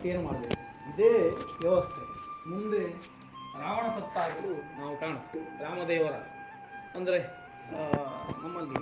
ಏನು ಮಾಡಬೇಕು ಇದೇ ವ್ಯವಸ್ಥೆ ಮುಂದೆ ರಾವಣ ಸತ್ತಾಗಲು ನಾವು ಕಾಣ್ತೀವಿ ರಾಮದೇವರ ಅಂದರೆ ನಮ್ಮಲ್ಲಿ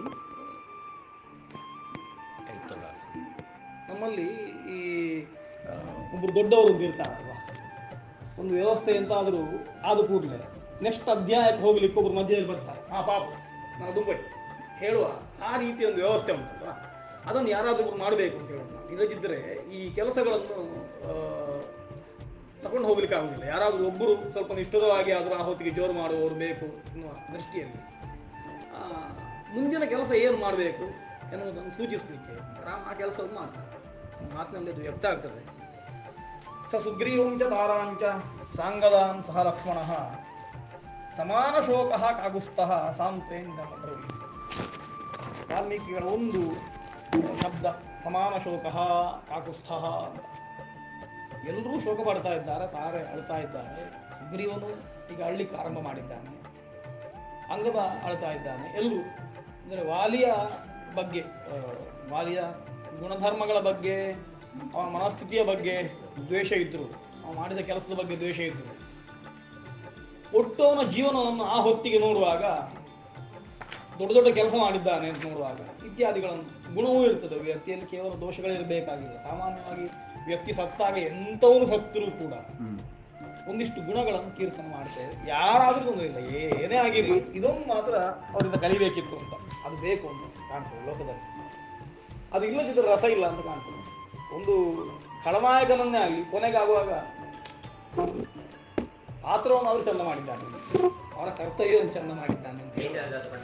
ಆಯ್ತಲ್ಲ ನಮ್ಮಲ್ಲಿ ಈ ಆ, ಒಬ್ರು ದೊಡ್ಡವರು ಇರ್ತಾರಲ್ವ ಒಂದು ವ್ಯವಸ್ಥೆ ಎಂತಾದರೂ ಆದ ಕೂಡಲೇ ನೆಕ್ಸ್ಟ್ ಅಧ್ಯಾಯಕ್ಕೆ ಹೋಗ್ಲಿಕ್ಕೆ ಒಬ್ರು ಮಧ್ಯದಲ್ಲಿ ಬರ್ತಾರೆ ಆ ಪಾಪ ನನ್ನ ದುಂಬೈ ಹೇಳುವ ಆ ರೀತಿ ಒಂದು ವ್ಯವಸ್ಥೆ ಉಂಟಲ್ವ ಅದನ್ನು ಯಾರಾದರೂ ಒಬ್ರು ಮಾಡಬೇಕು ಅಂತ ಹೇಳೋದು ನಾವು ಇಲ್ಲದಿದ್ದರೆ ಈ ಕೆಲಸಗಳನ್ನು ಆ, ತಗೊಂಡು ಹೋಗ್ಲಿಕ್ಕೆ ಆಗುದಿಲ್ಲ ಯಾರಾದರೂ ಒಬ್ಬರು ಸ್ವಲ್ಪ ನಿಷ್ಠುರವಾಗಿ ಆದರೂ ಆ ಹೊತ್ತಿಗೆ ಜೋರು ಮಾಡುವವರು ಬೇಕು ಎನ್ನುವ ದೃಷ್ಟಿಯಲ್ಲಿ ಆ, ಮುಂದಿನ ಕೆಲಸ ಏನು ಮಾಡಬೇಕು ಎನ್ನುವುದನ್ನು ಸೂಚಿಸಲಿಕ್ಕೆ ರಾಮ ಆ ಕೆಲಸವನ್ನು ಮಾಡ್ತಾರೆ ಮಾತಿನಲ್ಲಿ ಅದು ವ್ಯಕ್ತ ಆಗ್ತದೆ ಸ ಸುಗ್ರೀವಂಚ ತಾರಾಂಚ ಸಾಂಗದಾನ್ ಸಹ ಲಕ್ಷ್ಮಣ ಸಮಾನ ಶೋಕ ಕಾಗುಸ್ತಃ ಸಾಂತ್ವೇಂದ ವಾಲ್ಮೀಕಿಗಳ ಒಂದು ಶಬ್ದ ಸಮಾನ ಶೋಕ ಕಾಕುಸ್ಥ ಎಲ್ಲರೂ ಶೋಕ ಪಡ್ತಾ ಇದ್ದಾರೆ ತಾರೆ ಅಳ್ತಾ ಇದ್ದಾರೆ ಸುಗ್ರೀವನು ಈಗ ಅಳ್ಲಿಕ್ಕೆ ಆರಂಭ ಮಾಡಿದ್ದಾನೆ ಅಂಗದ ಅಳ್ತಾ ಇದ್ದಾನೆ ಎಲ್ಲರೂ ಅಂದರೆ ವಾಲಿಯ ಬಗ್ಗೆ ಆ, ವಾಲಿಯ ಗುಣಧರ್ಮಗಳ ಬಗ್ಗೆ ಅವನ ಮನಸ್ಥಿತಿಯ ಬಗ್ಗೆ ದ್ವೇಷ ಇದ್ರು ಅವನು ಮಾಡಿದ ಕೆಲಸದ ಬಗ್ಗೆ ದ್ವೇಷ ಇದ್ರು ಒಟ್ಟು ಅವನ ಜೀವನವನ್ನು ಆ ಹೊತ್ತಿಗೆ ನೋಡುವಾಗ ದೊಡ್ಡ ದೊಡ್ಡ ಕೆಲಸ ಮಾಡಿದ್ದಾನೆ ಅಂತ ನೋಡುವಾಗ ಇತ್ಯಾದಿಗಳನ್ನು ಗುಣವೂ ಇರ್ತದೆ ವ್ಯಕ್ತಿಯಲ್ಲಿ ಕೇವಲ ದೋಷಗಳಿರಬೇಕಾಗಿಲ್ಲ ಸಾಮಾನ್ಯವಾಗಿ ವ್ಯಕ್ತಿ ಸತ್ತಾಗ ಎಂಥವನು ಸತ್ತರೂ ಕೂಡ ಒಂದಿಷ್ಟು ಗುಣಗಳನ್ನು ಕೀರ್ತನೆ ಮಾಡ್ತೇವೆ ಯಾರಾದ್ರೂ ತೊಂದರೆ ಇಲ್ಲ ಏನೇ ಆಗಿರ್ಲಿ ಇದೊಂದು ಮಾತ್ರ ಅವರಿಂದ ಕಲಿಬೇಕಿತ್ತು ಅಂತ ಅದು ಬೇಕು ಅಂತ ಕಾಣ್ತದೆ ಲೋಕದಲ್ಲಿ ಅದು ಇಲ್ಲದಿದ್ದರೆ ರಸ ಇಲ್ಲ ಅಂತ ಕಾಣ್ತದೆ ಒಂದು ಖಳನಾಯಕನನ್ನೇ ಆಗಲಿ ಕೊನೆಗಾಗುವಾಗ ಪಾತ್ರವನ್ನು ಅವರು ಚಂದ ಮಾಡಿದ್ದಾನೆ ಅವರ ಕರ್ತವ್ಯವನ್ನು ಚಂದ ಮಾಡಿದ್ದಾನೆ ಅಂತ ಹೇಳಿ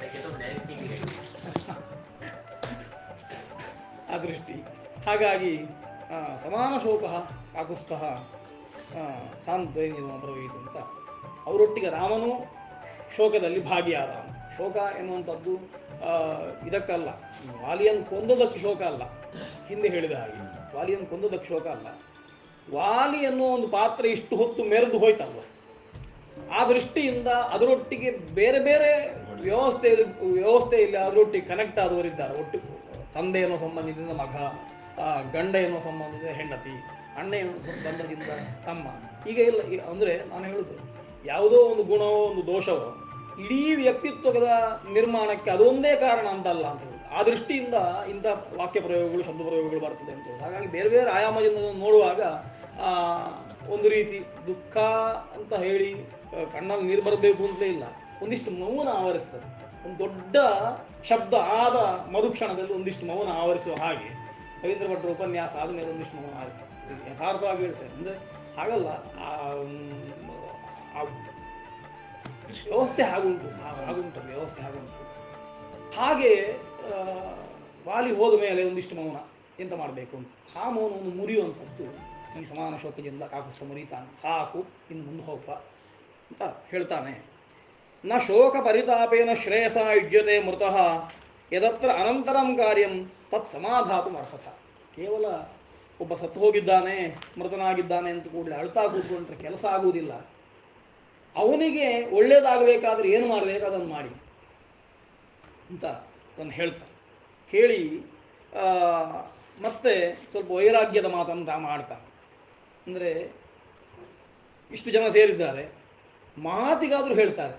ಆ ದೃಷ್ಟಿ ಹಾಗಾಗಿ ಆ, ಸಮಾನ ಶೋಕ ಕಾಕುಸ್ತಃ ಸಾಂತ್ವನಿದು ಬ್ರವೀತು ಅಂತ ಅವರೊಟ್ಟಿಗೆ ರಾಮನು ಶೋಕದಲ್ಲಿ ಭಾಗಿಯಾದ ಶೋಕ ಎನ್ನುವಂಥದ್ದು ಆ, ಇದಕ್ಕಲ್ಲ ವಾಲಿಯನ್ನು ಕೊಂದದಕ್ಕೆ ಶೋಕ ಅಲ್ಲ ಹಿಂದೆ ಹೇಳಿದ ಹಾಗೆ ವಾಲಿಯನ್ನು ಕೊಂದದಕ್ಕೆ ಶೋಕ ಅಲ್ಲ ವಾಲಿ ಎನ್ನುವ ಒಂದು ಪಾತ್ರ ಇಷ್ಟು ಹೊತ್ತು ಮೆರೆದು ಹೋಯ್ತಲ್ವ ಆ ದೃಷ್ಟಿಯಿಂದ ಅದರೊಟ್ಟಿಗೆ ಬೇರೆ ಬೇರೆ ವ್ಯವಸ್ಥೆ ವ್ಯವಸ್ಥೆಯಲ್ಲಿ ಅದರೊಟ್ಟಿಗೆ ಕನೆಕ್ಟ್ ಆದವರಿದ್ದಾರೆ ಒಟ್ಟು ತಂದೆ ಎನ್ನುವ ಸಂಬಂಧದಿಂದ ಮಗ ಆ, ಗಂಡ ಎನ್ನುವ ಸಂಬಂಧದಿಂದ ಹೆಂಡತಿ ಅಣ್ಣ ಎನ್ನುವ ಸಂಬಂಧದಿಂದ ತಮ್ಮ ಈಗ ಇಲ್ಲ ಈ- ಅಂದ್ರೆ ನಾನು ಹೇಳುದು ಯಾವುದೋ ಒಂದು ಗುಣವೋ ಒಂದು ದೋಷವೋ ಇಡೀ ವ್ಯಕ್ತಿತ್ವದ ನಿರ್ಮಾಣಕ್ಕೆ ಅದೊಂದೇ ಕಾರಣ ಅಂತಲ್ಲ ಅಂತ ಹೇಳುದು ಆ ದೃಷ್ಟಿಯಿಂದ ಇಂಥ ವಾಕ್ಯ ಪ್ರಯೋಗಗಳು ಶಬ್ದ ಪ್ರಯೋಗಗಳು ಬರ್ತದೆ ಅಂತ ಹೇಳುದು ಹಾಗಾಗಿ ಬೇರೆ ಬೇರೆ ಆಯಾಮದಿಂದ ನೋಡುವಾಗ ಆ, ಒಂದು ರೀತಿ ದುಃಖ ಅಂತ ಹೇಳಿ ಆ, ಕಣ್ಣಲ್ಲಿ ನೀರು ಬರಬೇಕು ಅಂತಲೇ ಇಲ್ಲ ಒಂದಿಷ್ಟು ಮೌನ ಆವರಿಸ್ತದೆ ಒಂದು ದೊಡ್ಡ ಶಬ್ದ ಆದ ಮರುಕ್ಷಣದಲ್ಲಿ ಒಂದಿಷ್ಟು ಮೌನ ಆವರಿಸುವ ಹಾಗೆ ರವೀಂದ್ರ ಭಟ್ರ ಉಪನ್ಯಾಸ ಆದಮೇಲೆ ಒಂದಿಷ್ಟು ಮೌನ ಆವರಿಸ್ತದೆ ಯಥಾರ್ಥವಾಗಿ ಹೇಳ್ತೇನೆ ಅಂದರೆ ಹಾಗಲ್ಲ ಆ, ಮ್, ಆ ವ್ಯವಸ್ಥೆ ಹಾಗುಂಟು ಹಾ- ಹಾಗುಂಟು ವ್ಯವಸ್ಥೆ ಹಾಗುಂಟು ಹಾಗೆ ಆ, ವಾಲಿ ಹೋದ ಮೇಲೆ ಒಂದಿಷ್ಟು ಮೌನ ಎಂತ ಮಾಡಬೇಕು ಅಂತ ಆ ಮೌನವನ್ನು ಮುರಿಯುವಂಥದ್ದು ಈ ಸಮಾನ ಶೋಕದಿಂದ ಕಾಕುಸ್ತ ಮುರಿತಾನೆ ಸಾಕು ಇನ್ನು ಮುಂದೆ ಹೋಪ ಅಂತ ಹೇಳ್ತಾನೆ ನ ಶೋಕ ಪರಿತಾಪೇನ ಶ್ರೇಯಸ ಯುಜ್ಯತೆ ಮೃತಃ ಯದತ್ರ ಅನಂತರಂ ಕಾರ್ಯಂ ತತ್ ಸಮಾಧಾತು ಅರ್ಹತ ಕೇವಲ ಒಬ್ಬ ಸತ್ತು ಹೋಗಿದ್ದಾನೆ ಮೃತನಾಗಿದ್ದಾನೆ ಅಂತ ಕೂಡಲೇ ಅಳ್ತಾ ಕೂತ್ಕೊಂಡ್ರೆ ಕೆಲಸ ಆಗುವುದಿಲ್ಲ ಅವನಿಗೆ ಒಳ್ಳೇದಾಗಬೇಕಾದ್ರೆ ಏನು ಮಾಡಬೇಕು ಅದನ್ನು ಮಾಡಿ ಅಂತ ಅದನ್ನು ಹೇಳ್ತಾರೆ ಹೇಳಿ ಆ, ಮತ್ತೆ ಸ್ವಲ್ಪ ವೈರಾಗ್ಯದ ಮಾತನ್ನು ರಾಮ ಆಡ್ತಾನೆ ಅಂದರೆ ಇಷ್ಟು ಜನ ಸೇರಿದ್ದಾರೆ ಮಾತಿಗಾದರೂ ಹೇಳ್ತಾರೆ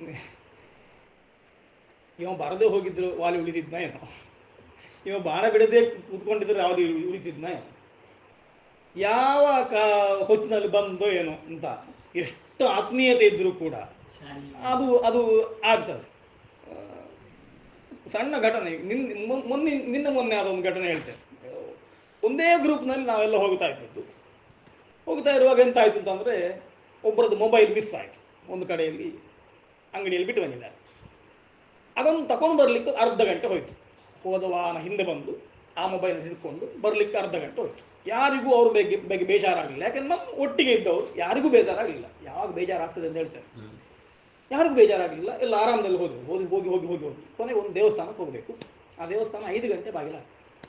ಇವ ಬರದೇ ಹೋಗಿದ್ರು ವಾಲಿ ಉಳಿತಿದ್ನ ಏನೋ ಇವ ಬಾಣ ಬಿಡದೆ ಕೂತ್ಕೊಂಡಿದ್ರೆ ಯಾವುದು ಉಳಿತಿದ್ನ ಏನೋ ಯಾವ ಕಾ ಹೊತ್ತಿನಲ್ಲಿ ಬಂದೋ ಏನೋ ಅಂತ ಎಷ್ಟು ಆತ್ಮೀಯತೆ ಇದ್ದರೂ ಕೂಡ ಅದು ಅದು ಆಗ್ತದೆ ಆ, ಸಣ್ಣ ಘಟನೆ ನಿನ್ ಮೊನ್- ಮೊನ್ನೆ ನಿನ್ನ ಮೊನ್ನೆ ಆದ ಒಂದು ಘಟನೆ ಹೇಳ್ತೇನೆ ಒಂದೇ ಗ್ರೂಪ್ನಲ್ಲಿ ನಾವೆಲ್ಲ ಹೋಗ್ತಾ ಇದ್ದದ್ದು ಹೋಗ್ತಾ ಇರುವಾಗ ಎಂತ ಆಯ್ತು ಅಂತಂದ್ರೆ ಒಬ್ಬರದ್ದು ಮೊಬೈಲ್ ಮಿಸ್ ಆಯಿತು ಒಂದು ಕಡೆಯಲ್ಲಿ ಅಂಗಡಿಯಲ್ಲಿ ಬಿಟ್ಟು ಬಂದಿದ್ದಾರೆ ಅದನ್ನು ತಗೊಂಡು ಬರ್ಲಿಕ್ಕೆ ಅರ್ಧ ಗಂಟೆ ಹೋಯ್ತು ಹೋದ ವಾಹನ ಹಿಂದೆ ಬಂದು ಆ ಮೊಬೈಲ್ ಹಿಡ್ಕೊಂಡು ಬರ್ಲಿಕ್ಕೆ ಅರ್ಧ ಗಂಟೆ ಹೋಯ್ತು ಯಾರಿಗೂ ಅವ್ರ ಬಗ್ಗೆ ಬಗ್ಗೆ ಬೇಜಾರಾಗಲಿಲ್ಲ ಯಾಕಂದ್ರೆ ನಮ್ಮ ಒಟ್ಟಿಗೆ ಇದ್ದವರು ಯಾರಿಗೂ ಬೇಜಾರಾಗಲಿಲ್ಲ ಯಾವಾಗ ಬೇಜಾರಾಗ್ತದೆ ಅಂತ ಹೇಳ್ತಾರೆ ಯಾರಿಗೂ ಬೇಜಾರಾಗಲಿಲ್ಲ ಎಲ್ಲ ಆರಾಮದಲ್ಲಿ ಹೋಗಿ ಹೋಗಿ ಹೋಗಿ ಹೋಗಿ ಹೋಗಿ ಹೋಗಿ ಕೊನೆಗೆ ಒಂದು ದೇವಸ್ಥಾನಕ್ಕೆ ಹೋಗಬೇಕು ಆ ದೇವಸ್ಥಾನ ಐದು ಗಂಟೆ ಬಾಗಿಲಾಗ್ತದೆ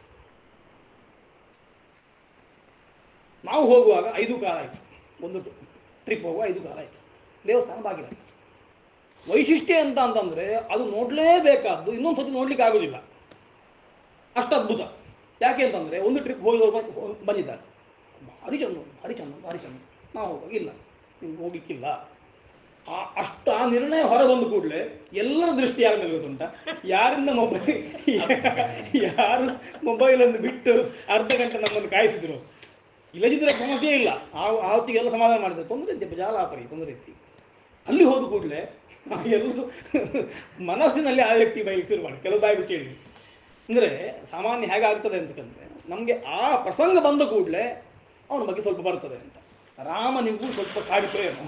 ನಾವು ಹೋಗುವಾಗ ಐದು ಕಾಲ ಆಯಿತು ಒಂದು ಟ್ರಿಪ್ ಹೋಗುವ ಐದು ಕಾಲ ಆಯಿತು ದೇವಸ್ಥಾನ ಬಾಗಿಲಾಯಿತು ವೈಶಿಷ್ಟ್ಯ ಅಂತ ಅಂತಂದ್ರೆ ಅದು ನೋಡಲೇಬೇಕಾದ್ದು ಇನ್ನೊಂದು ಸತಿ ನೋಡ್ಲಿಕ್ಕೆ ಆಗೋದಿಲ್ಲ ಅಷ್ಟು ಅದ್ಭುತ ಯಾಕೆ ಅಂತಂದ್ರೆ ಒಂದು ಟ್ರಿಪ್ ಹೋಗಿ ಬಂದಿದ್ದಾರೆ ಭಾರಿ ಚಂದ ಉಂಟು, ಭಾರಿ ಚಂದ ಭಾರಿ ಚಂದ ನಾವು ಹೋಗುವಾಗ ಇಲ್ಲ ನಿಮ್ಗೆ ಹೋಗ್ಲಿಕ್ಕಿಲ್ಲ ಆ ಅಷ್ಟು ಆ ನಿರ್ಣಯ ಹೊರ ಬಂದ ಕೂಡಲೇ ಎಲ್ಲರ ದೃಷ್ಟಿ ಯಾರ ಮೇಲೆ ಗೊತ್ತುಂಟ ಯಾರಿಂದ ಮೊಬೈಲ್ ಯಾರು ಮೊಬೈಲನ್ನು ಬಿಟ್ಟು ಅರ್ಧ ಗಂಟೆ ನಮ್ಮನ್ನು ಕಾಯಿಸಿದ್ರು ಇಲ್ಲದಿದ್ದರೆ ಸಮಸ್ಯೆ ಇಲ್ಲ ಆ ಆ ಹೊತ್ತಿಗೆಲ್ಲ ಸಮಾಧಾನ ಮಾಡಿದ್ರು ತೊಂದರೆ ಇದ್ದೆ ಜಾಲಾಪರಿ ತೊಂದರೆ ಇತ್ತು ಅಲ್ಲಿ ಹೋದ ಕೂಡಲೇ ಎಲ್ಲರೂ ಮನಸ್ಸಿನಲ್ಲಿ ಆ ವ್ಯಕ್ತಿ ಬೈಲಿಕ್ಕೆ ಶುರು ಮಾಡಿ ಕೆಲವು ಬಾಯಿ ಬಿಟ್ಟು ಹೇಳಿ ಅಂದರೆ ಸಾಮಾನ್ಯ ಹೇಗಾಗ್ತದೆ ಅಂತಂದ್ರೆ ನಮಗೆ ಆ ಪ್ರಸಂಗ ಬಂದ ಕೂಡಲೇ ಅವನ ಬಗ್ಗೆ ಸ್ವಲ್ಪ ಬರ್ತದೆ ಅಂತ ರಾಮನಿಗೂ ಸ್ವಲ್ಪ ಕಾಡಿತು ಏನೋ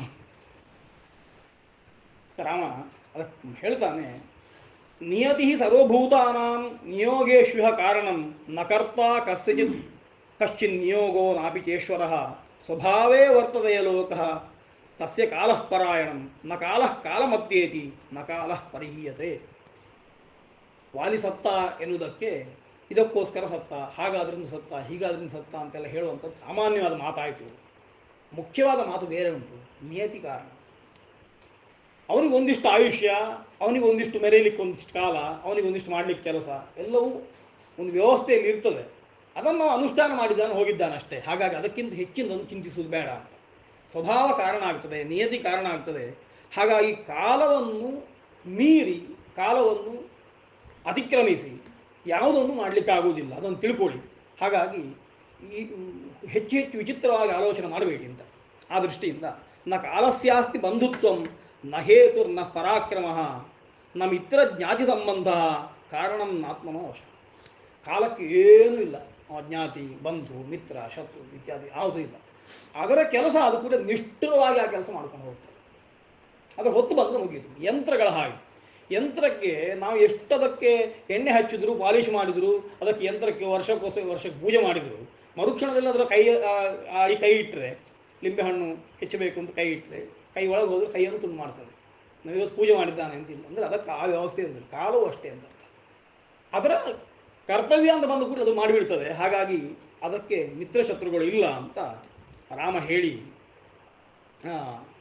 ರಾಮ ಅದಕ್ಕೆ ಹೇಳ್ತಾನೆ ನಿಯತಿ ಸರ್ವಭೂತಾನಾಂ ನಿಯೋಗೇಶ್ವ ಕಾರಣಂ ನ ಕರ್ತ ಕಸ್ಯಚಿತ್ ಕಶ್ಚಿನ್ ನಿಯೋಗೋ ನಾಪಿ ಚೇಶ್ವರ ಸ್ವಭಾವೇ ವರ್ತದಯ ಲೋಕಃ ತಸ್ಯ ಕಾಲಃ ಪರಾಯಣಂ ನ ಕಾಲಃ ಕಾಲಮತ್ಯೇತಿ ನ ಕಾಲಃ ಪರಿಹೀಯತೆ ವಾಲಿ ಸತ್ತ ಎನ್ನುವುದಕ್ಕೆ ಇದಕ್ಕೋಸ್ಕರ ಸತ್ತ ಹಾಗಾದ್ರಿಂದ ಸತ್ತ ಹೀಗಾದ್ರಿಂದ ಸತ್ತ ಅಂತೆಲ್ಲ ಹೇಳುವಂಥದ್ದು ಸಾಮಾನ್ಯವಾದ ಮಾತಾಯಿತು ಮುಖ್ಯವಾದ ಮಾತು ಬೇರೆ ಉಂಟು ನಿಯತಿ ಕಾರಣ ಅವನಿಗೆ ಒಂದಿಷ್ಟು ಆಯುಷ್ಯ ಅವನಿಗೆ ಒಂದಿಷ್ಟು ಮೆರೆಯಲಿಕ್ಕೆ ಒಂದಿಷ್ಟು ಕಾಲ ಅವನಿಗೆ ಒಂದಿಷ್ಟು ಮಾಡಲಿಕ್ಕೆ ಕೆಲಸ ಎಲ್ಲವೂ ಒಂದು ವ್ಯವಸ್ಥೆಯಲ್ಲಿ ಇರ್ತದೆ ಅದನ್ನು ನಾವು ಅನುಷ್ಠಾನ ಮಾಡಿದ್ದಾನೆ ಹೋಗಿದ್ದಾನೆ ಅಷ್ಟೇ ಹಾಗಾಗಿ ಅದಕ್ಕಿಂತ ಹೆಚ್ಚಿನದನ್ನು ಚಿಂತಿಸುವುದು ಬೇಡ ಅಂತ ಸ್ವಭಾವ ಕಾರಣ ಆಗ್ತದೆ ನಿಯತಿ ಕಾರಣ ಆಗ್ತದೆ ಹಾಗಾಗಿ ಕಾಲವನ್ನು ಮೀರಿ ಕಾಲವನ್ನು ಅತಿಕ್ರಮಿಸಿ ಯಾವುದನ್ನು ಮಾಡಲಿಕ್ಕಾಗುವುದಿಲ್ಲ ಅದನ್ನು ತಿಳ್ಕೊಳ್ಳಿ ಹಾಗಾಗಿ ಈ ಮ್, ಹೆಚ್ಚು ಹೆಚ್ಚು ವಿಚಿತ್ರವಾಗಿ ಆಲೋಚನೆ ಮಾಡಬೇಡಿ ಅಂತ ಆ ದೃಷ್ಟಿಯಿಂದ ನ ಕಾಲಸ್ಯಾಸ್ತಿ ಬಂಧುತ್ವಂ ನ ಹೇತುರ್ ನ ಪರಾಕ್ರಮ ನ ಮಿತ್ರ ಜ್ಞಾತಿ ಸಂಬಂಧ ಕಾರಣಂ ನಾತ್ಮನೋ ವಶ ಕಾಲಕ್ಕೆ ಏನೂ ಇಲ್ಲ ಅವ ಜ್ಞಾತಿ ಬಂಧು ಮಿತ್ರ ಶತ್ರು ಇತ್ಯಾದಿ ಯಾವುದೂ ಇಲ್ಲ ಅದರ ಕೆಲಸ ಅದು ಕೂಡ ನಿಷ್ಠುರವಾಗಿ ಆ ಕೆಲಸ ಮಾಡ್ಕೊಂಡು ಹೋಗ್ತದೆ ಅದರ ಹೊತ್ತು ಬಂದರೆ ಮುಗಿಯಿತು ಯಂತ್ರಗಳ ಹಾಗೆ ಯಂತ್ರಕ್ಕೆ ನಾವು ಎಷ್ಟದಕ್ಕೆ ಎಣ್ಣೆ ಹಚ್ಚಿದ್ರು ಪಾಲಿಶ್ ಮಾಡಿದ್ರು ಅದಕ್ಕೆ ಯಂತ್ರಕ್ಕೆ ವರ್ಷಕ್ಕೋಸ ವರ್ಷಕ್ಕೆ ಪೂಜೆ ಮಾಡಿದ್ರು ಮರುಕ್ಷಣದಲ್ಲಿ ಅದರ ಕೈ ಆ- ಆಡಿ ಕೈ ಇಟ್ಟರೆ ಲಿಂಬೆಹಣ್ಣು ಹೆಚ್ಚಬೇಕು ಅಂತ ಕೈ ಇಟ್ಟರೆ ಕೈ ಒಳಗೆ ಹೋದ್ರೆ ಕೈಯನ್ನು ತುಂಡು ಮಾಡ್ತದೆ ನಾವು ಇವತ್ತು ಪೂಜೆ ಮಾಡಿದ್ದಾನೆ ಅಂತಿಲ್ಲ ಅಂದರೆ ಅದಕ್ಕೆ ಆ ವ್ಯವಸ್ಥೆ ಅಂದರೆ ಕಾಲವೂ ಅಷ್ಟೇ ಅಂತ ಅರ್ಥ ಅದರ ಕರ್ತವ್ಯ ಅಂತ ಬಂದ ಕೂಡ ಅದು ಮಾಡಿಬಿಡ್ತದೆ ಹಾಗಾಗಿ ಅದಕ್ಕೆ ಮಿತ್ರ ಶತ್ರುಗಳು ಇಲ್ಲ ಅಂತ ರಾಮ ಹೇಳಿ ಆ,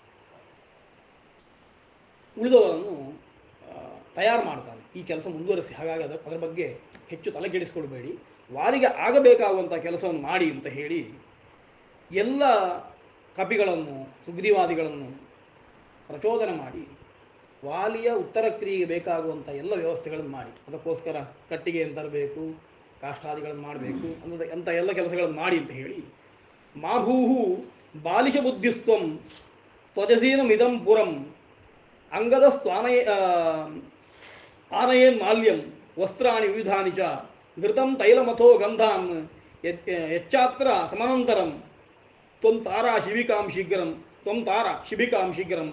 ಉಳಿದವರನ್ನು ಆ, ತಯಾರು ಮಾಡ್ತಾನೆ ಈ ಕೆಲಸ ಮುಂದುವರಿಸಿ ಹಾಗಾಗಿ ಅದ ಅದರ ಬಗ್ಗೆ ಹೆಚ್ಚು ತಲೆಕೆಡಿಸ್ಕೊಳ್ಬೇಡಿ ವಾಲಿಗೆ ಆಗಬೇಕಾಗುವಂಥ ಕೆಲಸವನ್ನು ಮಾಡಿ ಅಂತ ಹೇಳಿ ಎಲ್ಲ ಕಪಿಗಳನ್ನು ಸುಗ್ರೀವಾದಿಗಳನ್ನು ಪ್ರಚೋದನೆ ಮಾಡಿ ವಾಲಿಯ ಉತ್ತರ ಕ್ರಿಯೆಗೆ ಬೇಕಾಗುವಂಥ ಎಲ್ಲ ವ್ಯವಸ್ಥೆಗಳನ್ನು ಮಾಡಿ ಅದಕ್ಕೋಸ್ಕರ ಕಟ್ಟಿಗೆಯನ್ನು ತರಬೇಕು ಕಾಷ್ಟಾದಿಗಳನ್ನು ಮಾಡಬೇಕು ಅನ್ನೋದು ಅಂಥ ಎಲ್ಲ ಕೆಲಸಗಳನ್ನು ಮಾಡಿ ಅಂತ ಹೇಳಿ ಮಾಭೂಹು ಬಾಲಿಶ ಬುದ್ಧಿಸ್ತ್ವಂ ತ್ವಜಸೀನಮಿದಂ ಪುರಂ ಅಂಗದ ಸ್ವಾನಯ ಆನಯೇನ್ ಮಾಲ್ಯಂ ವಸ್ತ್ರಾಣಿ ವಿವಿಧಾನಿ ಚ ಘೃತಂ ತೈಲಮಥೋ ಗಂಧಾನ್ ಯತ್- ಯಚ್ಚಾತ್ರ ಸಮನಂತರಂ ತ್ವಂ ತಾರಾ ಶಿಬಿಕಾಂ ಶೀಘ್ರಂ ತ್ವಂ ತಾರಾ ಶಿಬಿಕಾಂ ಶೀಘ್ರಂ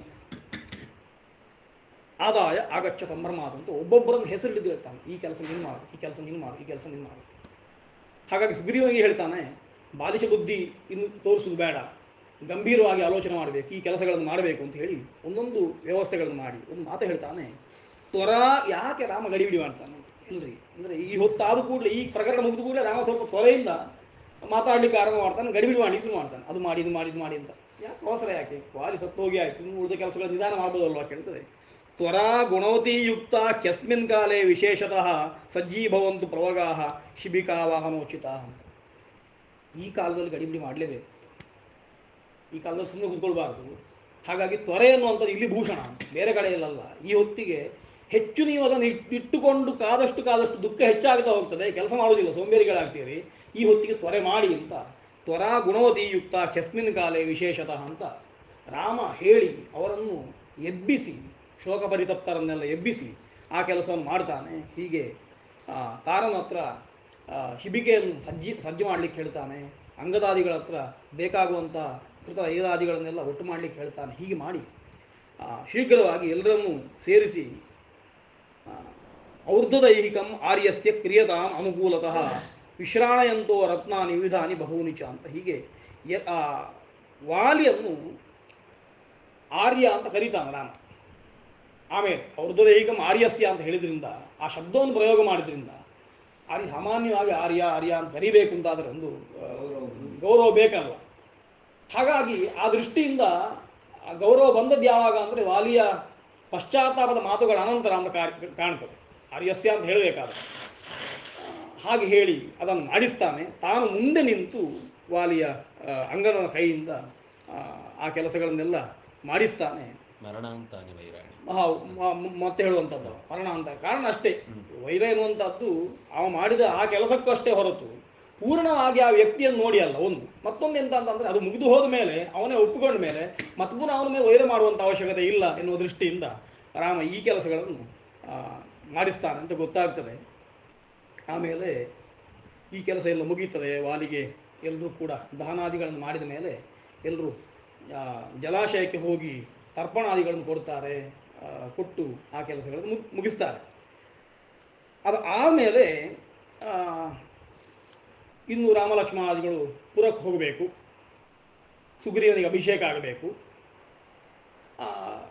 ಆದಾಯ ಆಗಚ್ಚ ಸಂಭ್ರಮಾದ ಅಂತ ಒಬ್ಬೊಬ್ಬರನ್ನು ಹೆಸರು ಹಿಡಿದು ಹೇಳ್ತಾನೆ ಈ ಕೆಲಸ ನೀನು ಮಾಡು ಈ ಕೆಲಸ ನೀನು ಮಾಡು ಈ ಕೆಲಸ ನೀನು ಮಾಡು ಹಾಗಾಗಿ ಸುಗ್ರೀವನಿಗೆ ಹೇಳ್ತಾನೆ ಬಾಲಿಶ ಬುದ್ಧಿ ಇನ್ನು ತೋರಿಸುವುದು ಬೇಡ ಗಂಭೀರವಾಗಿ ಆಲೋಚನೆ ಮಾಡಬೇಕು ಈ ಕೆಲಸಗಳನ್ನು ಮಾಡಬೇಕು ಅಂತ ಹೇಳಿ ಒಂದೊಂದು ವ್ಯವಸ್ಥೆಗಳನ್ನು ಮಾಡಿ ಒಂದು ಮಾತು ಹೇಳ್ತಾನೆ ತ್ವರ ಯಾಕೆ ರಾಮ ಗಡಿಬಿಡಿ ಮಾಡ್ತಾನೆ ಇಲ್ರಿ ಅಂದರೆ ಈ ಹೊತ್ತಾದ ಕೂಡಲೇ ಈ ಪ್ರಕರಣ ಮುಗಿದ ಕೂಡಲೇ ರಾಮ ಸ್ವಲ್ಪ ತ್ವರೆಯಿಂದ ಮಾತಾಡ್ಲಿಕ್ಕೆ ಆರಂಭ ಮಾಡ್ತಾನೆ ಗಡಿಬಿಡಿ ಮಾಡಿ ಶುರು ಮಾಡ್ತಾನೆ ಅದು ಮಾಡಿ ಇದು ಮಾಡಿ ಇದು ಮಾಡಿ ಅಂತ ಯಾಕೆ ಅವಸರ ಯಾಕೆ ವಾಲಿ ಸತ್ತೋಗಿ ಆಯ್ತು ಇನ್ನು ಉಳಿದ ಕೆಲಸಗಳ ನಿಧಾನ ಮಾಡ್ಬೋದಲ್ವಾ ಕೇಳ್ತದೆ ತ್ವರಾ ಗುಣವತಿಯುಕ್ತ ಹ್ಯಸ್ಮಿನ್ ಕಾಲೇ ವಿಶೇಷತಃ ಸಜ್ಜೀಭವಂತು ಪ್ರವಗಾಹ ಶಿಬಿಕಾವಾಹನೋಚಿತ ಅಂತ ಈ ಕಾಲದಲ್ಲಿ ಗಡಿಬಿಡಿ ಮಾಡಲೇಬೇಕು ಈ ಕಾಲದಲ್ಲಿ ಸುಮ್ಮನೆ ಕೂತ್ಕೊಳ್ಬಾರ್ದು ಹಾಗಾಗಿ ತ್ವರೆ ಅನ್ನುವಂಥದ್ದು ಇಲ್ಲಿ ಭೂಷಣ ಬೇರೆ ಕಡೆಯಲ್ಲ ಈ ಹೊತ್ತಿಗೆ ಹೆಚ್ಚು ನೀವು ಅದನ್ನು ಇಟ್- ಇಟ್ಟುಕೊಂಡು ಕಾದಷ್ಟು ಕಾದಷ್ಟು ದುಃಖ ಹೆಚ್ಚಾಗ್ತಾ ಹೋಗ್ತದೆ ಕೆಲಸ ಮಾಡೋದಿಲ್ಲ ಸೋಂಬೇರಿಗಳಾಗ್ತೀರಿ ಈ ಹೊತ್ತಿಗೆ ತ್ವರೆ ಮಾಡಿ ಅಂತ ತ್ವರಾ ಗುಣವತಿಯುಕ್ತ ಹ್ಯಸ್ಮಿನ್ ಕಾಲೇ ವಿಶೇಷತಃ ಅಂತ ರಾಮ ಹೇಳಿ ಅವರನ್ನು ಎಬ್ಬಿಸಿ ಶೋಕಪರಿತಪ್ತರನ್ನೆಲ್ಲ ಎಬ್ಬಿಸಿ ಆ ಕೆಲಸವನ್ನು ಮಾಡ್ತಾನೆ ಹೀಗೆ ಆ, ತಾರನ ಹತ್ರ ಆ, ಶಿಬಿಕೆಯನ್ನು ಸಜ್ಜಿ ಸಜ್ಜು ಮಾಡಲಿಕ್ಕೆ ಹೇಳ್ತಾನೆ ಅಂಗದಾದಿಗಳ ಹತ್ರ ಬೇಕಾಗುವಂಥ ಕೃತ ಐರಾದಿಗಳನ್ನೆಲ್ಲ ಒಟ್ಟು ಮಾಡಲಿಕ್ಕೆ ಹೇಳ್ತಾನೆ ಹೀಗೆ ಮಾಡಿ ಆ, ಶೀಘ್ರವಾಗಿ ಎಲ್ಲರನ್ನೂ ಸೇರಿಸಿ ಆ, ಔರ್ಧದೈಹಿಕಂ ಆರ್ಯಸ್ಯ ಕ್ರಿಯತಾಂ ಅನುಕೂಲತಃ ವಿಶ್ರಾಣಯಂತೋ ರತ್ನಾನಿ ವಿವಿಧಾನಿ ಬಹೂನಿ ಚ ಅಂತ ಹೀಗೆ ಯ- ಆ, ವಾಲಿಯನ್ನು ಆರ್ಯ ಅಂತ ಕರೀತಾನೆ ರಾಮ ಆಮೇಲೆ ಔರ್ಧದೈಹಿಕಂ ಆರ್ಯಸ್ಯ ಅಂತ ಹೇಳಿದ್ರಿಂದ ಆ ಶಬ್ದವನ್ನು ಪ್ರಯೋಗ ಮಾಡಿದ್ರಿಂದ ಆರ್ಯ ಸಾಮಾನ್ಯವಾಗಿ ಆರ್ಯ ಆರ್ಯ ಅಂತ ಕರಿಬೇಕು ಅಂತಾದರೆ ಒಂದು ಆ, ಗೌರವ ಬೇಕಲ್ವ ಹಾಗಾಗಿ ಆ ದೃಷ್ಟಿಯಿಂದ ಆ ಗೌರವ ಬಂದದ್ದು ಯಾವಾಗ ಅಂದರೆ ವಾಲಿಯ ಪಶ್ಚಾತ್ತಾಪದ ಮಾತುಗಳ ಅನಂತರ ಅಂತ ಕಾ- ಕಾಣ್ತದೆ ಆರ್ಯಸ್ಯ ಅಂತ ಹೇಳಬೇಕಾದ್ರೆ ಹಾಗೆ ಹೇಳಿ ಅದನ್ನು ಮಾಡಿಸ್ತಾನೆ ತಾನು ಮುಂದೆ ನಿಂತು ವಾಲಿಯ ಆ, ಅಂಗದನ ಕೈಯಿಂದ ಆ, ಆ ಕೆಲಸಗಳನ್ನೆಲ್ಲ ಮಾಡಿಸ್ತಾನೆ ಮರಣಾಂತಾನಿ ವೈರಾಣಿ ಮಹಾ ಮ- ಮ- ಮತ್ತೆ ಹೇಳುವಂಥದ್ದು ಮರಣ ಅಂತ ಕಾರಣ ಅಷ್ಟೇ ಹ್ಮ್. ವೈರ ಎನ್ನುವಂಥದ್ದು ಅವ ಮಾಡಿದ ಆ ಕೆಲಸಕ್ಕೂ ಅಷ್ಟೇ ಹೊರತು ಪೂರ್ಣವಾಗಿ ಆ ವ್ಯಕ್ತಿಯನ್ನು ನೋಡಿ ಅಲ್ಲ ಒಂದು ಮತ್ತೊಂದು ಎಂತ ಅಂತಂದ್ರೆ ಅದು ಮುಗಿದು ಹೋದ ಮೇಲೆ ಅವನೇ ಒಪ್ಪಿಕೊಂಡ ಮೇಲೆ ಮತ್ತೆ ಪುನಃ ಅವನ ಮೇಲೆ ವೈರ ಮಾಡುವಂಥ ಅವಶ್ಯಕತೆ ಇಲ್ಲ ಎನ್ನುವ ದೃಷ್ಟಿಯಿಂದ ರಾಮ ಈ ಕೆಲಸಗಳನ್ನು ಆ, ಮಾಡಿಸ್ತಾನೆ ಅಂತ ಗೊತ್ತಾಗ್ತದೆ ಆಮೇಲೆ ಈ ಕೆಲಸ ಎಲ್ಲ ಮುಗೀತದೆ ವಾಲಿಗೆ ಎಲ್ಲರೂ ಕೂಡ ದಹನಾದಿಗಳನ್ನು ಮಾಡಿದ ಮೇಲೆ ಎಲ್ಲರೂ ಜಲಾಶಯಕ್ಕೆ ಹೋಗಿ ತರ್ಪಣಾದಿಗಳನ್ನು ಕೊಡ್ತಾರೆ ಆ, ಕೊಟ್ಟು ಆ ಕೆಲಸಗಳನ್ನು ಮುಗ್- ಮುಗಿಸ್ತಾರೆ ಅದು ಆದಮೇಲೆ ಇನ್ನು ರಾಮಲಕ್ಷ್ಮಣಾದಿಗಳು ಪುರಕ್ಕೆ ಹೋಗಬೇಕು ಸುಗ್ರೀವನಿಗೆ ಅಭಿಷೇಕ ಆಗಬೇಕು ಆ,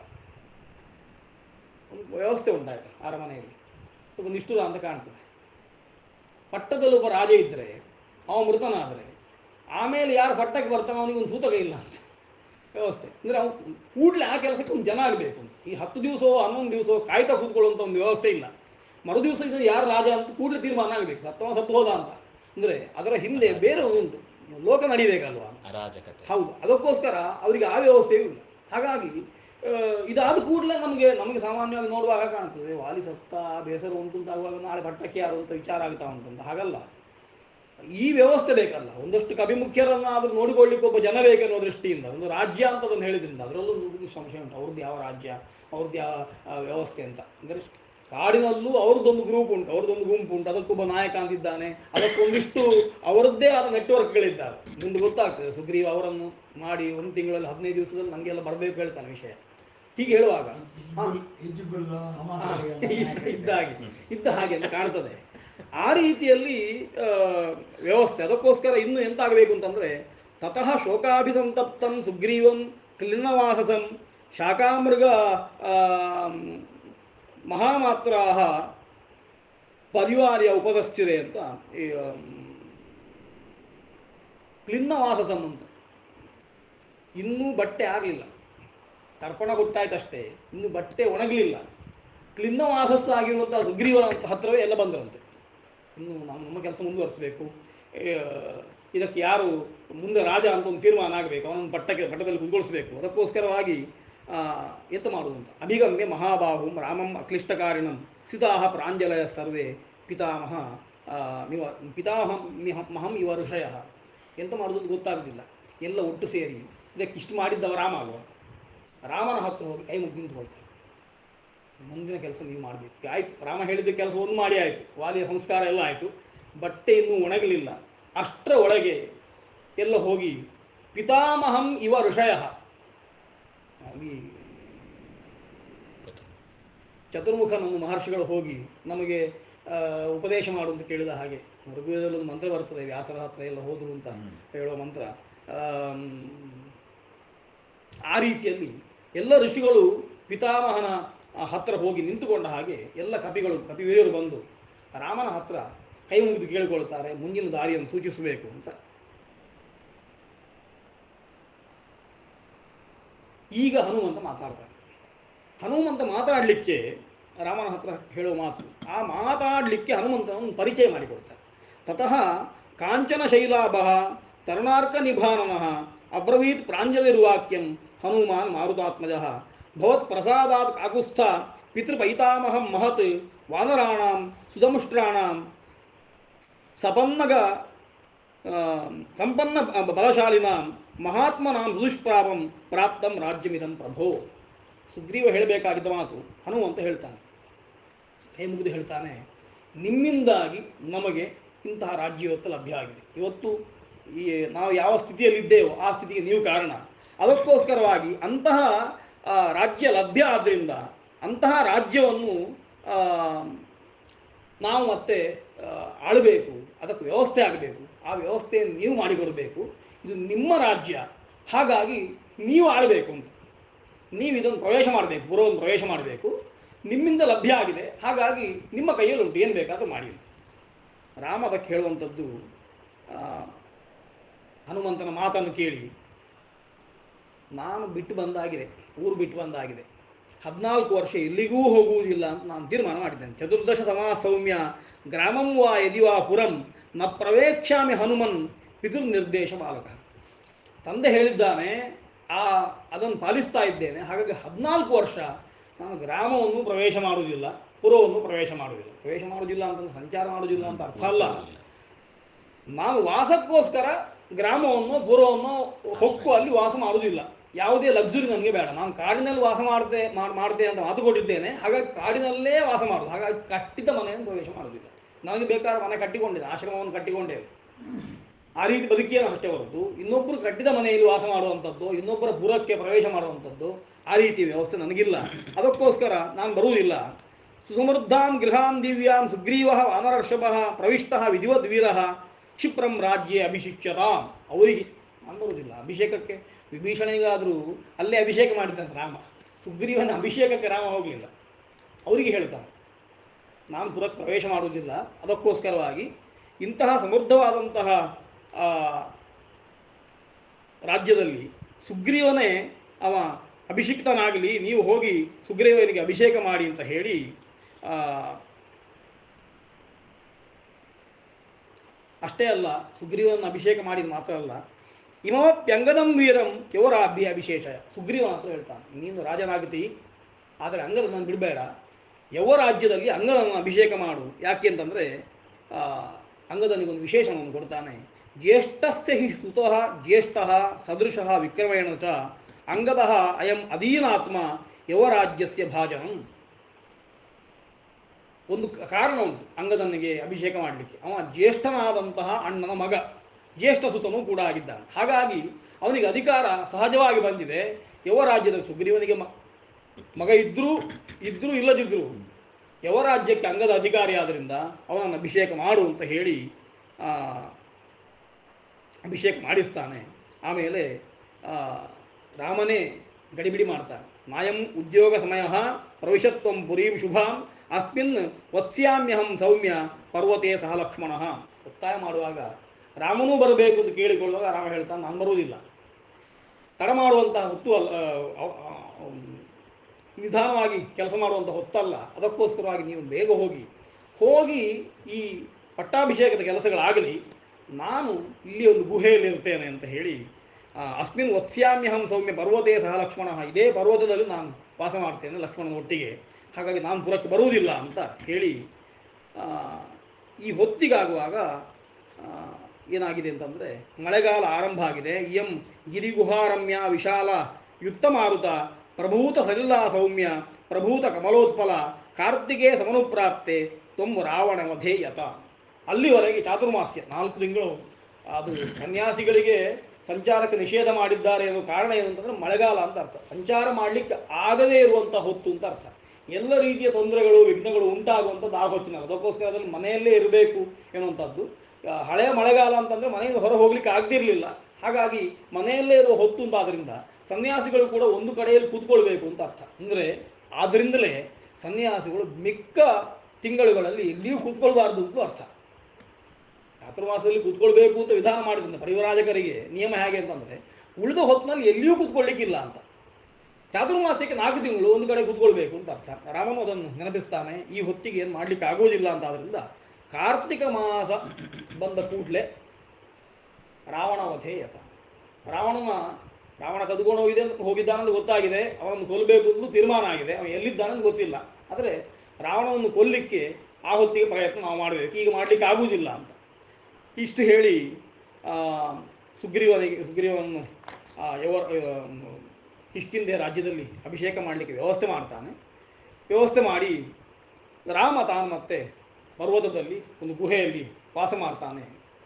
ಒಂದು ವ್ಯವಸ್ಥೆ ಉಂಟಾಯಿತು ಅರಮನೆಯಲ್ಲಿ ಸ್ವಲ್ಪ ನಿಷ್ಠುರ ಅಂತ ಕಾಣ್ತದೆ ಪಟ್ಟದಲ್ಲಿ ಒಬ್ಬ ರಾಜ ಇದ್ದರೆ ಅವ ಮೃತನಾದರೆ ಆಮೇಲೆ ಯಾರು ಪಟ್ಟಕ್ಕೆ ಬರ್ತಾನೋ ಅವನಿಗೆ ಒಂದು ಸೂತಕ ಇಲ್ಲ ಅಂತ ವ್ಯವಸ್ಥೆ ಅಂದರೆ ಅವ್ನು ಕೂಡಲೇ ಆ ಕೆಲಸಕ್ಕೆ ಒಂದು ಜನ ಆಗಬೇಕು ಈ ಹತ್ತು ದಿವಸ ಹನ್ನೊಂದು ದಿವಸ ಕಾಯ್ತಾ ಕೂತ್ಕೊಳ್ಳುವಂಥ ಒಂದು ವ್ಯವಸ್ಥೆ ಇಲ್ಲ ಮರು ದಿವಸ ಇದು ಯಾರು ರಾಜ ಅಂತ ಕೂಡಲೇ ತೀರ್ಮಾನ ಆಗಬೇಕು ಸತ್ತವ ಸತ್ತು ಹೋದ ಅಂತ ಅಂದರೆ ಅದರ ಹಿಂದೆ ಬೇರೆ ಉಂಟು ಲೋಕ ನಡಿಬೇಕಲ್ವಾ ಅರಾಜಕತೆ ಹೌದು ಅದಕ್ಕೋಸ್ಕರ ಅವರಿಗೆ ಆ ವ್ಯವಸ್ಥೆಯೂ ಇಲ್ಲ ಹಾಗಾಗಿ ಆ, ಇದಾದ ಕೂಡಲೇ ನಮಗೆ ನಮಗೆ ಸಾಮಾನ್ಯವಾಗಿ ನೋಡುವಾಗ ಕಾಣ್ತದೆ ವಾಲಿ ಸತ್ತ ಬೇಸರ ಉಂಟು ಅಂತ ಆಗುವಾಗ ನಾಳೆ ಪಟ್ಟಕ್ಕೆ ಯಾರು ಅಂತ ವಿಚಾರ ಆಗ್ತಾ ಉಂಟು ಅಂತ ಹಾಗಲ್ಲ ಈ ವ್ಯವಸ್ಥೆ ಬೇಕಲ್ಲ ಒಂದಷ್ಟು ಕವಿಮುಖ್ಯರನ್ನಾದ್ರೂ ನೋಡಿಕೊಳ್ಳಿಕ್ಕೆ ಒಬ್ಬ ಜನ ಬೇಕೆನ್ನೋ ದೃಷ್ಟಿಯಿಂದ ಒಂದು ರಾಜ್ಯ ಅಂತ ಅದನ್ನು ಹೇಳಿದ್ರಿಂದ ಅದರಲ್ಲೂ ಒಂದು ಸಂಶಯ ಉಂಟು ಅವ್ರದ್ದು ಯಾವ ರಾಜ್ಯ ಅವ್ರದ್ದು ಯಾವ ಆ, ವ್ಯವಸ್ಥೆ ಅಂತ ಅಂದರೆ ಕಾಡಿನಲ್ಲೂ ಅವ್ರದ್ದೊಂದು ಗ್ರೂಪ್ ಉಂಟು ಅವ್ರದ್ದೊಂದು ಗುಂಪು ಉಂಟು ಅದಕ್ಕೊಬ್ಬ ನಾಯಕ ಅಂತಿದ್ದಾನೆ ಅದಕ್ಕೊಂದಿಷ್ಟು ಅವರದ್ದೇ ಆದ ನೆಟ್ವರ್ಕ್ಗಳಿದ್ದಾವೆ ಮುಂದೆ ಗೊತ್ತಾಗ್ತದೆ ಸುಗ್ರೀವ್ ಅವರನ್ನು ಮಾಡಿ ಒಂದು ತಿಂಗಳಲ್ಲಿ ಹದಿನೈದು ದಿವಸದಲ್ಲಿ ನನಗೆಲ್ಲ ಬರಬೇಕು ಹೇಳ್ತಾನೆ ವಿಷಯ ಹೀಗೆ ಹೇಳುವಾಗ ಹಾ, ಹಾ, ಇದ್ದ ಹಾಗೆ ಇದ್ದ ಹಾಗೆ ಅಂತ ಕಾಣ್ತದೆ ಆ ರೀತಿಯಲ್ಲಿ ಆ, ವ್ಯವಸ್ಥೆ ಅದಕ್ಕೋಸ್ಕರ ಇನ್ನು ಎಂತ ಆಗಬೇಕು ಅಂತಂದ್ರೆ ತತಃ ಶೋಕಾಭಿಸಂತಪ್ತಂ ಸುಗ್ರೀವಂ ಕ್ಲಿನ್ನವಾಸಸಂ ಶಾಕಾಮೃಗ ಮಹಾಮಾತ್ರಾ ಪರಿವಾರ್ಯ ಉಪದಸ್ಥಿರೆ ಅಂತ ಈ ಆಮ್, ಕ್ಲಿನ್ನವಾಸಸಂ ಅಂತ ಇನ್ನೂ ಬಟ್ಟೆ ಆಗಲಿಲ್ಲ ತರ್ಪಣ ಕೊಟ್ಟಾಯ್ತಷ್ಟೇ ಇನ್ನು ಬಟ್ಟೆ ಒಣಗಲಿಲ್ಲ ಕ್ಲಿನ್ನವಾಸಸ್ಸ ಆಗಿರುವಂಥ ಸುಗ್ರೀವ ಅಂತ ಹತ್ರವೇ ಎಲ್ಲ ಬಂದರಂತೆ ಇನ್ನು ನಾವು ನಮ್ಮ ಕೆಲಸ ಮುಂದುವರಿಸಬೇಕು ಇದಕ್ಕೆ ಯಾರು ಮುಂದೆ ರಾಜ ಅಂತ ಒಂದು ತೀರ್ಮಾನ ಆಗಬೇಕು ಅವನನ್ನು ಪಟ್ಟಕ್ಕೆ ಪಟ್ಟದಲ್ಲಿ ಕುತ್ಕೊಳಿಸ್ಬೇಕು ಅದಕ್ಕೋಸ್ಕರವಾಗಿ ಆ, ಎಂತ ಮಾಡುವುದು ಅಂತ ಅಭಿಗಮ್ಯ ಮಹಾಬಾಹುಂ ರಾಮಂ ಅಕ್ಲಿಷ್ಟಕಾರಿಣಂ ಸಿತಾಹ ಪ್ರಾಂಜಲಯ ಸರ್ವೇ ಪಿತಾಮಹ ಆ, ನಿವ ಪಿತಾಮಹಂ ಮಿಹ- ಮಹಂ ಇವ ಋಷಯ ಎಂತ ಮಾಡೋದು ಅಂತ ಗೊತ್ತಾಗುದಿಲ್ಲ ಎಲ್ಲ ಒಟ್ಟು ಸೇರಿ ಇದಕ್ಕಿಷ್ಟು ಮಾಡಿದ್ದವ ರಾಮ ಅಲ್ವ ರಾಮನ ಹತ್ರ ಹೋಗಿ ಕೈ ಮುಗಿ ನಿಂತ್ಕೊಳ್ತಾರೆ ಮುಂದಿನ ಕೆಲಸ ನೀವು ಮಾಡಬೇಕು ಆಯಿತು ರಾಮ ಹೇಳಿದ ಕೆಲಸ ಒಂದು ಮಾಡಿ ಆಯಿತು ವಾಲಿಯ ಸಂಸ್ಕಾರ ಎಲ್ಲ ಆಯಿತು ಬಟ್ಟೆ ಇನ್ನೂ ಒಣಗಲಿಲ್ಲ ಅಷ್ಟರ ಒಳಗೆ ಎಲ್ಲ ಹೋಗಿ ಪಿತಾಮಹಂ ಇವ ಋಷಯ ಅಲ್ಲಿ ಚತುರ್ಮುಖನನ್ನು ಮಹರ್ಷಿಗಳು ಹೋಗಿ ನಮಗೆ ಆ, ಉಪದೇಶ ಮಾಡು ಅಂತ ಕೇಳಿದ ಹಾಗೆ ಋಗ್ವೇದದಲ್ಲಿ ಒಂದು ಮಂತ್ರ ಬರ್ತದೆ ವ್ಯಾಸರ ಹತ್ರ ಎಲ್ಲ ಹೋದ್ರು ಅಂತ ಹ್ಮ್. ಹೇಳುವ ಮಂತ್ರ ಆಮ್, ಆ ರೀತಿಯಲ್ಲಿ ಎಲ್ಲ ಋಷಿಗಳು ಪಿತಾಮಹನ ಆ, ಹತ್ರ ಹೋಗಿ ನಿಂತುಕೊಂಡ ಹಾಗೆ ಎಲ್ಲ ಕಪಿಗಳು ಕಪಿವೀರರು ಬಂದು ರಾಮನ ಹತ್ರ ಕೈ ಮುಗಿದು ಕೇಳಿಕೊಳ್ತಾರೆ ಮುಂದಿನ ದಾರಿಯನ್ನು ಸೂಚಿಸಬೇಕು ಅಂತ ಈಗ ಹನುಮಂತ ಮಾತಾಡ್ತಾರೆ ಹನುಮಂತ ಮಾತಾಡಲಿಕ್ಕೆ ರಾಮನ ಹತ್ರ ಹೇಳುವ ಮಾತು ಆ ಮಾತಾಡಲಿಕ್ಕೆ ಹನುಮಂತನನ್ನು ಪರಿಚಯ ಮಾಡಿಕೊಡ್ತಾರೆ ತತಃ ಕಾಂಚನ ಶೈಲಾಭ ತರುಣಾರ್ಕ ನಿಭಾನನಃ ಅಬ್ರವೀತ್ ಪ್ರಾಂಜಲಿರುವಾಕ್ಯಂ ಹನುಮಾನ್ ಮಾರುತಾತ್ಮಜ ಭವತ್ ಪ್ರಸಾದಾತ್ ಕಾಕುತ್ಸ್ಥ ಪಿತೃಪೈತಾಮಹಂ ಮಹತ್ ವಾನರಾಣಾಂ ಸುಧಮುಷ್ಟ್ರಾಣಾಂ ಸಪನ್ನಗ ಆ, ಸಂಪನ್ನ ಬ- ಬಲಶಾಲಿನಾಂ ಮಹಾತ್ಮನಾಂ ದುಷ್ಪ್ರಾಪಂ ಪ್ರಾಪ್ತಂ ರಾಜ್ಯಮಿದಂ ಪ್ರಭೋ ಸುಗ್ರೀವ ಹೇಳಬೇಕಾಗಿದ್ದ ಮಾತು ಹನುಮಂತ ಹೇಳ್ತಾನೆ ಕೈ ಮುಗಿದು ಹೇಳ್ತಾನೆ ನಿಮ್ಮಿಂದಾಗಿ ನಮಗೆ ಇಂತಹ ರಾಜ್ಯ ಇವತ್ತು ಲಭ್ಯ ಆಗಿದೆ ಇವತ್ತು ಈ ನಾವು ಯಾವ ಸ್ಥಿತಿಯಲ್ಲಿದ್ದೇವೋ ಆ ಸ್ಥಿತಿಗೆ ನೀವು ಕಾರಣ ಅದಕ್ಕೋಸ್ಕರವಾಗಿ ಅಂತಹ ಆ, ರಾಜ್ಯ ಲಭ್ಯ ಆದ್ದರಿಂದ ಅಂತಹ ರಾಜ್ಯವನ್ನು ಆ, ನಾವು ಮತ್ತೆ ಆ, ಆಳಬೇಕು ಅದಕ್ಕೆ ವ್ಯವಸ್ಥೆ ಆಗಬೇಕು ಆ ವ್ಯವಸ್ಥೆಯನ್ನು ನೀವು ಮಾಡಿಕೊಡಬೇಕು ಇದು ನಿಮ್ಮ ರಾಜ್ಯ ಹಾಗಾಗಿ ನೀವು ಆಳಬೇಕು ಅಂತ ನೀವು ಇದನ್ನು ಪ್ರವೇಶ ಮಾಡಬೇಕು ಪೂರ್ವವನ್ನು ಪ್ರವೇಶ ಮಾಡಬೇಕು ನಿಮ್ಮಿಂದ ಲಭ್ಯ ಆಗಿದೆ ಹಾಗಾಗಿ ನಿಮ್ಮ ಕೈಯಲ್ಲಿ ಉಂಟು ಏನು ಬೇಕಾದರೂ ಮಾಡಿ ಅಂತ ರಾಮ ಅದಕ್ಕೆ ಹೇಳುವಂಥದ್ದು ಆ, ಹನುಮಂತನ ಮಾತನ್ನು ಕೇಳಿ ನಾನು ಬಿಟ್ಟು ಬಂದಾಗಿದೆ ಊರು ಬಿಟ್ಟು ಬಂದಾಗಿದೆ ಹದಿನಾಲ್ಕು ವರ್ಷ ಎಲ್ಲಿಗೂ ಹೋಗುವುದಿಲ್ಲ ಅಂತ ನಾನು ತೀರ್ಮಾನ ಮಾಡಿದ್ದೇನೆ ಚತುರ್ದಶ ಸಮಾ ಸೌಮ್ಯ ಗ್ರಾಮಂ ವಾ ಯದಿ ವಾ ಪುರಂ ನ ಪ್ರವೇಕ್ಷ್ಯಾಮಿ ಹನುಮನ್ ಪಿತೃ ನಿರ್ದೇಶ ಬಾಲಕ ತಂದೆ ಹೇಳಿದ್ದಾನೆ ಆ ಅದನ್ನು ಪಾಲಿಸ್ತಾ ಇದ್ದೇನೆ ಹಾಗಾಗಿ ಹದಿನಾಲ್ಕು ವರ್ಷ ನಾನು ಗ್ರಾಮವನ್ನು ಪ್ರವೇಶ ಮಾಡುವುದಿಲ್ಲ ಪುರವನ್ನು ಪ್ರವೇಶ ಮಾಡುವುದಿಲ್ಲ ಪ್ರವೇಶ ಮಾಡುವುದಿಲ್ಲ ಅಂತಂದ್ರೆ ಸಂಚಾರ ಮಾಡುವುದಿಲ್ಲ ಅಂತ ಅರ್ಥ ಅಲ್ಲ ನಾನು ವಾಸಕ್ಕೋಸ್ಕರ ಗ್ರಾಮವನ್ನು ಪುರವನ್ನು ಹೊಕ್ಕು ಅಲ್ಲಿ ವಾಸ ಮಾಡುವುದಿಲ್ಲ ಯಾವುದೇ ಲಕ್ಸುರಿ ನನಗೆ ಬೇಡ ನಾನು ಕಾಡಿನಲ್ಲಿ ವಾಸ ಮಾಡ್ತೆ ಮಾಡ್- ಮಾಡ್ತೆ ಅಂತ ಮಾತು ಕೊಟ್ಟಿದ್ದೇನೆ ಹಾಗಾಗಿ ಕಾಡಿನಲ್ಲೇ ವಾಸ ಮಾಡುದು ಹಾಗಾಗಿ ಕಟ್ಟಿದ ಮನೆಯನ್ನು ಪ್ರವೇಶ ಮಾಡುವುದಿಲ್ಲ ನನಗೆ ಬೇಕಾದ್ರೆ ಮನೆ ಕಟ್ಟಿಕೊಂಡಿದ್ದೆ ಆಶ್ರಮವನ್ನು ಕಟ್ಟಿಕೊಂಡೇವೆ ಆ ರೀತಿ ಬದುಕಿಯನ್ನು ಅಷ್ಟೇ ಹೊರತು ಇನ್ನೊಬ್ಬರು ಕಟ್ಟಿದ ಮನೆಯಲ್ಲಿ ವಾಸ ಮಾಡುವಂಥದ್ದು ಇನ್ನೊಬ್ಬರ ಪುರಕ್ಕೆ ಪ್ರವೇಶ ಮಾಡುವಂಥದ್ದು ಆ ರೀತಿ ವ್ಯವಸ್ಥೆ ನನಗಿಲ್ಲ ಅದಕ್ಕೋಸ್ಕರ ನಾನು ಬರುವುದಿಲ್ಲ ಸುಸಮೃದ್ಧಾಂ ಗೃಹಾಂ ದಿವ್ಯಾಂ ಸುಗ್ರೀವ ವಾನರರ್ಷಭ ಪ್ರವಿಷ್ಟ ವಿಧಿವದ್ ವೀರ ಕ್ಷಿಪ್ರಂ ರಾಜ್ಯೆ ಅಭಿಷಿಚ್ಯತಾಂ ಅವರಿಗೆ ನಾನು ಬರುವುದಿಲ್ಲ ಅಭಿಷೇಕಕ್ಕೆ ವಿಭೀಷಣಿಗಾದರೂ ಅಲ್ಲೇ ಅಭಿಷೇಕ ಮಾಡಿದಂತೆ ರಾಮ ಸುಗ್ರೀವನ ಅಭಿಷೇಕಕ್ಕೆ ರಾಮ ಹೋಗಲಿಲ್ಲ ಅವರಿಗೆ ಹೇಳ್ತಾನೆ ನಾನು ಪುರಕ್ಕೆ ಪ್ರವೇಶ ಮಾಡುವುದಿಲ್ಲ ಅದಕ್ಕೋಸ್ಕರವಾಗಿ ಇಂತಹ ಸಮೃದ್ಧವಾದಂತಹ ಆ, ರಾಜ್ಯದಲ್ಲಿ ಸುಗ್ರೀವನೇ ಅವ ಅಭಿಷಿಕ್ತನಾಗಲಿ ನೀವು ಹೋಗಿ ಸುಗ್ರೀವನಿಗೆ ಅಭಿಷೇಕ ಮಾಡಿ ಅಂತ ಹೇಳಿ ಆ, ಅಷ್ಟೇ ಅಲ್ಲ ಸುಗ್ರೀವನ ಅಭಿಷೇಕ ಮಾಡಿದ ಮಾತ್ರ ಅಲ್ಲ ಇಮಪ್ಯಂಗದಂ ವೀರಂ ಯವರಾಭ್ಯ ಅಭಿಷೇಷ ಸುಗ್ರೀವನ ಹತ್ರ ಹೇಳ್ತಾನೆ ನೀನು ರಾಜನಾಗತಿ ಆದರೆ ಅಂಗದನ್ನು ಬಿಡಬೇಡ ಯಾವ ರಾಜ್ಯದಲ್ಲಿ ಅಂಗದನ್ನು ಅಭಿಷೇಕ ಮಾಡು ಯಾಕೆ ಅಂತಂದರೆ ಅಂಗದನಿಗೊಂದು ವಿಶೇಷಣವನ್ನು ಕೊಡ್ತಾನೆ ಜ್ಯೇಷ್ಠಸ್ಯ ಹಿ ಸುತಃ ಜ್ಯೇಷ್ಠ ಸದೃಶಃ ವಿಕ್ರಮೇಣ ಚ ಅಂಗದ ಅಯಂ ಅಧೀನಾತ್ಮ ಯವರಾಜ್ಯಸ್ಯ ಭಾಜನಂ ಒಂದು ಕ- ಕಾರಣ ಉಂಟು ಅಂಗದನಿಗೆ ಅಭಿಷೇಕ ಮಾಡಲಿಕ್ಕೆ ಅವ ಜ್ಯೇಷ್ಠನಾದಂತಹ ಅಣ್ಣನ ಮಗ ಜ್ಯೇಷ್ಠ ಸುತನೂ ಕೂಡ ಆಗಿದ್ದಾನೆ ಹಾಗಾಗಿ ಅವನಿಗೆ ಅಧಿಕಾರ ಸಹಜವಾಗಿ ಬಂದಿದೆ ಯವರಾಜ್ಯದ ಸುಗ್ರೀವನಿಗೆ ಮ ಮಗ ಇದ್ರೂ ಇದ್ರೂ ಇಲ್ಲದಿದ್ರೂ ಯವರಾಜ್ಯಕ್ಕೆ ಅಂಗದ ಅಧಿಕಾರಿ ಆದ್ದರಿಂದ ಅವನನ್ನು ಅಭಿಷೇಕ ಮಾಡು ಅಂತ ಹೇಳಿ ಆ, ಅಭಿಷೇಕ ಮಾಡಿಸ್ತಾನೆ ಆಮೇಲೆ ಆ, ರಾಮನೇ ಗಡಿಬಿಡಿ ಮಾಡ್ತಾನೆ ನಾಯಂ ಉದ್ಯೋಗ ಸಮಯ ಪ್ರವಿಶತ್ವಂ ಪುರೀಂ ಶುಭಾಂ ಅಸ್ಮಿನ್ ವತ್ಸ್ಯಾಮ್ಯಹಂ ಸೌಮ್ಯ ಪರ್ವತೆ ಸಹ ಲಕ್ಷ್ಮಣ ಒತ್ತಾಯ ಮಾಡುವಾಗ ರಾಮನೂ ಬರಬೇಕು ಅಂತ ಕೇಳಿಕೊಳ್ಳುವಾಗ ರಾಮ ಹೇಳ್ತಾನೆ ನಾನು ಬರುವುದಿಲ್ಲ ತಡ ಮಾಡುವಂತಹ ಹೊತ್ತು ಅಲ್ಲ ಆ, ಆ, ಆ, ನಿಧಾನವಾಗಿ ಕೆಲಸ ಮಾಡುವಂಥ ಹೊತ್ತಲ್ಲ ಅದಕ್ಕೋಸ್ಕರವಾಗಿ ನೀವು ಬೇಗ ಹೋಗಿ ಹೋಗಿ ಈ ಪಟ್ಟಾಭಿಷೇಕದ ಕೆಲಸಗಳಾಗಲಿ ನಾನು ಇಲ್ಲಿ ಒಂದು ಗುಹೆಯಲ್ಲಿ ಇರ್ತೇನೆ ಅಂತ ಹೇಳಿ ಆ, ಅಸ್ಮಿನ್ ವತ್ಸ್ಯಾಮ್ಯಹಂ ಸೌಮ್ಯ ಪರ್ವತೆ ಸಹ ಲಕ್ಷ್ಮಣ ಇದೇ ಪರ್ವತದಲ್ಲಿ ನಾನು ವಾಸ ಮಾಡ್ತೇನೆ ಲಕ್ಷ್ಮಣನ ಒಟ್ಟಿಗೆ ಹಾಗಾಗಿ ನಾನು ಪುರಕ್ಕೆ ಬರುವುದಿಲ್ಲ ಅಂತ ಹೇಳಿ ಆ, ಈ ಹೊತ್ತಿಗಾಗುವಾಗ ಆ, ಏನಾಗಿದೆ ಅಂತಂದರೆ ಮಳೆಗಾಲ ಆರಂಭ ಆಗಿದೆ ಇಯಂ ಗಿರಿಗುಹಾರಮ್ಯ ವಿಶಾಲ ಯುಕ್ತ ಮಾರುತ ಪ್ರಭೂತ ಸಲಿಲ ಸೌಮ್ಯ ಪ್ರಭೂತ ಕಮಲೋತ್ಪಲ ಕಾರ್ತಿಗೆ ಸಮನುಪ್ರಾಪ್ತೆ ತೊಂಬ ರಾವಣ ವಧೇಯತ ಅಲ್ಲಿವರೆಗೆ ಚಾತುರ್ಮಾಸ್ಯ ನಾಲ್ಕು ತಿಂಗಳು ಅದು ಸನ್ಯಾಸಿಗಳಿಗೆ ಸಂಚಾರಕ್ಕೆ ನಿಷೇಧ ಮಾಡಿದ್ದಾರೆ ಅನ್ನೋ ಕಾರಣ ಏನು ಅಂತಂದ್ರೆ ಮಳೆಗಾಲ ಅಂತ ಅರ್ಥ ಸಂಚಾರ ಮಾಡಲಿಕ್ಕೆ ಆಗದೇ ಇರುವಂಥ ಹೊತ್ತು ಅಂತ ಅರ್ಥ ಎಲ್ಲ ರೀತಿಯ ತೊಂದರೆಗಳು ವಿಘ್ನಗಳು ಉಂಟಾಗುವಂಥದ್ದು ಆ ಹೊತ್ತಿನಲ್ಲಿ ಅದಕ್ಕೋಸ್ಕರ ಅದನ್ನು ಮನೆಯಲ್ಲೇ ಇರಬೇಕು ಎನ್ನುವಂಥದ್ದು ಆ, ಹಳೆಯ ಮಳೆಗಾಲ ಅಂತಂದ್ರೆ ಮನೆಯಿಂದ ಹೊರ ಹೋಗ್ಲಿಕ್ಕೆ ಆಗ್ದಿರ್ಲಿಲ್ಲ ಹಾಗಾಗಿ ಮನೆಯಲ್ಲೇ ಇರುವ ಹೊತ್ತು ಅಂತ ಆದ್ರಿಂದ ಸನ್ಯಾಸಿಗಳು ಕೂಡ ಒಂದು ಕಡೆಯಲ್ಲಿ ಕೂತ್ಕೊಳ್ಬೇಕು ಅಂತ ಅರ್ಥ ಅಂದ್ರೆ ಆದ್ರಿಂದಲೇ ಸನ್ಯಾಸಿಗಳು ಮಿಕ್ಕ ತಿಂಗಳುಗಳಲ್ಲಿ ಎಲ್ಲಿಯೂ ಕೂತ್ಕೊಳ್ಬಾರ್ದು ಅಂತ ಅರ್ಥ ಚಾತುರ್ಮಾಸದಲ್ಲಿ ಕೂತ್ಕೊಳ್ಬೇಕು ಅಂತ ವಿಧಾನ ಮಾಡಿದ್ರಿಂದ ಪರಿವರಾಜಕರಿಗೆ ನಿಯಮ ಹೇಗೆ ಅಂತಂದ್ರೆ ಉಳಿದ ಹೊತ್ತಿನಲ್ಲಿ ಎಲ್ಲಿಯೂ ಕೂತ್ಕೊಳ್ಳಿಕ್ಕಿಲ್ಲ ಅಂತ ಚಾತುರ್ಮಾಸಕ್ಕೆ ನಾಲ್ಕು ತಿಂಗಳು ಒಂದು ಕಡೆ ಕೂತ್ಕೊಳ್ಬೇಕು ಅಂತ ಅರ್ಥ ರಾಮನು ಅದನ್ನು ನೆನಪಿಸ್ತಾನೆ ಈ ಹೊತ್ತಿಗೆ ಏನು ಮಾಡ್ಲಿಕ್ಕೆ ಆಗೋದಿಲ್ಲ ಅಂತ ಆದ್ರಿಂದ ಕಾರ್ತಿಕ ಮಾಸ ಬಂದ ಕೂಡಲೇ ರಾವಣ ವಧೆ ಯತ ರಾವಣನ ರಾವಣ ಕದ್ಕೊಂಡು ಹೋಗಿದೆ ಹೋಗಿದ್ದಾನಂತ ಗೊತ್ತಾಗಿದೆ ಅವನನ್ನು ಕೊಲ್ಲಬೇಕು ಅಂತ ತೀರ್ಮಾನ ಆಗಿದೆ ಅವನು ಎಲ್ಲಿದ್ದಾನಂತ ಗೊತ್ತಿಲ್ಲ ಆದರೆ ರಾವಣನನ್ನು ಕೊಲ್ಲಿಕ್ಕೆ ಆ ಹೊತ್ತಿಗೆ ಪ್ರಯತ್ನ ನಾವು ಮಾಡಬೇಕು ಈಗ ಮಾಡಲಿಕ್ಕೆ ಆಗುವುದಿಲ್ಲ ಅಂತ ಇಷ್ಟು ಹೇಳಿ ಆ, ಸುಗ್ರೀವನಿಗೆ ಸುಗ್ರೀವನನ್ನು ಆ, ಯವರ ಆ, ಕಿಷ್ಕಿಂದೆ ರಾಜ್ಯದಲ್ಲಿ ಅಭಿಷೇಕ ಮಾಡಲಿಕ್ಕೆ ವ್ಯವಸ್ಥೆ ಮಾಡ್ತಾನೆ ವ್ಯವಸ್ಥೆ ಮಾಡಿ ರಾಮ ತಾನು ಮತ್ತೆ ಪರ್ವತದಲ್ಲಿ ಒಂದು ಗುಹೆಯಲ್ಲಿ ವಾಸ ಮಾಡ್ತಾನೆ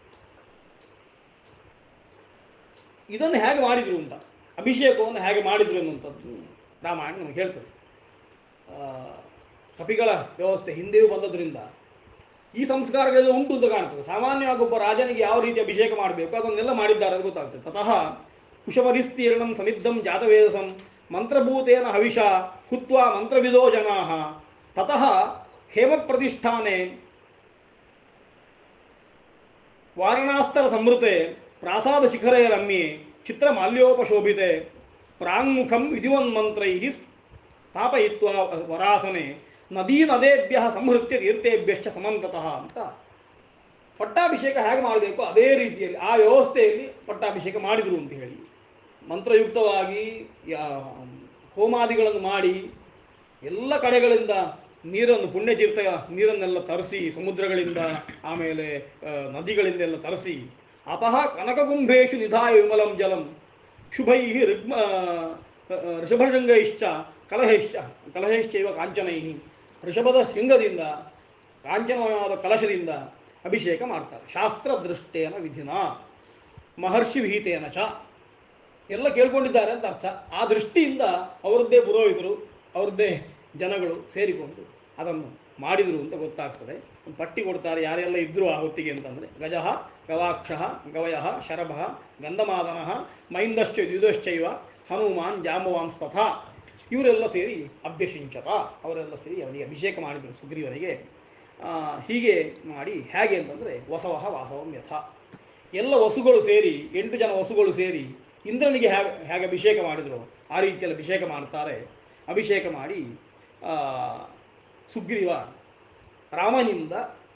ಇದನ್ನು ಹೇಗೆ ಮಾಡಿದ್ರು ಅಂತ ಅಭಿಷೇಕವನ್ನು ಹೇಗೆ ಮಾಡಿದ್ರು ಅನ್ನುವಂಥದ್ದು ರಾಮಾಯಣ ನಮಗೆ ಹೇಳ್ತದೆ ಆ, ಕಪಿಗಳ ವ್ಯವಸ್ಥೆ ಹಿಂದೆಯೂ ಬಂದದ್ರಿಂದ ಈ ಸಂಸ್ಕಾರಗಳೆಲ್ಲ ಉಂಟು ಅಂತ ಕಾಣ್ತದೆ ಸಾಮಾನ್ಯವಾಗಿ ಒಬ್ಬ ರಾಜನಿಗೆ ಯಾವ ರೀತಿ ಅಭಿಷೇಕ ಮಾಡಬೇಕು ಅದನ್ನೆಲ್ಲ ಮಾಡಿದ್ದಾರೆ ಅಂತ ಗೊತ್ತಾಗ್ತದೆ ತತಃ ಕುಶಪರಿಸ್ತೀರ್ಣಂ ಸಮಿದ್ಧಂ ಜಾತವೇದಸಂ ಮಂತ್ರಭೂತೇನ ಹವಿಷ ಹುತ್ವ ಮಂತ್ರವಿದೋ ಜನಾ ತತಃ ಹೇಮಪ್ರತಿಷ್ಠಾನೆ ವಾರಣಾಸ್ತರ ಸಂವೃತೆ ಪ್ರಾಸಾದ ಶಿಖರೇ ರಮ್ಯೆ ಚಿತ್ರ ಮಾಲ್ಯೋಪಶೋಭಿತೆ ಪ್ರಾಂಗುಖಂ ವಿಧಿವನ್ಮಂತ್ರೈ ಸ್ಥಾಪಯಿತ್ವ ವರಾಸನೆ ನದೀ ನದೇಭ್ಯ ಸಂಹೃತ್ಯ ತೀರ್ಥೇಭ್ಯಶ್ಚ ಸಮಂತತಃ ಅಂತ ಪಟ್ಟಾಭಿಷೇಕ ಹೇಗೆ ಮಾಡಬೇಕು ಅದೇ ರೀತಿಯಲ್ಲಿ ಆ ವ್ಯವಸ್ಥೆಯಲ್ಲಿ ಪಟ್ಟಾಭಿಷೇಕ ಮಾಡಿದರು ಅಂತ ಹೇಳಿ ಮಂತ್ರಯುಕ್ತವಾಗಿ ಯಾ- ಹೋಮಾದಿಗಳನ್ನು ಮಾಡಿ ಎಲ್ಲ ಕಡೆಗಳಿಂದ ನೀರನ್ನು ಪುಣ್ಯತೀರ್ಥ ನೀರನ್ನೆಲ್ಲ ತರಿಸಿ ಸಮುದ್ರಗಳಿಂದ ಆಮೇಲೆ ಆ, ನದಿಗಳಿಂದ ಎಲ್ಲ ತರಿಸಿ ಅಪಹ ಕನಕಗುಂಭೇಶು ನಿಧಾಯ ವಿಮಲಂ ಜಲಂ ಶುಭೈ ಋಗ್ಮ ಆ, ಋಷಭಶೃಂಗೈಶ್ಚ ಕಲಹೈಶ್ಚ ಕಲಹೈಶ್ಚೈವ ಕಾಂಚನೈ ಋಷಭದ ಶೃಂಗದಿಂದ ಕಾಂಚನವಾದ ಕಲಶದಿಂದ ಅಭಿಷೇಕ ಮಾಡ್ತಾರೆ ಶಾಸ್ತ್ರ ದೃಷ್ಟೇನ ವಿಧಿನ ಮಹರ್ಷಿ ವಿಹಿತೇನ ಚ ಎಲ್ಲ ಕೇಳ್ಕೊಂಡಿದ್ದಾರೆ ಅಂತ ಅರ್ಥ ಆ ದೃಷ್ಟಿಯಿಂದ ಅವರದ್ದೇ ಪುರೋಹಿತರು ಅವರದ್ದೇ ಜನಗಳು ಸೇರಿಕೊಂಡು ಅದನ್ನು ಮಾಡಿದರು ಅಂತ ಗೊತ್ತಾಗ್ತದೆ ಒಂದು ಪಟ್ಟಿ ಕೊಡ್ತಾರೆ ಯಾರೆಲ್ಲ ಇದ್ದರು ಆ ಹೊತ್ತಿಗೆ ಅಂತಂದರೆ ಗಜಃ ಗವಾಕ್ಷ ಗವಯ ಶರಭ ಗಂಧಮಾದನ ಮೈಂದಶ್ಚ ದ್ವಿದಶ್ಚೈವ ಹನುಮಾನ್ ಜಾಂಬವಾನ್ ತಥಾ ಇವರೆಲ್ಲ ಸೇರಿ ಅಭ್ಯಸಿಂಚತ ಅವರೆಲ್ಲ ಸೇರಿ ಅವನಿಗೆ ಅಭಿಷೇಕ ಮಾಡಿದರು ಸುಗ್ರೀವನಿಗೆ ಆ, ಹೀಗೆ ಮಾಡಿ ಹೇಗೆ ಅಂತಂದರೆ ವಸವಹ ವಾಸವಂ ಯಥ ಎಲ್ಲ ವಸುಗಳು ಸೇರಿ ಎಂಟು ಜನ ವಸುಗಳು ಸೇರಿ ಇಂದ್ರನಿಗೆ ಹೇಗೆ ಹೇಗೆ ಅಭಿಷೇಕ ಮಾಡಿದರು ಆ ರೀತಿಯಲ್ಲಿ ಅಭಿಷೇಕ ಮಾಡ್ತಾರೆ ಅಭಿಷೇಕ ಮಾಡಿ ಆ, ಸುಗ್ರೀವ ರಾಮನಿಂದ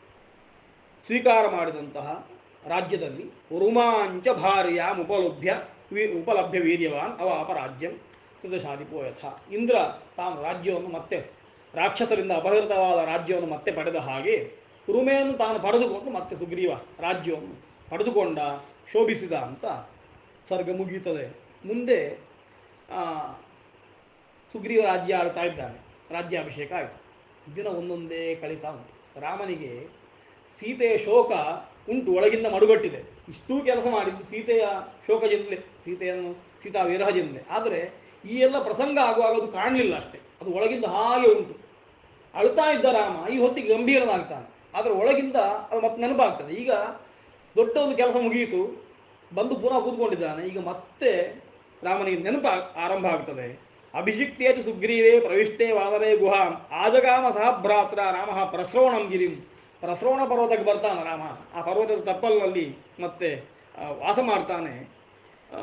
ಸ್ವೀಕಾರ ಮಾಡಿದಂತಹ ರಾಜ್ಯದಲ್ಲಿ ರುಮಾಂಚ ಭಾರ್ಯಾಂ ಉಪಲಭ್ಯ ವಿ ಉಪಲಭ್ಯ ವೀರ್ಯವಾನ್ ಅವಾಪ ರಾಜ್ಯಂ ತ್ರಿದಶಾಧಿಪೋ ಯಥ ಇಂದ್ರ ತಾನು ರಾಜ್ಯವನ್ನು ಮತ್ತೆ ರಾಕ್ಷಸರಿಂದ ಅಪಹೃತವಾದ ರಾಜ್ಯವನ್ನು ಮತ್ತೆ ಪಡೆದ ಹಾಗೆ ಉರುಮೆಯನ್ನು ತಾನು ಪಡೆದುಕೊಂಡು ಮತ್ತೆ ಸುಗ್ರೀವ ರಾಜ್ಯವನ್ನು ಪಡೆದುಕೊಂಡ ಶೋಭಿಸಿದ ಅಂತ ಸರ್ಗ ಮುಗಿಯುತ್ತದೆ ಮುಂದೆ ಆ, ಸುಗ್ರೀವ ರಾಜ್ಯ ಆಳ್ತಾ ಇದ್ದಾನೆ ರಾಜ್ಯಾಭಿಷೇಕ ಆಯಿತು ದಿನ ಒಂದೊಂದೇ ಕಳೀತಾ ಉಂಟು ರಾಮನಿಗೆ ಸೀತೆಯ ಶೋಕ ಉಂಟು ಒಳಗಿಂದ ಮಡುಗಟ್ಟಿದೆ ಇಷ್ಟೂ ಕೆಲಸ ಮಾಡಿದ್ದು ಸೀತೆಯ ಶೋಕದಿಂದಲೇ ಸೀತೆಯನ್ನು ಸೀತಾ ವಿರಹದಿಂದಲೇ ಆದರೆ ಈ ಎಲ್ಲ ಪ್ರಸಂಗ ಆಗುವಾಗ ಅದು ಕಾಣಲಿಲ್ಲ ಅಷ್ಟೇ ಅದು ಒಳಗಿಂದ ಹಾಗೆ ಉಂಟು ಅಳ್ತಾ ಇದ್ದ ರಾಮ ಈ ಹೊತ್ತಿಗೆ ಗಂಭೀರನಾಗ್ತಾನೆ ಆದರೆ ಒಳಗಿಂದ ಅದು ಮತ್ತೆ ನೆನಪಾಗ್ತದೆ ಈಗ ದೊಡ್ಡ ಒಂದು ಕೆಲಸ ಮುಗಿಯಿತು ಬಂದು ಪುನಃ ಕೂತ್ಕೊಂಡಿದ್ದಾನೆ ಈಗ ಮತ್ತೆ ರಾಮನಿಗೆ ನೆನಪು ಆಗ್- ಆರಂಭ ಆಗ್ತದೆ ಅಭಿಷಿಕ್ತೇತು ಸುಗ್ರೀವೇ ಪ್ರವಿಷ್ಟೇ ವಾದರೇ ಗುಹಾಂ ಆಜಗಾಮ ಸಹ ಭ್ರಾತ್ರ ರಾಮ ಪ್ರಸ್ರವಣಂ ಗಿರಿಂ ಪ್ರಸ್ರವಣ ಪರ್ವತಕ್ಕೆ ಬರ್ತಾನೆ ರಾಮ ಆ ಪರ್ವತದ ತಪ್ಪಲಿನಲ್ಲಿ ಮತ್ತೆ ಆ, ವಾಸ ಮಾಡ್ತಾನೆ ಆ,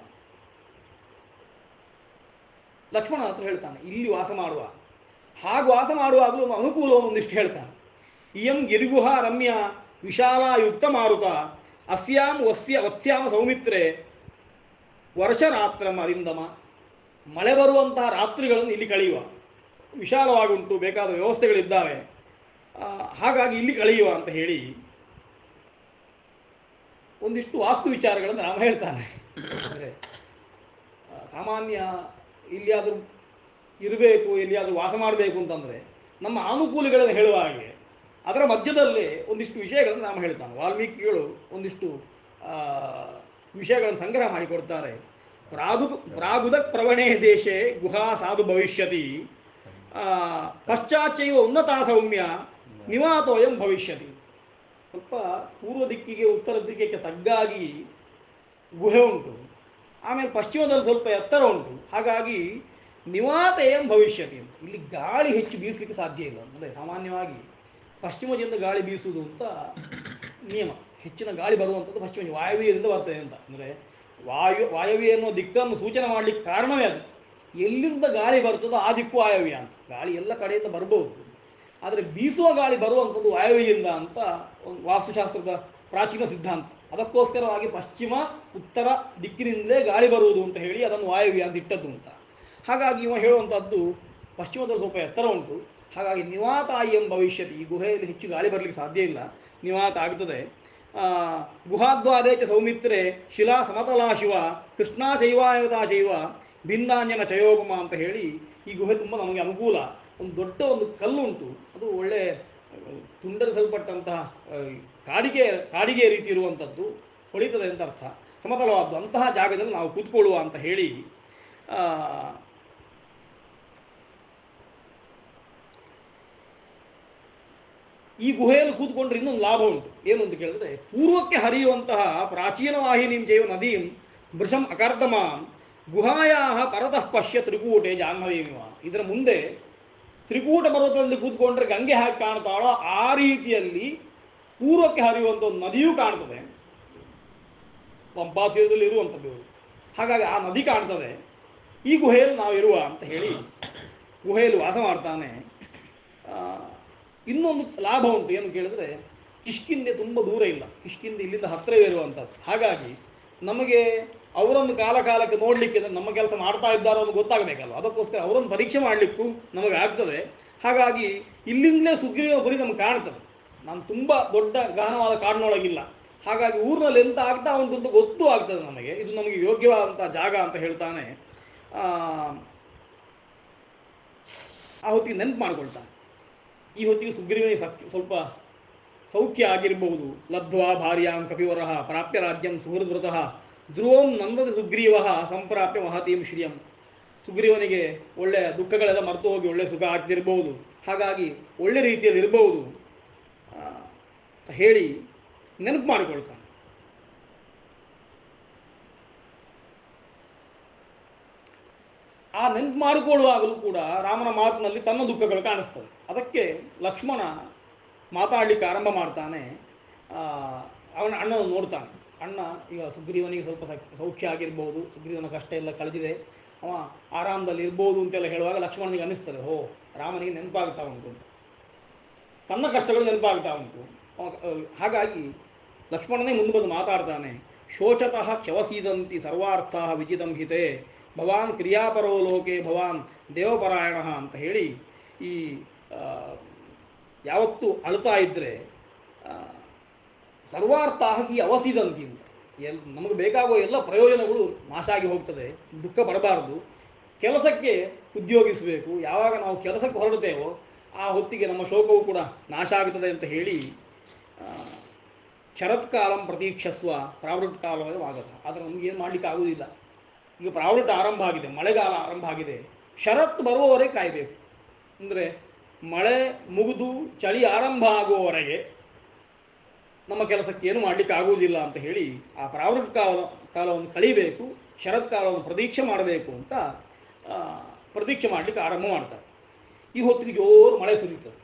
ಲಕ್ಷ್ಮಣ ಹತ್ರ ಹೇಳ್ತಾನೆ ಇಲ್ಲಿ ವಾಸ ಮಾಡುವ ಹಾಗೆ ವಾಸ ಮಾಡುವಾಗಲೂ ಒಂದು ಅನುಕೂಲವನ್ನು ಒಂದಿಷ್ಟು ಹೇಳ್ತಾನೆ ಇಯಂ ಗಿರಿಗುಹ ರಮ್ಯ ವಿಶಾಲಾಯುಕ್ತ ಮಾರುತ ಅಸ್ಯಾಂ ವಸ್ಯ ವತ್ಸ್ಯಾಮ ಸೌಮಿತ್ರೆ ವರ್ಷರಾತ್ರಂ ಅರಿಂದಮ ಮಳೆ ಬರುವಂತಹ ರಾತ್ರಿಗಳನ್ನು ಇಲ್ಲಿ ಕಳೆಯುವ ವಿಶಾಲವಾಗುಂಟು ಬೇಕಾದ ವ್ಯವಸ್ಥೆಗಳಿದ್ದಾವೆ ಆ, ಹಾಗಾಗಿ ಇಲ್ಲಿ ಕಳೆಯುವ ಅಂತ ಹೇಳಿ ಒಂದಿಷ್ಟು ವಾಸ್ತು ವಿಚಾರಗಳನ್ನು ರಾಮ ಹೇಳ್ತಾನೆ ಅಂದರೆ ಆ, ಸಾಮಾನ್ಯ ಎಲ್ಲಿಯಾದರೂ ಇರಬೇಕು ಎಲ್ಲಿಯಾದರೂ ವಾಸ ಮಾಡಬೇಕು ಅಂತಂದರೆ ನಮ್ಮ ಅನುಕೂಲಗಳನ್ನು ಹೇಳುವ ಹಾಗೆ ಅದರ ಮಧ್ಯದಲ್ಲೇ ಒಂದಿಷ್ಟು ವಿಷಯಗಳನ್ನು ರಾಮ ಹೇಳ್ತಾನೆ ವಾಲ್ಮೀಕಿಗಳು ಒಂದಿಷ್ಟು ಆ, ವಿಷಯಗಳನ್ನು ಸಂಗ್ರಹ ಮಾಡಿಕೊಡ್ತಾರೆ ಪ್ರಾದು ಪ್ರಾಗುದ ಪ್ರವಣೇ ದೇಶೆ ಗುಹಾ ಸಾಧು ಭವಿಷ್ಯತಿ ಆ, ಪಶ್ಚಾಚ್ಚೈವ ಉನ್ನತಾ ಸೌಮ್ಯ ನಿವಾತೋಯಂ ಭವಿಷ್ಯತಿ ಸ್ವಲ್ಪ ಪೂರ್ವ ದಿಕ್ಕಿಗೆ ಉತ್ತರ ದಿಕ್ಕಿಗೆ ತಗ್ಗಾಗಿ ಗುಹೆ ಉಂಟು ಆಮೇಲೆ ಪಶ್ಚಿಮದಲ್ಲಿ ಸ್ವಲ್ಪ ಎತ್ತರ ಉಂಟು ಹಾಗಾಗಿ ನಿವಾತೇಯಂ ಭವಿಷ್ಯತಿ ಅಂತ ಇಲ್ಲಿ ಗಾಳಿ ಹೆಚ್ಚು ಬೀಸಲಿಕ್ಕೆ ಸಾಧ್ಯ ಇಲ್ಲ ಅಂದರೆ ಸಾಮಾನ್ಯವಾಗಿ ಪಶ್ಚಿಮದಿಂದ ಗಾಳಿ ಬೀಸುವುದು ಅಂತ ನಿಯಮ ಹೆಚ್ಚಿನ ಗಾಳಿ ಬರುವಂಥದ್ದು ಪಶ್ಚಿಮ ವಾಯವ್ಯದಿಂದ ಬರ್ತದೆ ಅಂತ ಅಂದರೆ ವಾಯು ವಾಯವ್ಯ ಅನ್ನೋ ದಿಕ್ಕನ್ನು ಸೂಚನೆ ಮಾಡಲಿಕ್ಕೆ ಕಾರಣವೇ ಅದು ಎಲ್ಲಿಂದ ಗಾಳಿ ಬರ್ತದೋ ಆ ದಿಕ್ಕು ವಾಯವ್ಯ ಅಂತ ಗಾಳಿ ಎಲ್ಲ ಕಡೆಯಿಂದ ಬರ್ಬೋದು ಆದರೆ ಬೀಸುವ ಗಾಳಿ ಬರುವಂಥದ್ದು ವಾಯವ್ಯದಿಂದ ಅಂತ ಒಂದು ವಾಸ್ತುಶಾಸ್ತ್ರದ ಪ್ರಾಚೀನ ಸಿದ್ಧಾಂತ ಅದಕ್ಕೋಸ್ಕರವಾಗಿ ಪಶ್ಚಿಮ ಉತ್ತರ ದಿಕ್ಕಿನಿಂದಲೇ ಗಾಳಿ ಬರುವುದು ಅಂತ ಹೇಳಿ ಅದನ್ನು ವಾಯವ್ಯ ಅಂತ ಇಟ್ಟದ್ದು ಅಂತ ಹಾಗಾಗಿ ಇವ ಹೇಳುವಂಥದ್ದು ಪಶ್ಚಿಮದಲ್ಲಿ ಸ್ವಲ್ಪ ಎತ್ತರ ಉಂಟು ಹಾಗಾಗಿ ನಿವಾತಾಯಿ ಎಂಬ ಭವಿಷ್ಯತಿ ಈ ಗುಹೆಯಲ್ಲಿ ಹೆಚ್ಚು ಗಾಳಿ ಬರಲಿಕ್ಕೆ ಸಾಧ್ಯ ಇಲ್ಲ ನಿವಾತ ಆಗ್ತದೆ ಆ, ಗುಹಾದ್ವಾದೇ ಚ ಸೌಮಿತ್ರೆ ಶಿಲಾ ಸಮತಲಾ ಶಿವ ಕೃಷ್ಣಾ ಚೈವಾಯುತಾ ಚೈವ ಭಿನ್ನಾನ್ಯನ ಚಯೋಗಮ ಅಂತ ಹೇಳಿ ಈ ಗುಹೆ ತುಂಬ ನಮಗೆ ಅನುಕೂಲ ಒಂದು ದೊಡ್ಡ ಒಂದು ಕಲ್ಲುಂಟು ಅದು ಒಳ್ಳೆ ಆ, ತುಂಡರಿಸಲ್ಪಟ್ಟಂತಹ ಆ, ಕಾಡಿಗೆ ಕಾಡಿಗೆ ರೀತಿ ಇರುವಂಥದ್ದು ಹೊಳಿತದೆ ಅಂತ ಅರ್ಥ ಸಮತಲವಾದ್ದು ಅಂತಹ ಜಾಗದಲ್ಲಿ ನಾವು ಕೂತ್ಕೊಳ್ಳುವ ಅಂತ ಹೇಳಿ ಆ, ಈ ಗುಹೆಯಲ್ಲಿ ಕೂತ್ಕೊಂಡ್ರೆ ಇನ್ನೊಂದು ಲಾಭ ಉಂಟು ಏನು ಅಂತ ಕೇಳಿದ್ರೆ ಪೂರ್ವಕ್ಕೆ ಹರಿಯುವಂತಹ ಪ್ರಾಚೀನ ವಾಹಿನಿಂ ಚೈವ ನದೀಂ ವೃಷಂ ಅಕರ್ದಮಾಂ ಗುಹಾಯಾ ಪರತಃ ಪಶ್ಯ ತ್ರಿಕೂಟೆ ಜಾಹ್ನವೀಮಿವ ಇದರ ಮುಂದೆ ತ್ರಿಕೂಟ ಪರ್ವತದಲ್ಲಿ ಕೂತ್ಕೊಂಡ್ರೆ ಗಂಗೆ ಹಾಕಿ ಕಾಣ್ತಾಳೋ ಆ ರೀತಿಯಲ್ಲಿ ಪೂರ್ವಕ್ಕೆ ಹರಿಯುವಂಥ ಒಂದು ನದಿಯೂ ಕಾಣ್ತದೆ ಪಂಪಾ ತೀರದಲ್ಲಿ ಇರುವಂಥದ್ದು ಇವು. ಹಾಗಾಗಿ ಆ ನದಿ ಕಾಣ್ತದೆ ಈ ಗುಹೆಯಲ್ಲಿ ನಾವು ಇರುವ ಅಂತ ಹೇಳಿ ಗುಹೆಯಲ್ಲಿ ವಾಸ ಮಾಡ್ತಾನೆ ಆ, ಇನ್ನೊಂದು ಲಾಭ ಉಂಟು ಏನು ಕೇಳಿದ್ರೆ ಕಿಷ್ಕಿಂದೆ ತುಂಬ ದೂರ ಇಲ್ಲ ಕಿಷ್ಕಿಂದೆ ಇಲ್ಲಿಂದ ಹತ್ತಿರವೇ ಇರುವಂಥದ್ದು ಹಾಗಾಗಿ ನಮಗೆ ಅವರೊಂದು ಕಾಲ ಕಾಲಕ್ಕೆ ನೋಡಲಿಕ್ಕೆ ನಮ್ಮ ಕೆಲಸ ಮಾಡ್ತಾ ಇದ್ದಾರೋ ಅಂತ ಗೊತ್ತಾಗಬೇಕಲ್ಲ ಅದಕ್ಕೋಸ್ಕರ ಅವರೊಂದು ಪರೀಕ್ಷೆ ಮಾಡಲಿಕ್ಕೂ ನಮಗೆ ಆಗ್ತದೆ ಹಾಗಾಗಿ ಇಲ್ಲಿಂದಲೇ ಸುಗ್ರೀವ ಗುರಿ ನಮ್ಗೆ ಕಾಣ್ತದೆ ನಾನು ತುಂಬ ದೊಡ್ಡ ಗಹನವಾದ ಕಾಡಿನೊಳಗಿಲ್ಲ ಹಾಗಾಗಿ ಊರಿನಲ್ಲಿ ಎಂತ ಆಗ್ತಾ ಉಂಟು ಅಂತ ಗೊತ್ತೂ ಆಗ್ತದೆ ನಮಗೆ ಇದು ನಮಗೆ ಯೋಗ್ಯವಾದಂಥ ಜಾಗ ಅಂತ ಹೇಳ್ತಾನೆ ಆ, ಆ ಹೊತ್ತಿಗೆ ನೆನಪು ಮಾಡ್ಕೊಳ್ತಾನೆ ಈ ಹೊತ್ತಿಗೆ ಸುಗ್ರೀವನಿಗೆ ಸತ್ಯ ಸ್ವಲ್ಪ ಸೌಖ್ಯ ಆಗಿರಬಹುದು ಲಬ್ಧ್ವಾ ಭಾರ್ಯಾಂ ಕಪಿವರಃ ಪ್ರಾಪ್ಯ ರಾಜ್ಯಂ ಸುಹೃದ್ವೃತಃ ಧ್ರುವಂ ನಂದದ ಸುಗ್ರೀವ ಸಂಪ್ರಾಪ್ಯ ಮಹತೀಂ ಶ್ರಿಯಂ ಸುಗ್ರೀವನಿಗೆ ಒಳ್ಳೆ ದುಃಖಗಳೆಲ್ಲ ಮರೆತು ಹೋಗಿ ಒಳ್ಳೆ ಸುಖ ಆಗ್ತಿರ್ಬೋದು ಹಾಗಾಗಿ ಒಳ್ಳೆ ರೀತಿಯಲ್ಲಿ ಇರಬಹುದು ಆ, ಅಂತ ಹೇಳಿ ನೆನಪು ಮಾಡಿಕೊಳ್ತಾನೆ ಆ ನೆನಪು ಮಾಡಿಕೊಳ್ಳುವಾಗಲೂ ಕೂಡ ರಾಮನ ಮಾತಿನಲ್ಲಿ ತನ್ನ ದುಃಖಗಳು ಕಾಣಿಸ್ತದೆ ಅದಕ್ಕೆ ಲಕ್ಷ್ಮಣ ಮಾತಾಡಲಿಕ್ಕೆ ಆರಂಭ ಮಾಡ್ತಾನೆ ಆ, ಅವನ ಅಣ್ಣನ ನೋಡ್ತಾನೆ ಅಣ್ಣ ಈಗ ಸುಗ್ರೀವನಿಗೆ ಸ್ವಲ್ಪ ಸೌ- ಸೌಖ್ಯ ಆಗಿರ್ಬೋದು ಸುಗ್ರೀವನ ಕಷ್ಟ ಎಲ್ಲ ಕಳೆದಿದೆ ಅವ ಆರಾಮದಲ್ಲಿ ಇರ್ಬೋದು ಅಂತೆಲ್ಲ ಹೇಳುವಾಗ ಲಕ್ಷ್ಮಣನಿಗೆ ಅನ್ನಿಸ್ತದೆ ಓ ರಾಮನಿಗೆ ನೆನಪಾಗ್ತಾ ಉಂಟು ಅಂತ ತನ್ನ ಕಷ್ಟಗಳು ನೆನಪಾಗ್ತಾ ಉಂಟು ಅವ- ಆ, ಹಾಗಾಗಿ ಲಕ್ಷ್ಮಣನೇ ಮುಂದೆ ಬಂದು ಮಾತಾಡ್ತಾನೆ ಶೋಚತಃ ಕ್ಷವಸೀದಂತಿ ಸರ್ವಾರ್ಥ ವಿಜಿತಂ ಹಿತೆ ಭವಾನ್ ಕ್ರಿಯಾಪರೋ ಲೋಕೆ ಭವಾನ್ ದೇವಪರಾಯಣ ಅಂತ ಹೇಳಿ ಈ ಆ, ಯಾವತ್ತು ಅಳ್ತಾ ಇದ್ದರೆ ಸರ್ವಾರ್ಥ ಹಿ ಅವಸಿದಂತಿ ಅಂತ ಎಲ್ ನಮಗೆ ಬೇಕಾಗುವ ಎಲ್ಲ ಪ್ರಯೋಜನಗಳು ನಾಶ ಆಗಿ ಹೋಗ್ತದೆ ದುಃಖ ಪಡಬಾರದು ಕೆಲಸಕ್ಕೆ ಉದ್ಯೋಗಿಸಬೇಕು ಯಾವಾಗ ನಾವು ಕೆಲಸಕ್ಕೆ ಹೊರಡ್ತೇವೋ ಆ ಹೊತ್ತಿಗೆ ನಮ್ಮ ಶೋಕವು ಕೂಡ ನಾಶ ಆಗುತ್ತದೆ ಅಂತ ಹೇಳಿ ಆ, ಶರತ್ಕಾಲಂ ಪ್ರತೀಕ್ಷಸ್ವ ಪ್ರಾವೃಟ್ ಕಾಲವೇ ಆಗತ ಆದರೆ ನಮ್ಗೆ ಏನು ಮಾಡಲಿಕ್ಕೆ ಆಗುವುದಿಲ್ಲ ಈಗ ಪ್ರಾವೃಟ್ ಆರಂಭ ಆಗಿದೆ ಮಳೆಗಾಲ ಆರಂಭ ಆಗಿದೆ ಶರತ್ ಬರುವವರೆಗೆ ಕಾಯಬೇಕು ಅಂದರೆ ಮಳೆ ಮುಗಿದು ಚಳಿ ಆರಂಭ ಆಗುವವರೆಗೆ ನಮ್ಮ ಕೆಲಸಕ್ಕೆ ಏನು ಮಾಡಲಿಕ್ಕೆ ಆಗುವುದಿಲ್ಲ ಅಂತ ಹೇಳಿ ಆ ಪ್ರಾವೃತ್ ಕಾಲ ಕಾಲವನ್ನು ಕಳಿಬೇಕು ಶರತ್ ಕಾಲವನ್ನು ಪ್ರತೀಕ್ಷೆ ಮಾಡಬೇಕು ಅಂತ ಆ, ಪ್ರತೀಕ್ಷೆ ಮಾಡಲಿಕ್ಕೆ ಆರಂಭ ಮಾಡ್ತಾರೆ ಈ ಹೊತ್ತಿಗೆ ಜೋರು ಮಳೆ ಸುರಿಯುತ್ತದೆ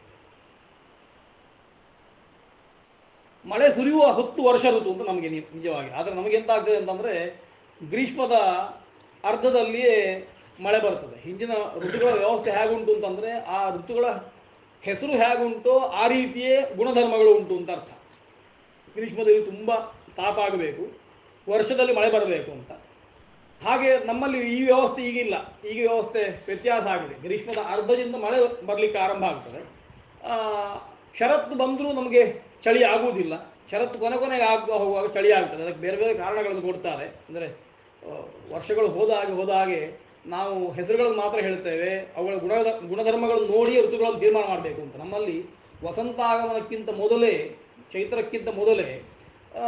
ಮಳೆ ಸುರಿಯುವ ಹತ್ತು ವರ್ಷ ಋತು ಅಂತ ನಮಗೆ ನಿ- ನಿಜವಾಗಿ ಆದರೆ ನಮಗೆ ಎಂತ ಆಗ್ತದೆ ಅಂತಂದರೆ ಗ್ರೀಷ್ಮದ ಅರ್ಧದಲ್ಲಿಯೇ ಮಳೆ ಬರ್ತದೆ ಹಿಂದಿನ ಋತುಗಳ ವ್ಯವಸ್ಥೆ ಹೇಗುಂಟು ಅಂತಂದರೆ ಆ ಋತುಗಳ ಹೆಸರು ಹೇಗುಂಟೋ ಆ ರೀತಿಯೇ ಗುಣಧರ್ಮಗಳು ಉಂಟು ಅಂತ ಅರ್ಥ ಗ್ರೀಷ್ಮದಲ್ಲಿ ತುಂಬ ತಾಪ ಆಗಬೇಕು ವರ್ಷದಲ್ಲಿ ಮಳೆ ಬರಬೇಕು ಅಂತ ಹಾಗೆ ನಮ್ಮಲ್ಲಿ ಈ ವ್ಯವಸ್ಥೆ ಈಗಿಲ್ಲ ಈಗ ವ್ಯವಸ್ಥೆ ವ್ಯತ್ಯಾಸ ಆಗಿದೆ ಗ್ರೀಷ್ಮದ ಅರ್ಧದಿಂದ ಮಳೆ ಬರಲಿಕ್ಕೆ ಆರಂಭ ಆಗ್ತದೆ ಆ, ಶರತ್ತು ಬಂದರೂ ನಮಗೆ ಚಳಿ ಆಗುವುದಿಲ್ಲ ಶರತ್ತು ಕೊನೆ ಕೊನೆಗೆ ಆಗ ಹೋಗುವಾಗ ಚಳಿ ಆಗ್ತದೆ ಅದಕ್ಕೆ ಬೇರೆ ಬೇರೆ ಕಾರಣಗಳನ್ನು ಕೊಡ್ತಾರೆ ಅಂದರೆ ವರ್ಷಗಳು ಹೋದ ಹಾಗೆ ಹೋದ ಹಾಗೆ ನಾವು ಹೆಸರುಗಳನ್ನು ಮಾತ್ರ ಹೇಳ್ತೇವೆ ಅವುಗಳ ಗುಣ ಗುಣಧರ್ಮಗಳನ್ನು ನೋಡಿ ಋತುಗಳನ್ನು ತೀರ್ಮಾನ ಮಾಡಬೇಕು ಅಂತ ನಮ್ಮಲ್ಲಿ ವಸಂತಾಗಮನಕ್ಕಿಂತ ಮೊದಲೇ ಚೈತ್ರಕ್ಕಿಂತ ಮೊದಲೇ ಆ,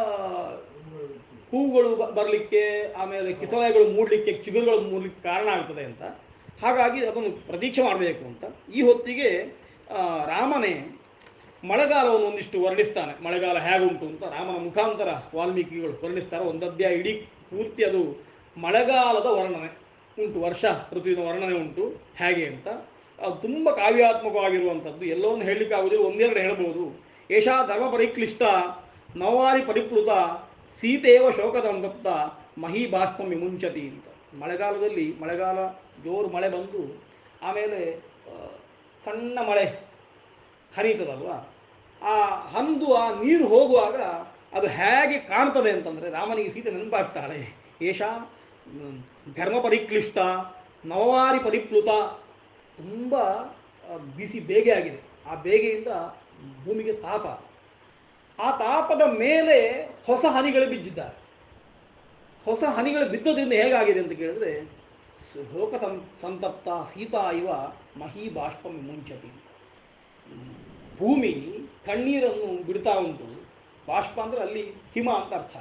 ಹೂಗಳು ಬರಲಿಕ್ಕೆ ಆಮೇಲೆ ಕಿಸಲೆಗಳು ಮೂಡಲಿಕ್ಕೆ ಚಿಗುರುಗಳು ಮೂಡಲಿಕ್ಕೆ ಕಾರಣ ಆಗ್ತದೆ ಅಂತ ಹಾಗಾಗಿ ಅದನ್ನು ಪ್ರತೀಕ್ಷೆ ಮಾಡಬೇಕು ಅಂತ ಈ ಹೊತ್ತಿಗೆ ಆ, ರಾಮನೇ ಮಳೆಗಾಲವನ್ನು ಒಂದಿಷ್ಟು ವರ್ಣಿಸ್ತಾನೆ ಮಳೆಗಾಲ ಹೇಗುಂಟು ಅಂತ ರಾಮನ ಮುಖಾಂತರ ವಾಲ್ಮೀಕಿಗಳು ವರ್ಣಿಸ್ತಾರೆ ಒಂದು ಅಧ್ಯಾಯ ಇಡೀ ಪೂರ್ತಿ ಅದು ಮಳೆಗಾಲದ ವರ್ಣನೆ ಉಂಟು ವರ್ಷ ಋತುವಿನ ವರ್ಣನೆ ಉಂಟು ಹೇಗೆ ಅಂತ ಅದು ತುಂಬ ಕಾವ್ಯಾತ್ಮಕವಾಗಿರುವಂಥದ್ದು ಎಲ್ಲವನ್ನು ಹೇಳಲಿಕ್ಕೆ ಆಗುವುದಿಲ್ಲ ಒಂದೆರಡು ಹೇಳ್ಬೋದು ಏಷಾ ಧರ್ಮ ಪರಿಕ್ಲಿಷ್ಟ ನವಾರಿ ಪರಿಪ್ಲುತ ಸೀತೇವ ಶೋಕದಂತಪ್ತ ಮಹಿ ಬಾಷ್ಪ ವಿಮುಂಚತಿ ಅಂತ ಮಳೆಗಾಲದಲ್ಲಿ ಮಳೆಗಾಲ ಜೋರು ಮಳೆ ಬಂದು ಆಮೇಲೆ ಆ, ಸಣ್ಣ ಮಳೆ ಹರಿತದಲ್ವಾ ಆ ಹಂದು ಆ ನೀರು ಹೋಗುವಾಗ ಅದು ಹೇಗೆ ಕಾಣ್ತದೆ ಅಂತಂದರೆ ರಾಮನಿಗೆ ಸೀತೆ ನೆನಪಾಗ್ತಾಳೆ ಏಷ ಮ್, ಘರ್ಮ ಪರಿಕ್ಲಿಷ್ಟ ನವವಾರಿ ಪರಿಪ್ಲುತ ತುಂಬ ಆ, ಬಿಸಿ ಬೇಗೆ ಆಗಿದೆ ಆ ಬೇಗೆಯಿಂದ ಭೂಮಿಗೆ ತಾಪ ಆ ತಾಪದ ಮೇಲೆ ಹೊಸ ಹನಿಗಳು ಬಿದ್ದಿದ್ದಾರೆ ಹೊಸ ಹನಿಗಳು ಬಿದ್ದದ್ರಿಂದ ಹೇಗಾಗಿದೆ ಅಂತ ಕೇಳಿದ್ರೆ ಶೋಕ ಸಂ- ಸಂತಪ್ತ ಸೀತಾ ಇವ ಮಹಿ ಬಾಷ್ಪ ಮುಂಚತಿ ಅಂತ ಹ್ಮ್. ಭೂಮಿ ಕಣ್ಣೀರನ್ನು ಬಿಡ್ತಾ ಉಂಟು ಬಾಷ್ಪ ಅಂದ್ರೆ ಅಲ್ಲಿ ಹಿಮ ಅಂತ ಅರ್ಥ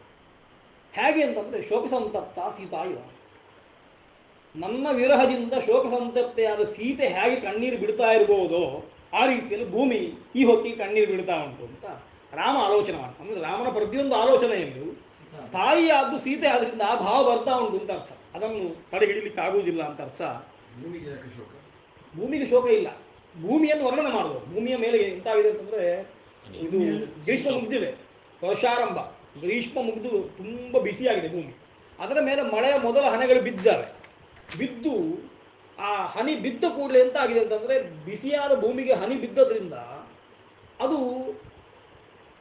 ಹೇಗೆ ಅಂತಂದ್ರೆ ಶೋಕ ಸಂತಪ್ತ ಸೀತಾ ಇವ ನನ್ನ ವಿರಹದಿಂದ ಶೋಕ ಸಂತಪ್ತೆಯಾದ ಸೀತೆ ಹೇಗೆ ಕಣ್ಣೀರು ಬಿಡ್ತಾ ಇರ್ಬೋದೋ ಆ ರೀತಿಯಲ್ಲಿ ಭೂಮಿ ಈ ಹೊತ್ತಿಗೆ ಕಣ್ಣೀರು ಬಿಡ್ತಾ ಉಂಟು ಅಂತ ರಾಮ ಆಲೋಚನೆ ಮಾಡ್ತಾನೆ ಅಂದ್ರೆ ರಾಮನ ಪ್ರತಿಯೊಂದು ಆಲೋಚನೆಯಲ್ಲೂ ಸ್ಥಾಯಿಯಾದ್ದು ಸೀತೆ ಆದ್ರಿಂದ ಆ ಭಾವ ಬರ್ತಾ ಉಂಟು ಅಂತ ಅರ್ಥ ಅದನ್ನು ತಡೆ ಹಿಡಿಲಿಕ್ಕೆ ಆಗುವುದಿಲ್ಲ ಅಂತ ಅರ್ಥ ಭೂಮಿಗೆ ಯಾಕೆ ಶೋಕ ಭೂಮಿಗೆ ಶೋಕ ಇಲ್ಲ ಭೂಮಿಯನ್ನು ವರ್ಣನೆ ಮಾಡುವುದು ಭೂಮಿಯ ಮೇಲೆ ಎಂತಾಗಿದೆ ಅಂತಂದ್ರೆ ಇದು ಗ್ರೀಷ್ಮ ಮುಗ್ದಿದೆ ವರ್ಷಾರಂಭ ಗ್ರೀಷ್ಮ ಮುಗಿದು ತುಂಬ ಬಿಸಿಯಾಗಿದೆ ಭೂಮಿ ಅದರ ಮೇಲೆ ಮಳೆಯ ಮೊದಲ ಹನಿಗಳು ಬಿದ್ದಾವೆ ಬಿದ್ದು ಆ ಹನಿ ಬಿದ್ದ ಕೂಡಲೇ ಎಂತ ಆಗಿದೆ ಅಂತಂದ್ರೆ ಬಿಸಿಯಾದ ಭೂಮಿಗೆ ಹನಿ ಬಿದ್ದದ್ರಿಂದ ಅದು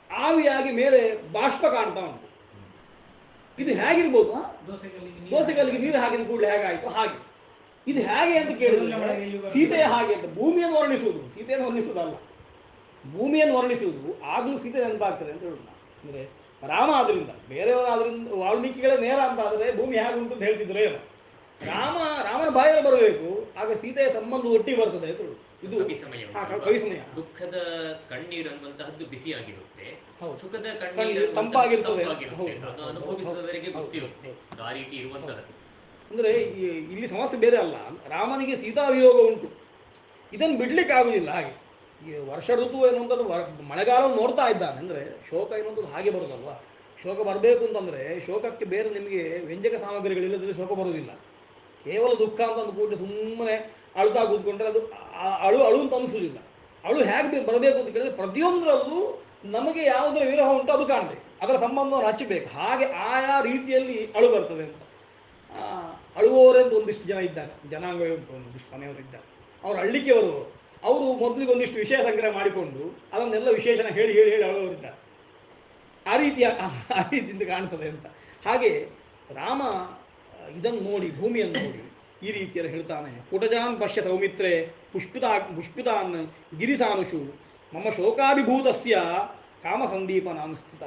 ಆವಿಯಾಗಿ ಮೇಲೆ ಬಾಷ್ಪ ಕಾಣ್ತಾ ಉಂಟು ಇದು ಹೇಗಿರ್ಬೋದು ಆ? ದೋಸೆಗಲ್ಲಿಗೆ ನೀರು ದೋಸೆಗಲ್ಲಿಗೆ ನೀರು ಹಾಕಿದ ಕೂಡಲೇ ಹೇಗಾಯ್ತು ಹಾಗೆ ಇದು ಹೇಗೆ ಅಂತ ಕೇಳಿದ್ರೆ ಸೀತೆಯ ಹಾಗೆ ಅಂತ ಭೂಮಿಯನ್ನು ವರ್ಣಿಸುವುದು ಸೀತೆಯನ್ನು ವರ್ಣಿಸುವುದಲ್ಲ ಭೂಮಿಯನ್ನು ವರ್ಣಿಸುವುದು ಆಗಲೂ ಸೀತೆ ನೆನಪಾಗ್ತದೆ ಅಂತ ಹೇಳುದು ನಾನು. ಅಂದ್ರೆ ರಾಮ ಆದ್ರಿಂದ ಬೇರೆಯವರಾದ್ರಿಂದ ವಾಲ್ಮೀಕಿಗಳೇ ನೇರ ಅಂತ ಆದರೆ ಭೂಮಿ ಹೇಗೆ ಉಂಟು ಅಂತ ಹೇಳ್ತಿದ್ರು ಏನೋ ರಾಮ ರಾಮನ ಬಾಯಲ್ಲಿ ಬರಬೇಕು ಆಗ ಸೀತೆಯ ಸಂಬಂಧ ಒಟ್ಟಿಗೆ ಬರ್ತದೆ ಅಂತ ಹೇಳುದು ಇದು ಕವಿ ಸಮಯ ಹಾ, ಉಂಟಲ್ವಾ? ಕವಿ ಸಮಯ ದುಃಖದ ಕಣ್ಣೀರು ಅನ್ನುವಂತಹದ್ದು ಬಿಸಿಯಾಗಿರುತ್ತೆ ಹೌದು. ಸುಖದ ಕಣ್ಣೀರು ಕಣ್ಣೀರು ತಂಪಾಗಿರ್ತದೆ. ತಂಪಾಗಿರುತ್ತೆ. ಹೌದು, ಅದು ಹೌದು, ಅನುಭವಿಸಿದವರಿಗೆ ಹೌದು, ಗೊತ್ತಿರುತ್ತೆ ಹೌದು. ಆ ರೀತಿ ಇರುವಂತಹದ್ದು ಅಂದ್ರೆ ಈ- ಇಲ್ಲಿ ಸಮಸ್ಯೆ ಬೇರೆ ಅಲ್ಲ ರಾಮನಿಗೆ ಸೀತಾವಿಯೋಗ ಉಂಟು ಇದನ್ನು ಬಿಡ್ಲಿಕ್ಕೆ ಆಗುದಿಲ್ಲ ಹಾಗೆ ಈ ವರ್ಷ ಋತು ಎನ್ನುವಂಥದ್ದು ವರ- ಮಳೆಗಾಲವನ್ನು ನೋಡ್ತಾ ಇದ್ದಾನೆ ಅಂದ್ರೆ ಶೋಕ ಎನ್ನುವಂಥದ್ದು ಹಾಗೆ ಬರೋದಲ್ವಾ ಶೋಕ ಬರಬೇಕು ಅಂತಂದ್ರೆ ಶೋಕಕ್ಕೆ ಬೇರೆ ನಿಮಗೆ ವ್ಯಂಜಕ ಸಾಮಗ್ರಿಗಳಿಲ್ಲದ್ರೆ ಶೋಕ ಬರೋದಿಲ್ಲ ಕೇವಲ ದುಃಖ ಅಂತ ಅಂದ್ಬಿಟ್ಟು ಸುಮ್ಮನೆ ಅಳ್ತಾ ಕೂತ್ಕೊಂಡ್ರೆ ಅದು ಆ- ಅಳು ಅಳು ಅಂತ ಅನಿಸೋದಿಲ್ಲ ಅಳು ಹೇಗೆ ಬರಬೇಕು ಅಂತ ಕೇಳಿದ್ರೆ ಪ್ರತಿಯೊಂದರಲ್ಲೂ ನಮಗೆ ಯಾವುದರ ವಿರಹ ಉಂಟು ಅದು ಕಾಣಬೇಕು ಅದರ ಸಂಬಂಧವನ್ನು ಹಚ್ಚಬೇಕು ಹಾಗೆ ಆಯಾ ರೀತಿಯಲ್ಲಿ ಅಳು ಬರ್ತದೆ ಅಂತ ಆ, ಅಳುವವರೆಂದು ಒಂದಿಷ್ಟು ಜನ ಇದ್ದಾರೆ ಜನಾಂಗ ಉಂಟು ಒಂದಿಷ್ಟು ಮನೆಯವರು ಇದ್ದಾರೆ ಅವರು ಅಳ್ಳಿಕ್ಕೆ ಬರುವವರು ಅವರು ಮೊದಲಿಗೆ ಒಂದಿಷ್ಟು ವಿಷಯ ಸಂಗ್ರಹ ಮಾಡಿಕೊಂಡು ಅದನ್ನೆಲ್ಲ ವಿಶೇಷಣ ಹೇಳಿ ಹೇಳಿ ಹೇಳಿ ಅಳುವವರಿದ್ದಾರೆ ಆ ರೀತಿಯ ಆ ರೀತಿಯಿಂದ ಕಾಣ್ತದೆ ಅಂತ ಹಾಗೆ ರಾಮ ಆ, ಇದನ್ನು ನೋಡಿ ಭೂಮಿಯನ್ನು ನೋಡಿ ಈ ರೀತಿಯಲ್ಲಿ ಹೇಳ್ತಾನೆ ಕುಟಜಾನ್ ಪಶ್ಯ ಸೌಮಿತ್ರೆ ಪುಷ್ಪಿತಾ ಪುಷ್ಪಿತಾನ್ ಗಿರಿಸಾನುಷು ಮಮ ಶೋಕಾಭಿಭೂತಸ್ಯ ಕಾಮಸಂದೀಪನಾನ್ ಸ್ಥಿತ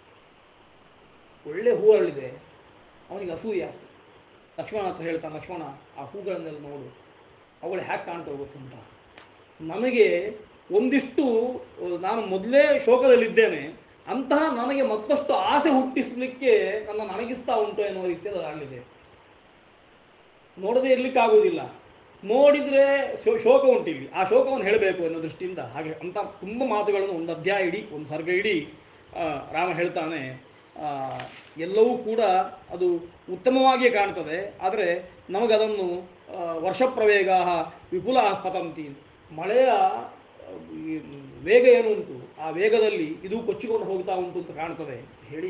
ಒಳ್ಳೆ ಹೂ ಅರಳಿದೆ ಅವನಿಗೆ ಅಸೂಯೆ ಆಗ್ತದೆ ಲಕ್ಷ್ಮಣ ಹತ್ರ ಹೇಳ್ತಾನೆ ಲಕ್ಷ್ಮಣ ಆ ಹೂಗಳನ್ನೆಲ್ಲ ನೋಡು ಅವುಗಳು ಹ್ಯಾಕ್ ಕಾಣ್ತವೆ ಗೊತ್ತುಂಟ ನನಗೆ ಒಂದಿಷ್ಟು ಅಹ್, ನಾನು ಮೊದಲೇ ಶೋಕದಲ್ಲಿದ್ದೇನೆ ಅಂತಹ ನನಗೆ ಮತ್ತಷ್ಟು ಆಸೆ ಹುಟ್ಟಿಸಲಿಕ್ಕೆ ನನ್ನ ನನಗಿಸ್ತಾ ಉಂಟು ಎನ್ನುವ ರೀತಿಯಲ್ಲಿ ಅದು ಅರಳಿದೆ ನೋಡದೆ ಇರ್ಲಿಕ್ಕಾಗುವುದಿಲ್ಲ ನೋಡಿದ್ರೆ ಶೋ- ಶೋಕ ಉಂಟು ಇಲ್ಲಿ ಆ ಶೋಕವನ್ನು ಹೇಳಬೇಕು ಅನ್ನೋ ದೃಷ್ಟಿಯಿಂದ ಹಾಗೆ ಅಂತ ತುಂಬ ಮಾತುಗಳನ್ನು ಒಂದು ಅಧ್ಯಾಯ ಇಡೀ ಒಂದು ಸರ್ಗ ಇಡೀ ಆ, ರಾಮ ಹೇಳ್ತಾನೆ ಆ, ಎಲ್ಲವೂ ಕೂಡ ಅದು ಉತ್ತಮವಾಗಿಯೇ ಕಾಣ್ತದೆ ಆದರೆ ನಮಗದನ್ನು ಆ, ವರ್ಷಪ್ರವೇಗ ವಿಪುಲ ಪತಂತಿ ಮಳೆಯ ಆ, ಈ ವೇಗ ಏನು ಉಂಟು ಆ ವೇಗದಲ್ಲಿ ಇದು ಕೊಚ್ಚಿಕೊಂಡು ಹೋಗ್ತಾ ಉಂಟು ಅಂತ ಕಾಣ್ತದೆ ಅಂತ ಹೇಳಿ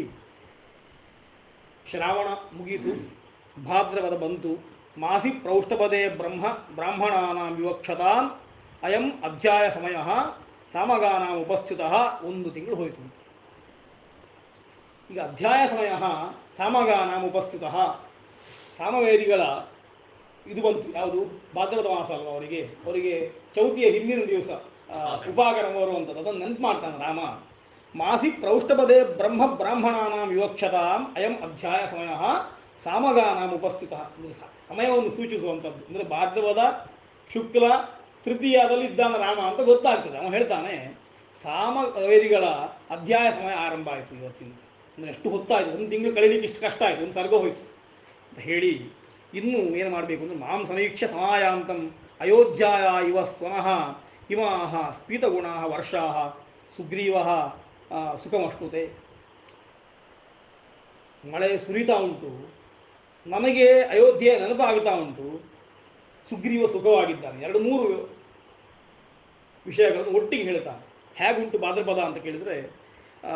ಶ್ರಾವಣ ಮುಗೀತು ಭಾದ್ರಪದ ಬಂತು ಮಾಸಿ ಪ್ರೌಷ್ಠಪದೇ ಬ್ರಹ್ಮ ಬ್ರಾಹ್ಮಣಾನಾಂ ವಿವಕ್ಷತಾಂ ಅಯಂ ಅಧ್ಯಾಯ ಸಮಯ ಸಾಮಗಾನಾಂ ಉಪಸ್ಥಿತ ಒಂದು ತಿಂಗಳು ಹೋಯಿತು ಅಂತ ಈಗ ಅಧ್ಯಾಯ ಸಮಯ ಸಾಮಗಾನಾಂ ಉಪಸ್ಥಿತ ಸಾಮವೇದಿಗಳ ಇದು ಬಂತು ಯಾವುದು ಭಾದ್ರದ ಮಾಸ ಅಲ್ವಾ ಅವರಿಗೆ ಅವರಿಗೆ ಚೌತಿಯ ಹಿಂದಿನ ದಿವಸ ಆ, ಉಪಾಕರಣ ಬರುವಂಥದ್ದು ಅದನ್ನು ನೆನಪು ಮಾಡ್ತಾನೆ ರಾಮ ಮಾಸಿ ಪ್ರೌಷ್ಠಪದೇ ಬ್ರಹ್ಮ ಬ್ರಾಹ್ಮಣಾನಾಂ ವಿವಕ್ಷತಾಂ ಅಯಂ ಅಧ್ಯಾಯ ಸಮಯ ಸಾಮಗಾನಾಂ ಉಪಸ್ಥಿತ ಅಂದ್ರೆ ಸ- ಸಮಯವನ್ನು ಸೂಚಿಸುವಂಥದ್ದು ಅಂದರೆ ಭಾದ್ರಪದ ಶುಕ್ಲ ತೃತೀಯದಲ್ಲಿ ಇದ್ದಾನೆ ರಾಮ ಅಂತ ಗೊತ್ತಾಗ್ತದೆ ಅವನು ಹೇಳ್ತಾನೆ ಸಾಮವೇದಿಗಳ ಅಧ್ಯಾಯ ಸಮಯ ಆರಂಭ ಆಯಿತು ಇವತ್ತಿಂದ ಅಂದರೆ ಎಷ್ಟು ಹೊತ್ತಾಯಿತು ಒಂದು ತಿಂಗಳು ಕಳೀಲಿಕ್ಕೆ ಇಷ್ಟು ಕಷ್ಟ ಆಯಿತು ಒಂದು ಸರ್ಗ ಹೋಯಿತು ಅಂತ ಹೇಳಿ ಇನ್ನು ಏನು ಮಾಡಬೇಕು ಅಂದರೆ ಮಾಂ ಸಮೀಕ್ಷ ಸಮಾಯಾಂತಂ ಅಯೋಧ್ಯಾಯ ಇವ ಸ್ವನಃ ಇಮಾಹ ಸ್ಫೀತಗುಣಾ ವರ್ಷಾ ಸುಗ್ರೀವ ಸುಖಮಶ್ನುತೆ ಮಳೆ ಸುರಿತಾ ಉಂಟು ನಮಗೆ ಅಯೋಧ್ಯೆ ನೆನಪಾಗುತ್ತಾ ಉಂಟು ಸುಗ್ರೀವ ಸುಖವಾಗಿದ್ದಾನೆ ಎರಡು ಮೂರು ವಿಷಯಗಳನ್ನು ಒಟ್ಟಿಗೆ ಹೇಳ್ತಾನೆ ಹೇಗುಂಟು ಭಾದ್ರಪದ ಅಂತ ಕೇಳಿದರೆ ಆ,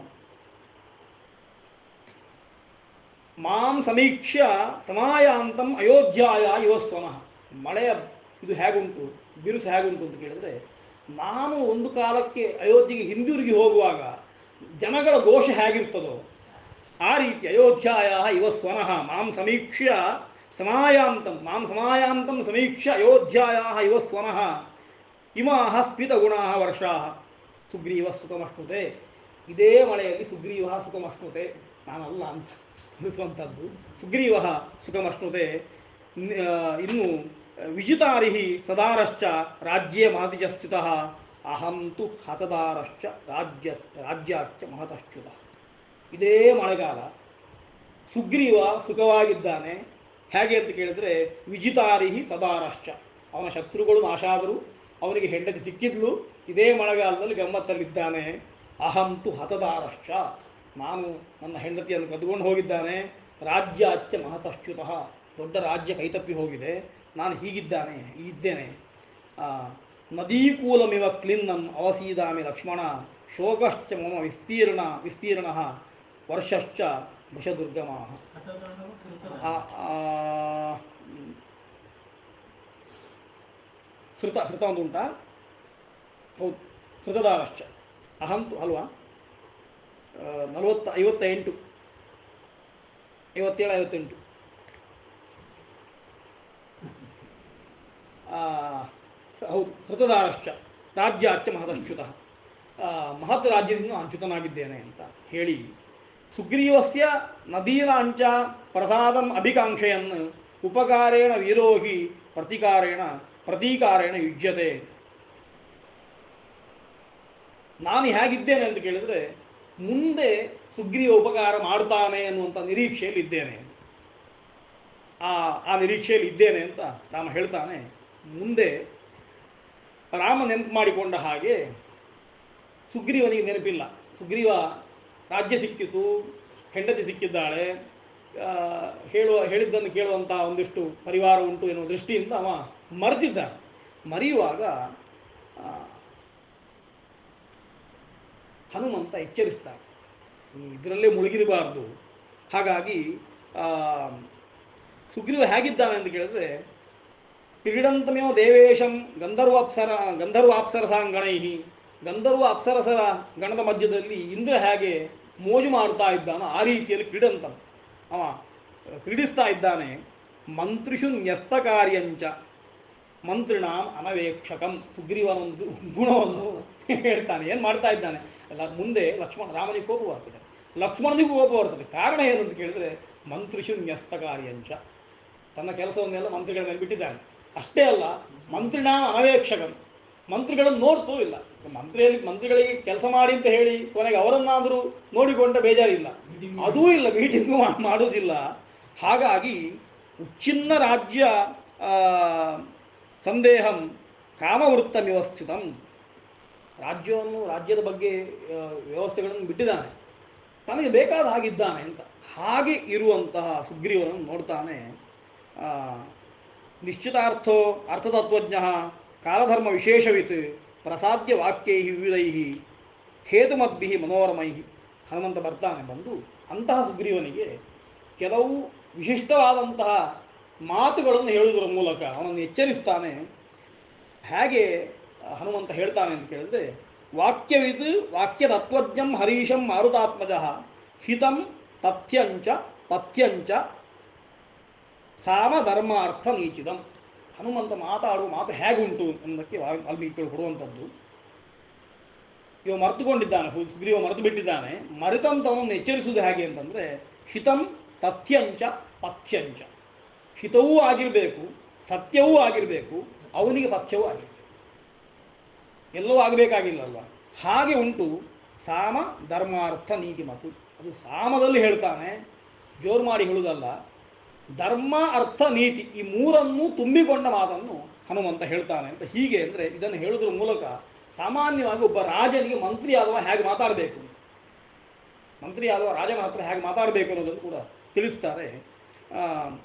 ಮಾಂ ಸಮೀಕ್ಷ್ಯ ಸಮಾಯಾಂತಂ ಅಯೋಧ್ಯಾಯ ಇವ ಸ್ವನಃ ಮಳೆಯ ಇದು ಹೇಗುಂಟು ಬಿರುಸು ಹೇಗುಂಟು ಅಂತ ಕೇಳಿದ್ರೆ ನಾನು ಒಂದು ಕಾಲಕ್ಕೆ ಅಯೋಧ್ಯೆಗೆ ಹಿಂದಿರುಗಿ ಹೋಗುವಾಗ ಜನಗಳ ಘೋಷ ಹೇಗಿರ್ತದೋ ಆ ರೀತಿ ಅಯೋಧ್ಯಾಯ ಇವ ಸ್ವನಃ ಮಾಂ ಸಮೀಕ್ಷ್ಯ ಸಮಾಯಾಂತಂ ಮಾಂ ಸಮಾಯಾಂತಂ ಸಮೀಕ್ಷ್ಯ ಅಯೋಧ್ಯಾಯ ಇವ ಸ್ವನಃ ಇಮಾಹ ಸ್ಫಿತಗುಣಾ ವರ್ಷಾ ಸುಗ್ರೀವ ಸುಖಮಶ್ನುತೆ ಇದೇ ಮಳೆಯಲ್ಲಿ ಸುಗ್ರೀವ ಸುಖಮಶ್ನುತೆ ನಾನಲ್ಲ ಅಂತ ಅನಿಸುವಂಥದ್ದು ಸುಗ್ರೀವ ಸುಖಮಶ್ನುತೆ ನ್- ಆ, ಇನ್ನು ವಿಜಿತಾರಿ ಸದಾರಶ್ಚ ರಾಜ್ಯೇ ಮಹತಿಜ ಸ್ಥಿತಃ ಅಹಂ ತು ಹತದಾರಶ್ಚ ರಾಜ್ಯ ರಾಜ್ಯಾಚ್ಚ ಮಹತಶ್ಚ್ಯುತ ಇದೇ ಮಳೆಗಾಲ ಸುಗ್ರೀವ ಸುಖವಾಗಿದ್ದಾನೆ ಹೇಗೆ ಅಂತ ಕೇಳಿದ್ರೆ ವಿಜಿತಾರಿಹಿ ಸದಾರಶ್ಚ ಅವನ ಶತ್ರುಗಳು ನಾಶಾದರು ಅವನಿಗೆ ಹೆಂಡತಿ ಸಿಕ್ಕಿದ್ಲು ಇದೇ ಮಳೆಗಾಲದಲ್ಲಿ ಗಮ್ಮತ್ತಲ್ಲಿದ್ದಾನೆ ಅಹಂತು ಹತದಾರಶ್ಚ ನಾನು ನನ್ನ ಹೆಂಡತಿಯನ್ನು ಕದ್ಕೊಂಡು ಹೋಗಿದ್ದಾನೆ ರಾಜ್ಯ ಅಚ್ಚ ಮಹತಶ್ಚ್ಯುತಃ ದೊಡ್ಡ ರಾಜ್ಯ ಕೈತಪ್ಪಿ ಹೋಗಿದೆ ನಾನು ಹೀಗಿದ್ದಾನೆ ಇದ್ದೇನೆ ಆ, ನದೀಕೂಲಮಿವ ಕ್ಲಿನ್ನಂ ಅವಸೀದಾಮಿ ಲಕ್ಷ್ಮಣ ಶೋಕಶ್ಚ ಮಮ ವಿಸ್ತೀರ್ಣ ವಿಸ್ತೀರ್ಣ ವರ್ಷಶ್ಚ ಭುಷದುರ್ಗಮಾಹ ಹತದಾನವು ಕೃತದಾನ. ಆ, ಆ, ಮ್, ಹೃತ ಹೃತ ಒಂದು ಉಂಟಾ ಹೌದು ಹೃತದಾರಶ್ಚ ಅಹಂತು ಅಲ್ವಾ ನಲವತ್ತ ಐವತ್ತ ಎಂಟು ಐವತ್ತೇಳು ಐವತ್ತೆಂಟು ಆ, ಹೌದು ಹೃತದಾರಶ್ಚ ರಾಜ್ಯಾಚ್ಚ ಮಹದಶ್ಚ್ಯುತ ಮಹತ್ ರಾಜ್ಯದಿಂದ ನಾನು ಚ್ಯುತನಾಗಿದ್ದೇನೆ ಅಂತ ಹೇಳಿ ಸುಗ್ರೀವಸ್ಯ ನದೀನಾಂಚ ಪ್ರಸಾದಂ ಅಭಿಕಾಂಕ್ಷೆಯನ್ ಉಪಕಾರೇಣ ವೀರೋಹಿ ಪ್ರತಿಕಾರೇಣ ಪ್ರತೀಕಾರೇಣ ಯುಜ್ಯತೆ ನಾನು ಹೇಗಿದ್ದೇನೆ ಅಂತ ಕೇಳಿದ್ರೆ ಮುಂದೆ ಸುಗ್ರೀವ ಉಪಕಾರ ಮಾಡ್ತಾನೆ ಅನ್ನುವಂಥ ನಿರೀಕ್ಷೆಯಲ್ಲಿ ಇದ್ದೇನೆ ಆ ಆ ನಿರೀಕ್ಷೆಯಲ್ಲಿ ಇದ್ದೇನೆ ಅಂತ ರಾಮ ಹೇಳ್ತಾನೆ ಮುಂದೆ ರಾಮ ನೆನಪು ಮಾಡಿಕೊಂಡ ಹಾಗೆ ಸುಗ್ರೀವನಿಗೆ ನೆನಪಿಲ್ಲ ಸುಗ್ರೀವ ರಾಜ್ಯ ಸಿಕ್ಕಿತು ಹೆಂಡತಿ ಸಿಕ್ಕಿದ್ದಾಳೆ ಆ, ಹೇಳುವ ಹೇಳಿದ್ದನ್ನು ಕೇಳುವಂಥ ಒಂದಿಷ್ಟು ಪರಿವಾರ ಉಂಟು ಎನ್ನುವ ದೃಷ್ಟಿಯಿಂದ ಅವ ಮರೆತಿದ್ದಾನೆ ಮರೆಯುವಾಗ ಆ, ಹನುಮಂತ ಎಚ್ಚರಿಸ್ತಾನೆ ಇದರಲ್ಲೇ ಮುಳುಗಿರಬಾರ್ದು ಹಾಗಾಗಿ ಆ, ಸುಗ್ರೀವ ಹೇಗಿದ್ದಾನೆ ಅಂತ ಕೇಳಿದ್ರೆ ಕ್ರೀಡಂತಮೇವ ದೇವೇಶಂ ಗಂಧರ್ವ ಅಪ್ಸರ ಗಂಧರ್ವ ಅಪ್ಸರಸಾಂಗಣೈ ಗಂಧರ್ವ ಅಪ್ಸರಸರ ಗಣದ ಮಧ್ಯದಲ್ಲಿ ಇಂದ್ರ ಹೇಗೆ ಮೋಜು ಮಾಡ್ತಾ ಇದ್ದಾನೋ ಆ ರೀತಿಯಲ್ಲಿ ಕ್ರೀಡಂತಂ ಅವ ಕ್ರೀಡಿಸ್ತಾ ಇದ್ದಾನೆ ಮಂತ್ರಿಷು ನ್ಯಸ್ತ ಕಾರ್ಯಂಚ ಮಂತ್ರಿಣಾಂ ಅನವೇಕ್ಷಕಂ ಸುಗ್ರೀವನೊಂದು ಗುಣವನ್ನು ಹೇಳ್ತಾನೆ ಏನು ಮಾಡ್ತಾ ಇದ್ದಾನೆ ಅಲ್ಲ ಮುಂದೆ ಲಕ್ಷ್ಮಣ ರಾಮನಿಗೆ ಕೋಪ ಬರ್ತದೆ ಲಕ್ಷ್ಮಣನಿಗೂ ಕೋಪ ಬರ್ತದೆ ಕಾರಣ ಏನು ಅಂತ ಕೇಳಿದ್ರೆ ಮಂತ್ರಿಷು ನ್ಯಸ್ತ ಕಾರ್ಯಂಚ ತನ್ನ ಕೆಲಸವನ್ನೆಲ್ಲ ಮಂತ್ರಿಗಳ ಮೇಲೆ ಬಿಟ್ಟಿದ್ದಾನೆ ಅಷ್ಟೇ ಅಲ್ಲ ಮಂತ್ರಿಣ ಅನವೇಕ್ಷಕಂ ಮಂತ್ರಿಗಳನ್ನು ನೋಡ್ತೂ ಇಲ್ಲ ಮಂತ್ರಿಯಲ್ಲಿ ಮಂತ್ರಿಗಳಿಗೆ ಕೆಲಸ ಮಾಡಿ ಅಂತ ಹೇಳಿ ಕೊನೆಗೆ ಅವರನ್ನಾದರೂ ನೋಡಿಕೊಂಡ್ರೆ ಬೇಜಾರಿಲ್ಲ ಅದೂ ಇಲ್ಲ ಮೀಟಿಂಗು ಮಾಡುವುದಿಲ್ಲ ಹಾಗಾಗಿ ಉಚ್ಚಿನ್ನ ರಾಜ್ಯ ಆ, ಸಂದೇಹಂ ಕಾಮವೃತ್ತ ವ್ಯವಸ್ಥಿತಂ ರಾಜ್ಯವನ್ನು ರಾಜ್ಯದ ಬಗ್ಗೆ ಆ, ವ್ಯವಸ್ಥೆಗಳನ್ನು ಬಿಟ್ಟಿದ್ದಾನೆ ತನಗೆ ಬೇಕಾದ ಹಾಗಿದ್ದಾನೆ ಅಂತ ಹಾಗೆ ಇರುವಂತಹ ಸುಗ್ರೀವನನ್ನು ನೋಡ್ತಾನೆ ಆ, ನಿಶ್ಚಿತಾರ್ಥೋ ಅರ್ಥತತ್ವಜ್ಞ ಕಾಲಧರ್ಮ ವಿಶೇಷವಿತ್ ಪ್ರಸಾದ್ಯ ವಾಕ್ಯೈ ವಿವಿಧೈ ಹೇತುಮದ್ಭಿ ಮನೋರಮೈ ಹನುಮಂತ ಬರ್ತಾನೆ ಬಂದು ಅಂತಹ ಸುಗ್ರೀವನಿಗೆ ಕೆಲವು ವಿಶಿಷ್ಟವಾದಂತಹ ಮಾತುಗಳನ್ನು ಹೇಳುವುದರ ಮೂಲಕ ಅವನನ್ನು ಎಚ್ಚರಿಸ್ತಾನೆ ಹೇಗೆ ಹನುಮಂತ ಹೇಳ್ತಾನೆ ಅಂತ ಕೇಳಿದ್ರೆ ವಾಕ್ಯವಿದ್ ವಾಕ್ಯ ತತ್ವಜ್ಞಂ ಹರೀಶಂ ಮಾರುತಾತ್ಮಜ ಹಿತಂ ತಥ್ಯಂಚ ಪಥ್ಯಂಚ ಸಾಮಧರ್ಮಾರ್ಥ ನೀಚಿದಂ ಹನುಮಂತ ಮಾತಾಡುವ ಮಾತು ಹೇಗುಂಟು ಅನ್ನೋದಕ್ಕೆ ವಾ- ವಾಲ್ಮೀಕಿಗಳು ಕೊಡುವಂಥದ್ದು ಇವ ಮರೆತುಕೊಂಡಿದ್ದಾನೆ ಹು- ಸುಗ್ರೀವ ಮರೆತು ಬಿಟ್ಟಿದ್ದಾನೆ ಮರೆತಂತವನನ್ನು ಎಚ್ಚರಿಸುವುದು ಹೇಗೆ ಅಂತಂದರೆ ಹಿತಂ ತಥ್ಯಂಚ ಪಥ್ಯಂಚ ಹಿತವೂ ಆಗಿರಬೇಕು ಸತ್ಯವೂ ಆಗಿರಬೇಕು ಅವನಿಗೆ ಪಥ್ಯವೂ ಆಗಿರಬೇಕು ಎಲ್ಲವೂ ಆಗಬೇಕಾಗಿಲ್ಲಲ್ವ ಹಾಗೆ ಉಂಟು ಸಾಮ ಧರ್ಮಾರ್ಥ ನೀತಿ ಮತ್ತು ಅದು ಸಾಮದಲ್ಲಿ ಹೇಳ್ತಾನೆ ಜೋರು ಮಾಡಿ ಹೇಳುವುದಲ್ಲ ಧರ್ಮ ಅರ್ಥ ನೀತಿ ಈ ಮೂರನ್ನು ತುಂಬಿಕೊಂಡ ಮಾತನ್ನು ಹನುಮಂತ ಹೇಳ್ತಾನೆ ಅಂತ ಹೀಗೆ ಅಂದರೆ ಇದನ್ನು ಹೇಳುವುದರ ಮೂಲಕ ಸಾಮಾನ್ಯವಾಗಿ ಒಬ್ಬ ರಾಜನಿಗೆ ಮಂತ್ರಿ ಆದವ ಹೇಗೆ ಮಾತಾಡಬೇಕು ಅಂತ ಮಂತ್ರಿ ಆದವ ರಾಜನ ಹತ್ರ ಹೇಗೆ ಮಾತಾಡಬೇಕು ಅನ್ನೋದನ್ನು ಕೂಡ ತಿಳಿಸ್ತಾರೆ ಆ,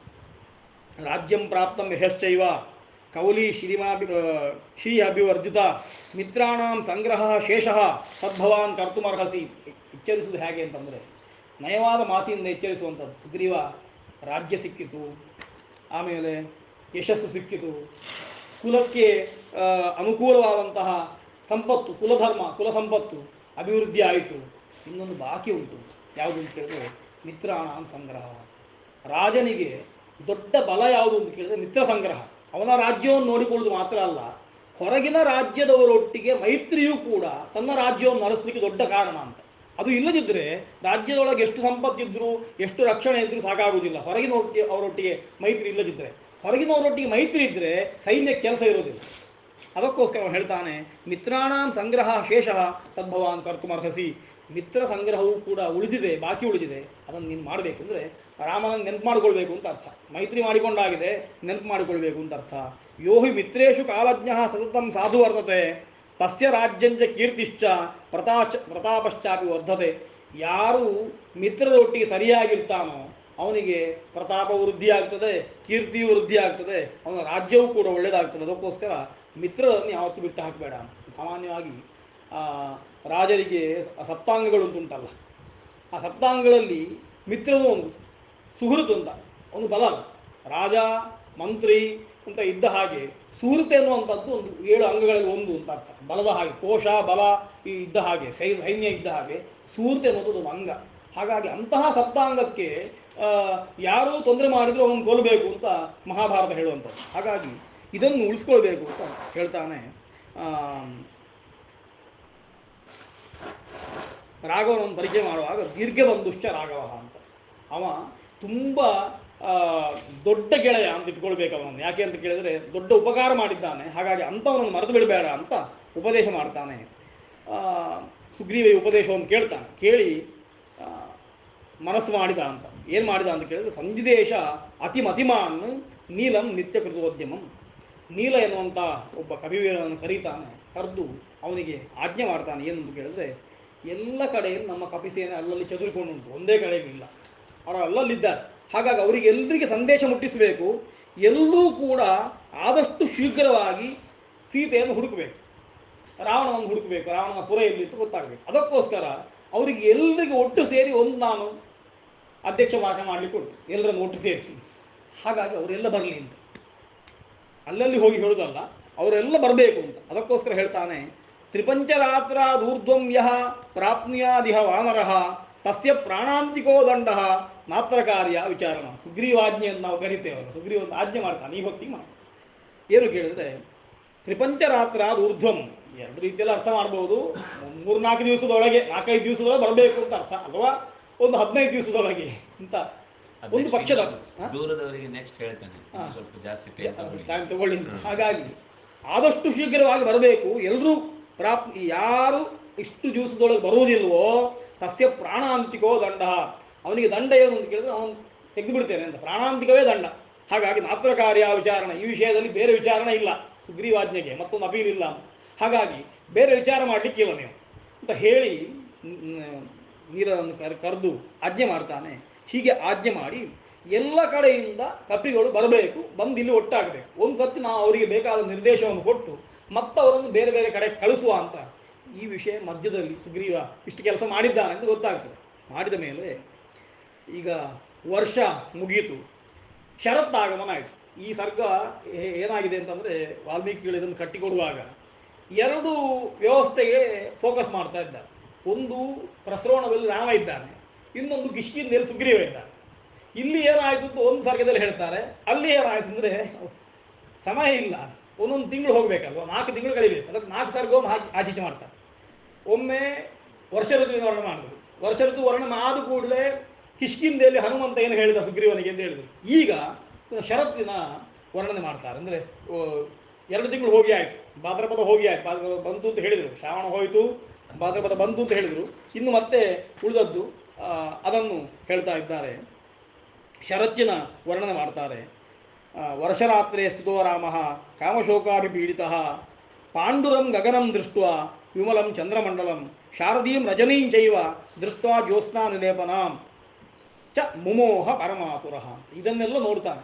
ರಾಜ್ಯಂ ಪ್ರಾಪ್ತಂ ಯಶಶ್ಚೈವ ಕೌಲಿ ಶ್ರೀಮಾಭಿ ಶ್ರೀ ಅಭಿವರ್ಜಿತ ಮಿತ್ರಾಣಾಂ ಸಂಗ್ರಹ ಶೇಷಃ ತದ್ಭವಾನ್ ಕರ್ತುಮರ್ಹಸಿ ಎಚ್ಚರಿಸುವುದು ಹೇಗೆ ಅಂತಂದರೆ ನಯವಾದ ಮಾತಿನಿಂದ ಎಚ್ಚರಿಸುವಂಥದ್ದು ಸುಗ್ರೀವ ರಾಜ್ಯ ಸಿಕ್ಕಿತು ಆಮೇಲೆ ಯಶಸ್ಸು ಸಿಕ್ಕಿತು ಕುಲಕ್ಕೆ ಆ, ಅನುಕೂಲವಾದಂತಹ ಸಂಪತ್ತು ಕುಲಧರ್ಮ ಕುಲ ಸಂಪತ್ತು ಅಭಿವೃದ್ಧಿ ಆಯಿತು ಇನ್ನೊಂದು ಬಾಕಿ ಉಂಟು ಯಾವುದು ಅಂತ ಕೇಳಿದ್ರೆ ಮಿತ್ರಾಣಾಂ ಸಂಗ್ರಹ ರಾಜನಿಗೆ ದೊಡ್ಡ ಬಲ ಯಾವುದು ಅಂತ ಕೇಳಿದ್ರೆ ಮಿತ್ರ ಸಂಗ್ರಹ ಅವನ ರಾಜ್ಯವನ್ನು ನೋಡಿಕೊಳ್ಳುವುದು ಮಾತ್ರ ಅಲ್ಲ ಹೊರಗಿನ ರಾಜ್ಯದವರೊಟ್ಟಿಗೆ ಮೈತ್ರಿಯೂ ಕೂಡ ತನ್ನ ರಾಜ್ಯವನ್ನು ನಡೆಸಲಿಕ್ಕೆ ದೊಡ್ಡ ಕಾರಣ ಅಂತ ಅದು ಇಲ್ಲದಿದ್ದರೆ ರಾಜ್ಯದೊಳಗೆ ಎಷ್ಟು ಸಂಪತ್ತಿದ್ರು ಎಷ್ಟು ರಕ್ಷಣೆ ಇದ್ರೂ ಸಾಕಾಗುವುದಿಲ್ಲ ಹೊರಗಿನ ಒಟ್ಟಿಗೆ ಅವರೊಟ್ಟಿಗೆ ಮೈತ್ರಿ ಇಲ್ಲದಿದ್ದರೆ ಹೊರಗಿನವರೊಟ್ಟಿಗೆ ಮೈತ್ರಿ ಇದ್ದರೆ ಸೈನ್ಯಕ್ಕೆ ಕೆಲಸ ಇರೋದಿಲ್ಲ ಅದಕ್ಕೋಸ್ಕರ ಅವನು ಹೇಳ್ತಾನೆ ಮಿತ್ರಾಣಾಂ ಸಂಗ್ರಹ ಶೇಷ ತದ್ಭವಾನ್ ಕರ್ತುಮರ್ಹಸಿ ಮಿತ್ರ ಸಂಗ್ರಹವೂ ಕೂಡ ಉಳಿದಿದೆ ಬಾಕಿ ಉಳಿದಿದೆ ಅದನ್ನು ನೀನು ಮಾಡಬೇಕು ಅಂದರೆ ರಾಮನನ್ನು ನೆನಪು ಮಾಡಿಕೊಳ್ಬೇಕು ಅಂತ ಅರ್ಥ ಮೈತ್ರಿ ಮಾಡಿಕೊಂಡಾಗಿದೆ ನೆನಪು ಮಾಡಿಕೊಳ್ಬೇಕು ಅಂತ ಅರ್ಥ ಯೋ ಹಿ ಮಿತ್ರೇಶು ಕಾಲಜ್ಞ ಸತತಂ ಸಾಧು ವರ್ತತೆ ತಸ್ಯ ರಾಜ್ಯಂಚ ಕೀರ್ತಿಶ್ಚ ಪ್ರತಾಶ ಪ್ರತಾಪಶ್ಚಾಪಿ ವರ್ಧತೆ ಯಾರು ಮಿತ್ರರೊಟ್ಟಿಗೆ ಸರಿಯಾಗಿರ್ತಾನೋ ಅವನಿಗೆ ಪ್ರತಾಪ ವೃದ್ಧಿ ಆಗ್ತದೆ ಕೀರ್ತಿಯು ವೃದ್ಧಿ ಆಗ್ತದೆ ಅವನ ರಾಜ್ಯವೂ ಕೂಡ ಒಳ್ಳೆಯದಾಗ್ತದೆ ಅದಕ್ಕೋಸ್ಕರ ಮಿತ್ರರನ್ನು ಯಾವತ್ತೂ ಬಿಟ್ಟು ಹಾಕಬೇಡ ಸಾಮಾನ್ಯವಾಗಿ ಆ, ರಾಜರಿಗೆ ಸ- ಸಪ್ತಾಂಗಗಳು ಅಂತ ಉಂಟಲ್ಲ ಆ ಸಪ್ತಾಂಗಗಳಲ್ಲಿ ಮಿತ್ರನು ಒಂದು ಸುಹೃತ್ ಅಂತ ಒಂದು ಬಲ ರಾಜ ಮಂತ್ರಿ ಅಂತ ಇದ್ದ ಹಾಗೆ ಸುಹೃತ್ ಎನ್ನುವಂಥದ್ದು ಒಂದು ಏಳು ಅಂಗಗಳಲ್ಲಿ ಒಂದು ಅಂತ ಅರ್ಥ ಬಲದ ಹಾಗೆ ಕೋಶ ಬಲ ಈ ಇದ್ದ ಹಾಗೆ ಸೈ ಸೈನ್ಯ ಇದ್ದ ಹಾಗೆ ಸೂರ್ತಿ ಅನ್ನೋದು ಒಂದು ಅಂಗ ಹಾಗಾಗಿ ಅಂತಹ ಸಪ್ತಾಂಗಕ್ಕೆ ಆ, ಯಾರೂ ತೊಂದರೆ ಮಾಡಿದ್ರು ಅವನು ಕೊಲ್ಲಬೇಕು ಅಂತ ಮಹಾಭಾರತ ಹೇಳುವಂಥದ್ದು ಹಾಗಾಗಿ ಇದನ್ನು ಉಳಿಸ್ಕೊಳ್ಬೇಕು ಅಂತ ಹೇಳ್ತಾನೆ ಆ, ರಾಘವನನ್ನು ಪರಿಚಯ ಮಾಡುವಾಗ ದೀರ್ಘ ಬಂಧುಶ್ಚ ರಾಘವ ಅಂತ ಅವ ತುಂಬ ಆ, ದೊಡ್ಡ ಗೆಳೆಯ ಅಂತ ಇಟ್ಕೊಳ್ಬೇಕು ಅವನನ್ನು ಯಾಕೆ ಅಂತ ಕೇಳಿದ್ರೆ ದೊಡ್ಡ ಉಪಕಾರ ಮಾಡಿದ್ದಾನೆ ಹಾಗಾಗಿ ಅಂಥವನನ್ನು ಮರೆತು ಬಿಡಬೇಡ ಅಂತ ಉಪದೇಶ ಮಾಡ್ತಾನೆ ಆ, ಸುಗ್ರೀವ ಈ ಉಪದೇಶವನ್ನು ಕೇಳ್ತಾನೆ ಕೇಳಿ ಆ, ಮನಸ್ಸು ಮಾಡಿದ ಅಂತ ಏನು ಮಾಡಿದ ಅಂತ ಕೇಳಿದ್ರೆ ಸಂಜಿದೇಶ ಅತಿ ಮತಿಮಾನ್ ನೀಲಂ ನಿತ್ಯ ಕೃತೋದ್ಯಮಂ ನೀಲ ಎನ್ನುವಂಥ ಒಬ್ಬ ಕವಿವೀರನನ್ನು ಕರೀತಾನೆ ಕರೆದು ಅವನಿಗೆ ಆಜ್ಞೆ ಮಾಡ್ತಾನೆ ಏನು ಅಂತ ಕೇಳಿದ್ರೆ ಎಲ್ಲ ಕಡೆಯಲ್ಲಿ ನಮ್ಮ ಕಪಿಸೇನೆ ಅಲ್ಲಲ್ಲಿ ಚದುರಿಕೊಂಡುಂಟು ಒಂದೇ ಕಡೆಯಲ್ಲಿ ಇಲ್ಲ ಅವರು ಅಲ್ಲಲ್ಲಿದ್ದಾರೆ ಹಾಗಾಗಿ ಅವರಿಗೆ ಎಲ್ರಿಗೆ ಸಂದೇಶ ಮುಟ್ಟಿಸಬೇಕು ಎಲ್ಲರೂ ಕೂಡ ಆದಷ್ಟು ಶೀಘ್ರವಾಗಿ ಸೀತೆಯನ್ನು ಹುಡುಕಬೇಕು ರಾವಣವನ್ನು ಹುಡುಕಬೇಕು ರಾವಣನ ಪುರ ಎಲ್ಲಿತ್ತು ಗೊತ್ತಾಗಬೇಕು ಅದಕ್ಕೋಸ್ಕರ ಅವರಿಗೆ ಎಲ್ರಿಗೂ ಒಟ್ಟು ಸೇರಿ ಒಂದು ನಾನು ಅಧ್ಯಕ್ಷ ಭಾಷಣ ಮಾಡಲಿಕ್ಕೆ ಉಂಟು ಎಲ್ಲರನ್ನು ಒಟ್ಟು ಸೇರಿಸಿ ಹಾಗಾಗಿ ಅವರೆಲ್ಲ ಬರಲಿ ಅಂತ ಅಲ್ಲಲ್ಲಿ ಹೋಗಿ ಹೇಳೋದಲ್ಲ ಅವರೆಲ್ಲ ಬರಬೇಕು ಅಂತ ಅದಕ್ಕೋಸ್ಕರ ಹೇಳ್ತಾನೆ ತ್ರಿಪಂಚರಾತ್ರಾದೂರ್ಧ್ವಂ ಯಹ ಪ್ರಾಪ್ನುಯಾದಿಹ ವಾನರಃ ತಸ್ಯ ಪ್ರಾಣಾಂತಿಕೋ ದಂಡ ನಾತ್ರ ಕಾರ್ಯ ವಿಚಾರಣ ಸುಗ್ರೀವಾಜ್ಞೆಯನ್ನು ನಾವು ಕರಿತೇವೆ ಸುಗ್ರೀವ ಒಂದು ಆಜ್ಞೆ ಮಾಡ್ತಾನೆ ಈ ಹೊತ್ತಿಗೆ ಮಾಡ್ತಾನೆ ಏನು ಕೇಳಿದ್ರೆ ತ್ರಿಪಂಚರಾತ್ರಾದ ಊರ್ಧ್ವಂ ಎರಡು ರೀತಿಯಲ್ಲಿ ಅರ್ಥ ಮಾಡ್ಬೋದು ಮೂರು ನಾಲ್ಕು ದಿವಸದೊಳಗೆ ನಾಲ್ಕೈದು ದಿವಸದೊಳಗೆ ಬರಬೇಕು ಅಂತ ಅರ್ಥ ಅಥವಾ ಒಂದು ಹದಿನೈದು ದಿವಸದೊಳಗೆ ಅಂತ ಒಂದು ಪಕ್ಷದ ಹಾ? ದೂರದವರಿಗೆ ನೆಕ್ಸ್ಟ್ ಹೇಳ್ತೇನೆ ಹಾ. ಸ್ವಲ್ಪ ಜಾಸ್ತಿ ಟೈಮ್ ತಗೊಳ್ಳಿ ಟೈಮ್ ತಗೊಳ್ಳಿ ಅಂತ. ಹ್ಮ್. ಹಾಗಾಗಿ ಆದಷ್ಟು ಶೀಘ್ರವಾಗಿ ಬರಬೇಕು ಎಲ್ಲರೂ ಪ್ರಾಪ್ ಯಾರು ಇಷ್ಟು ದಿವಸದೊಳಗೆ ಬರುವುದಿಲ್ವೋ ತಸ್ಯ ಪ್ರಾಣಾಂತಿಕೋ ದಂಡ ಅವನಿಗೆ ದಂಡ ಏನು ಅಂತ ಕೇಳಿದ್ರೆ ಅವನು ತೆಗೆದು ಬಿಡ್ತೇನೆ ಅಂತ ಪ್ರಾಣಾಂತಿಕವೇ ದಂಡ ಹಾಗಾಗಿ ನಾತ್ರ ಕಾರ್ಯ ವಿಚಾರಣೆ ಈ ವಿಷಯದಲ್ಲಿ ಬೇರೆ ವಿಚಾರಣೆ ಇಲ್ಲ ಸುಗ್ರೀವಾಜ್ಞೆಗೆ ಮತ್ತೊಂದು ಅಪೀಲ್ ಇಲ್ಲ ಅಂತ ಹಾಗಾಗಿ ಬೇರೆ ವಿಚಾರ ಮಾಡಲಿಕ್ಕಿಲ್ಲ ನೀವು ಅಂತ ಹೇಳಿ ನ್- ನೀರನ್ನು ಕರ್ ಕರೆದು ಆಜ್ಞೆ ಮಾಡ್ತಾನೆ ಹೀಗೆ ಆಜ್ಞೆ ಮಾಡಿ ಎಲ್ಲ ಕಡೆಯಿಂದ ಕಪಿಗಳು ಬರಬೇಕು ಬಂದು ಇಲ್ಲಿ ಒಟ್ಟಾಗಬೇಕು ಒಂದು ಸರ್ತಿ ನಾವು ಅವರಿಗೆ ಬೇಕಾದ ನಿರ್ದೇಶವನ್ನು ಕೊಟ್ಟು ಮತ್ತೆ ಅವರನ್ನು ಬೇರೆ ಬೇರೆ ಕಡೆ ಕಳಿಸುವ ಅಂತ ಈ ವಿಷಯ ಮಧ್ಯದಲ್ಲಿ ಸುಗ್ರೀವ ಇಷ್ಟು ಕೆಲಸ ಮಾಡಿದ್ದಾನೆ ಅಂತ ಗೊತ್ತಾಗ್ತದೆ ಮಾಡಿದ ಮೇಲೆ ಈಗ ವರ್ಷ ಮುಗೀತು ಶರತ್ತಾಗಮನ ಆಯಿತು ಈ ಸರ್ಗ ಏ- ಏನಾಗಿದೆ ಅಂತಂದರೆ ವಾಲ್ಮೀಕಿಗಳು ಇದನ್ನು ಕಟ್ಟಿಕೊಡುವಾಗ ಎರಡು ವ್ಯವಸ್ಥೆಗೆ ಫೋಕಸ್ ಮಾಡ್ತಾ ಇದ್ದಾರೆ ಒಂದು ಪ್ರಸರೋಣದಲ್ಲಿ ರಾಮ ಇದ್ದಾನೆ ಇನ್ನೊಂದು ಕಿಷ್ಕಿಂದಲ್ಲಿ ಸುಗ್ರೀವ ಇದ್ದಾನೆ ಇಲ್ಲಿ ಏನಾಯಿತು ಅಂತ ಒಂದು ಸರ್ಗದಲ್ಲಿ ಹೇಳ್ತಾರೆ ಅಲ್ಲಿ ಏನಾಯಿತು ಅಂದರೆ ಸಮಯ ಇಲ್ಲ ಒಂದೊಂದು ತಿಂಗಳು ಹೋಗಬೇಕಲ್ವ ನಾಲ್ಕು ತಿಂಗಳು ಕಳಿಬೇಕು ಅದಕ್ಕೆ ನಾಲ್ಕು ಸರ್ಗವನ್ನು ಹಾಕಿ ಆಚೀಚೆ ಮಾಡ್ತಾರೆ ಒಮ್ಮೆ ವರ್ಷ ಋತುವಿನ ವರ್ಣನೆ ಮಾಡಿದ್ರು ವರ್ಷ ಋತು ವರ್ಣನೆ ಆದ ಕೂಡಲೇ ಕಿಷ್ಕಿಂದೆಯಲ್ಲಿ ಹನುಮಂತ ಏನು ಹೇಳಿದ ಸುಗ್ರೀವನಿಗೆ ಅಂತ ಹೇಳಿದ್ರು ಈಗ ಶರತ್ತಿನ ವರ್ಣನೆ ಮಾಡ್ತಾರೆ ಅಂದರೆ ಎರಡು ತಿಂಗಳು ಹೋಗಿ ಆಯಿತು ಭಾದ್ರಪದ ಹೋಗಿ ಆಯ್ತು ಭಾದ್ರಪದ ಬಂತು ಅಂತ ಹೇಳಿದರು ಶ್ರಾವಣ ಹೋಯಿತು ಭಾದ್ರಪದ ಬಂತು ಅಂತ ಹೇಳಿದರು ಇನ್ನು ಮತ್ತೆ ಉಳಿದದ್ದು ಆ, ಅದನ್ನು ಹೇಳ್ತಾ ಇದ್ದಾರೆ ಶರತ್ತಿನ ವರ್ಣನೆ ಮಾಡ್ತಾರೆ ಆ, ವರ್ಷರಾತ್ರೆ ಸ್ತುತೋ ರಾಮ ಕಾಮಶೋಕಾಭಿಪೀಡಿತ ಪಾಂಡುರಂ ಗಗನಂ ದೃಷ್ಟ ವಿಮಲಂ ಚಂದ್ರಮಂಡಲಂ ಶಾರದೀಂ ರಜನೀಂ ಚೈವ ದೃಷ್ಟ ಜ್ಯೋತ್ಸ್ನಾ ನಿಲೇಪನಾಂ ಚ ಮುಮೋಹ ಪರಮಾತುರ ಇದನ್ನೆಲ್ಲ ನೋಡ್ತಾನೆ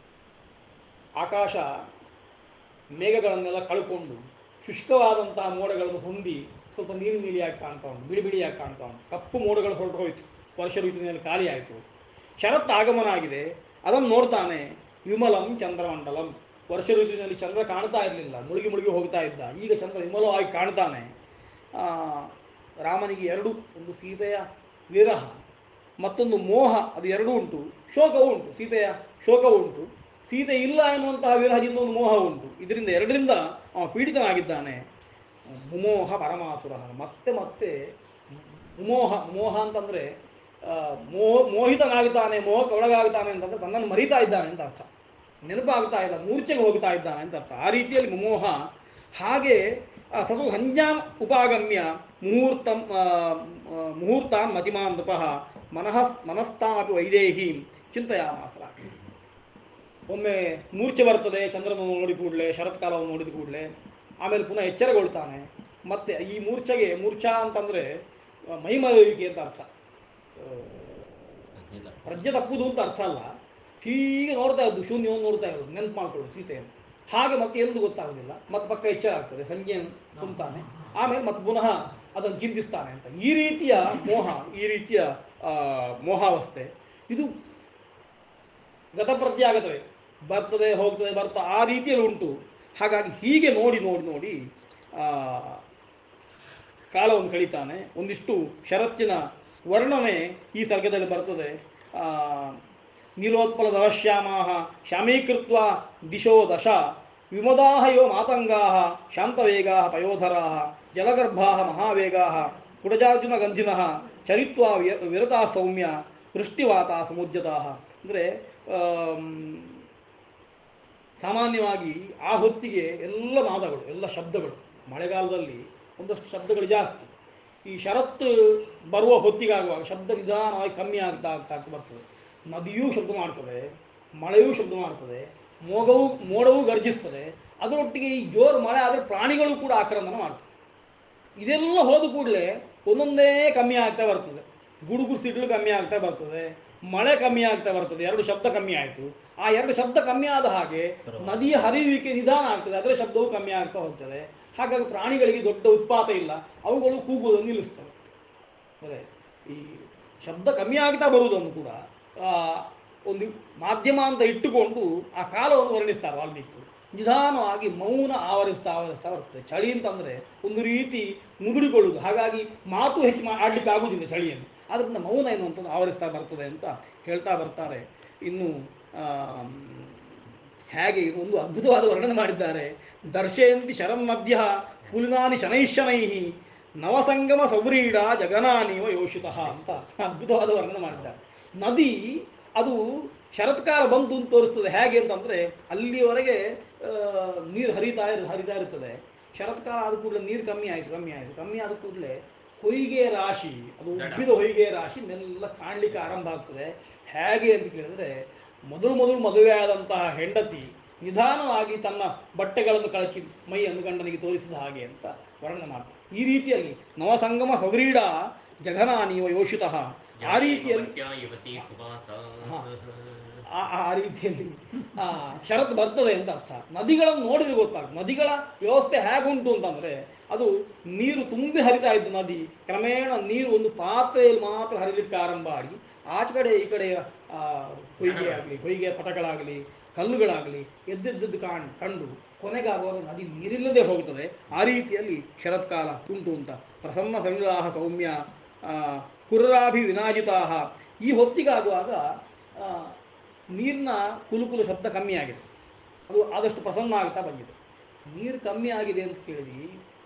ಆಕಾಶ ಮೇಘಗಳನ್ನೆಲ್ಲ ಕಳ್ಕೊಂಡು ಶುಷ್ಕವಾದಂತಹ ಮೋಡಗಳನ್ನು ಹೊಂದಿ ಸ್ವಲ್ಪ ನೀಲಿ ನೀಲಿಯಾಗಿ ಕಾಣ್ತಾ ಉಂಟು ಬಿಡಿ ಬಿಡಿಯಾಗಿ ಕಾಣ್ತಾ ಉಂಟು ಕಪ್ಪು ಮೋಡಗಳು ಹೊರಟು ಹೋಯಿತು ವರ್ಷ ಋತುವಿನಲ್ಲಿ ಖಾಲಿ ಆಯಿತು ಶರತ್ ಆಗಮನ ಆಗಿದೆ ಅದನ್ನು ನೋಡ್ತಾನೆ ವಿಮಲಂ ಚಂದ್ರಮಂಡಲಂ ವರ್ಷ ಋತುವಿನಲ್ಲಿ ಚಂದ್ರ ಕಾಣ್ತಾ ಇರಲಿಲ್ಲ ಮುಳುಗಿ ಮುಳುಗಿ ಹೋಗ್ತಾ ಇದ್ದ ಈಗ ಚಂದ್ರ ವಿಮಲವಾಗಿ ಕಾಣ್ತಾನೆ ಆ, ರಾಮನಿಗೆ ಎರಡು ಒಂದು ಸೀತೆಯ ವಿರಹ ಮತ್ತೊಂದು ಮೋಹ ಅದು ಎರಡೂ ಉಂಟು ಶೋಕವೂ ಉಂಟು ಸೀತೆಯ ಶೋಕವೂ ಉಂಟು ಸೀತೆ ಇಲ್ಲ ಎನ್ನುವಂತಹ ವಿರಹದಿಂದ ಒಂದು ಮೋಹ ಉಂಟು ಇದರಿಂದ ಎರಡರಿಂದ ಅವ ಪೀಡಿತನಾಗಿದ್ದಾನೆ ಮುಮೋಹ ಪರಮಾತುರ ಮತ್ತೆ ಮತ್ತೆ ಮೋಹ ಮೋಹ ಅಂತಂದರೆ ಮೋಹ ಮೋಹಿತನಾಗುತ್ತಾನೆ ಮೋಹಕ್ಕೆ ಒಳಗಾಗುತ್ತಾನೆ ಅಂತಂದ್ರೆ ತನ್ನನ್ನು ಮರಿತಾ ಇದ್ದಾನೆ ಅಂತ ಅರ್ಥ ನೆನಪಾಗ್ತಾ ಇಲ್ಲ ಮೂರ್ಛೆಗೆ ಹೋಗ್ತಾ ಇದ್ದಾನೆ ಅಂತ ಅರ್ಥ ಆ ರೀತಿಯಲ್ಲಿ ಮೋಹ ಹಾಗೆ ಆ ಸದು ಸಂಜ್ಞಾಂ ಉಪಾಗಮ್ಯ ಮುಹೂರ್ತಂ ಆ, ಆ, ಮುಹೂರ್ತಾನ್ ಮತಿಮಾನ್ ನೃಪಃ ಮನಃ ಮನಸ್ತಾಮಪಿ ವೈದೇಹೀಂ ಚಿಂತೆಯಾಮಾಸ ಒಮ್ಮೆ ಮೂರ್ಛೆ ಬರ್ತದೆ ಚಂದ್ರನನ್ನು ನೋಡಿದ ಕೂಡಲೇ ಶರತ್ಕಾಲವನ್ನು ನೋಡಿದ ಕೂಡಲೇ ಆಮೇಲೆ ಪುನಃ ಎಚ್ಚರಗೊಳ್ತಾನೆ ಮತ್ತೆ ಈ ಮೂರ್ಛೆಗೆ ಮೂರ್ಛಾ ಅಂತಂದರೆ ಮೈಮರೆಯುವಿಕೆ ಅಂತ ಅರ್ಥ ಆ, ಪ್ರಜ್ಞೆ ತಪ್ಪುದು ಅಂತ ಅರ್ಥ ಅಲ್ಲ ಹೀಗೆ ನೋಡ್ತಾ ಇದ್ದು ಶೂನ್ಯವನ್ನು ನೋಡ್ತಾ ಇರೋದು ನೆನಪು ಮಾಡ್ಕೊಳ್ಳೋದು ಸೀತೆಯನ್ನು ಹಾಗೆ ಮತ್ತೆ ಎಂದು ಗೊತ್ತಾಗೋದಿಲ್ಲ ಮತ್ತೆ ಪಕ್ಕ ಎಚ್ಚರ ಆಗ್ತದೆ ಸಂಜೆಯನ್ನು ತುಂಬ್ತಾನೆ ಆಮೇಲೆ ಮತ್ತೆ ಪುನಃ ಅದನ್ನು ಚಿಂತಿಸ್ತಾನೆ ಅಂತ ಈ ರೀತಿಯ ಮೋಹ ಈ ರೀತಿಯ ಆ, ಮೋಹಾವಸ್ಥೆ ಇದು ಗತಪ್ರತ್ಯಾಗತವೇ ಬರ್ತದೆ ಹೋಗ್ತದೆ ಬರ್ತಾ ಆ ರೀತಿಯಲ್ಲಿ ಉಂಟು ಹಾಗಾಗಿ ಹೀಗೆ ನೋಡಿ ನೋಡಿ ನೋಡಿ ಆ, ಕಾಲವನ್ನು ಕಳೀತಾನೆ ಒಂದಿಷ್ಟು ಷರತ್ತಿನ ವರ್ಣನೆ ಈ ಸರ್ಗದಲ್ಲಿ ಬರ್ತದೆ ಆ, ನೀಲೋತ್ಪಲ ದವಶ್ಯಾಮಾಹ ಶ್ಯಾಮೀಕೃತ್ವ ದಿಶೋ ದಶ ವಿಮದಾಹ ಯೋ ಮಾತಂಗಾಹ ಶಾಂತವೇಗಾಹ ಪಯೋಧರಾಹ ಜಲಗರ್ಭಾಹ ಮಹಾವೇಗಾಹ ಕುಡಜಾರ್ಜುನ ಗಂಧಿನಃ ಚರಿತ್ವ ವಿರ- ವಿರತಾ ಸೌಮ್ಯ ವೃಷ್ಟಿವಾತ ಸಮುದ್ಯತಾಹ ಅಂದರೆ ಸಾಮಾನ್ಯವಾಗಿ ಆ ಹೊತ್ತಿಗೆ ಎಲ್ಲ ನಾದಗಳು ಎಲ್ಲ ಶಬ್ದಗಳು ಮಳೆಗಾಲದಲ್ಲಿ ಒಂದಷ್ಟು ಶಬ್ದಗಳು ಜಾಸ್ತಿ ಈ ಶರತ್ತು ಬರುವ ಹೊತ್ತಿಗಾಗುವಾಗ ಶಬ್ದ ನಿಧಾನವಾಗಿ ಕಮ್ಮಿ ಆಗ್ತಾ ಆಗ್ತಾ ಆಗ್ತಾ ಬರ್ತದೆ ನದಿಯೂ ಶಬ್ದ ಮಾಡ್ತದೆ ಮಳೆಯೂ ಶಬ್ದ ಮಾಡ್ತದೆ ಮೋಗವು ಮೋಡವೂ ಗರ್ಜಿಸ್ತದೆ ಅದರೊಟ್ಟಿಗೆ ಈ ಜೋರು ಮಳೆ ಆದರೆ ಪ್ರಾಣಿಗಳು ಕೂಡ ಆಕ್ರಮಣ ಮಾಡ್ತವೆ ಇದೆಲ್ಲ ಹೋದ ಕೂಡಲೇ ಒಂದೊಂದೇ ಕಮ್ಮಿ ಆಗ್ತಾ ಬರ್ತದೆ ಗುಡುಗು ಸಿಡ್ಲು ಕಮ್ಮಿ ಆಗ್ತಾ ಬರ್ತದೆ ಮಳೆ ಕಮ್ಮಿ ಆಗ್ತಾ ಬರ್ತದೆ ಎರಡು ಶಬ್ದ ಕಮ್ಮಿ ಆಯಿತು ಆ ಎರಡು ಶಬ್ದ ಕಮ್ಮಿ ಆದ ಹಾಗೆ ನದಿಯ ಹರಿಯುವಿಕೆ ನಿಧಾನ ಆಗ್ತದೆ ಅದರ ಶಬ್ದವು ಕಮ್ಮಿ ಆಗ್ತಾ ಹೋಗ್ತದೆ ಹಾಗಾಗಿ ಪ್ರಾಣಿಗಳಿಗೆ ದೊಡ್ಡ ಉತ್ಪಾತ ಇಲ್ಲ ಅವುಗಳು ಕೂಗುವುದನ್ನು ನಿಲ್ಲಿಸ್ತವೆ ಅಂದರೆ ಈ ಶಬ್ದ ಕಮ್ಮಿ ಆಗ್ತಾ ಬರುವುದನ್ನು ಕೂಡ ಆ, ಒಂದು ಮಾಧ್ಯಮ ಅಂತ ಇಟ್ಟುಕೊಂಡು ಆ ಕಾಲವನ್ನು ವರ್ಣಿಸ್ತಾರೆ ವಾಲ್ಮೀಕಿಗಳು ನಿಧಾನವಾಗಿ ಮೌನ ಆವರಿಸ್ತಾ ಆವರಿಸ್ತಾ ಬರ್ತದೆ ಚಳಿ ಅಂತಂದರೆ ಒಂದು ರೀತಿ ಮುದುಡಿಕೊಳ್ಳುವುದು ಹಾಗಾಗಿ ಮಾತು ಹೆಚ್ಚು ಮಾ ಆಡ್ಲಿಕ್ಕೆ ಆಗುವುದಿಲ್ಲ ಚಳಿಯನ್ನು ಆದ್ದರಿಂದ ಮೌನ ಎನ್ನುವಂಥದ್ದು ಆವರಿಸ್ತಾ ಬರ್ತದೆ ಅಂತ ಹೇಳ್ತಾ ಬರ್ತಾರೆ ಇನ್ನು ಆಮ್, ಹೇಗೆ ಇದು ಒಂದು ಅದ್ಭುತವಾದ ವರ್ಣನೆ ಮಾಡಿದ್ದಾರೆ ದರ್ಶಯಂತಿ ಶರನ್ಮಧ್ಯ ಪುಲಿನಾನಿ ಶನೈಶನೈ ನವಸಂಗಮ ಸೌರೀಡ ಜಗನಾನಿವ ಯೋಷಿತಃ ಅಂತ ಅದ್ಭುತವಾದ ವರ್ಣನೆ ಮಾಡಿದ್ದಾರೆ ನದಿ ಅದು ಶರತ್ಕಾಲ ಬಂತು ಅಂತ ತೋರಿಸ್ತದೆ ಹೇಗೆ ಅಂತಂದರೆ ಅಲ್ಲಿಯವರೆಗೆ ಆ, ನೀರು ಹರಿತಾ ಇರ್ ಹರಿತಾ ಇರ್ತದೆ ಶರತ್ಕಾಲ ಆದ ಕೂಡಲೇ ನೀರು ಕಮ್ಮಿ ಆಯಿತು ಕಮ್ಮಿ ಆಯಿತು ಕಮ್ಮಿ ಆದ ಕೂಡಲೇ ಹೊಯ್ಗೆ ರಾಶಿ ಅದು ಉಬ್ಬಿದ ಹೊಯ್ಗೆ ರಾಶಿ ನೆಲ್ಲ ಕಾಣಲಿಕ್ಕೆ ಆರಂಭ ಆಗ್ತದೆ ಹೇಗೆ ಅಂತ ಕೇಳಿದ್ರೆ ಮೊದಲು ಮೊದಲು ಮದುವೆಯಾದಂತಹ ಹೆಂಡತಿ ನಿಧಾನವಾಗಿ ತನ್ನ ಬಟ್ಟೆಗಳನ್ನು ಕಳಚಿ ಮೈಯನ್ನು ಗಂಡನಿಗೆ ತೋರಿಸಿದ ಹಾಗೆ ಅಂತ ವರ್ಣನೆ ಮಾಡ್ತಾರೆ ಈ ರೀತಿಯಲ್ಲಿ ನವಸಂಗಮ ಸೌರೀಡ ಜಘನಾನಿವ ಯೋಷಿತಃ ಆ ರೀತಿಯಲ್ಲಿ ಯುವತಿ ಸುವಾಸ ಹಾ. ಆ ಆ ರೀತಿಯಲ್ಲಿ ಆ, ಷರತ್ತು ಬರ್ತದೆ ಅಂತ ಅರ್ಥ ನದಿಗಳನ್ನು ನೋಡಿದ್ರೆ ಗೊತ್ತಾಗ್ತದೆ ನದಿಗಳ ವ್ಯವಸ್ಥೆ ಹೇಗುಂಟು ಅಂತಂದ್ರೆ ಅದು ನೀರು ತುಂಬಿ ಹರಿತಾ ಇದ್ದು ನದಿ ಕ್ರಮೇಣ ನೀರು ಒಂದು ಪಾತ್ರೆಯಲ್ಲಿ ಮಾತ್ರ ಹರಿಲಿಕ್ಕೆ ಆರಂಭ ಆಗಿ ಆಚೆ ಕಡೆ ಈ ಕಡೆ ಆ, ಹೊಯ್ಗೆ ಆಗಲಿ ಹೊಯ್ಗೆ ಪಟಗಳಾಗಲಿ ಕಲ್ಲುಗಳಾಗಲಿ ಎದ್ದೆದ್ದದ್ದು ಕಾಣ್ ಕಂಡು ಕೊನೆಗಾಗುವಾಗ ನದಿ ನೀರಿಲ್ಲದೆ ಹೋಗುತ್ತದೆ ಆ ರೀತಿಯಲ್ಲಿ ಶರತ್ಕಾಲ ಉಂಟು ಅಂತ ಪ್ರಸನ್ನ ಸವಿಲಾಹ ಸೌಮ್ಯ ಆ, ಕುರ್ರಾಭಿ ವಿನಾಜಿತಾಹ ಈ ಹೊತ್ತಿಗಾಗುವಾಗ ಆ, ನೀರಿನ ಕುಲುಕುಲು ಶಬ್ದ ಕಮ್ಮಿ ಆಗಿದೆ ಅದು ಆದಷ್ಟು ಪ್ರಸನ್ನ ಆಗ್ತಾ ಬಂದಿದೆ ನೀರು ಕಮ್ಮಿ ಆಗಿದೆ ಅಂತ ಕೇಳಿದ್ವಿ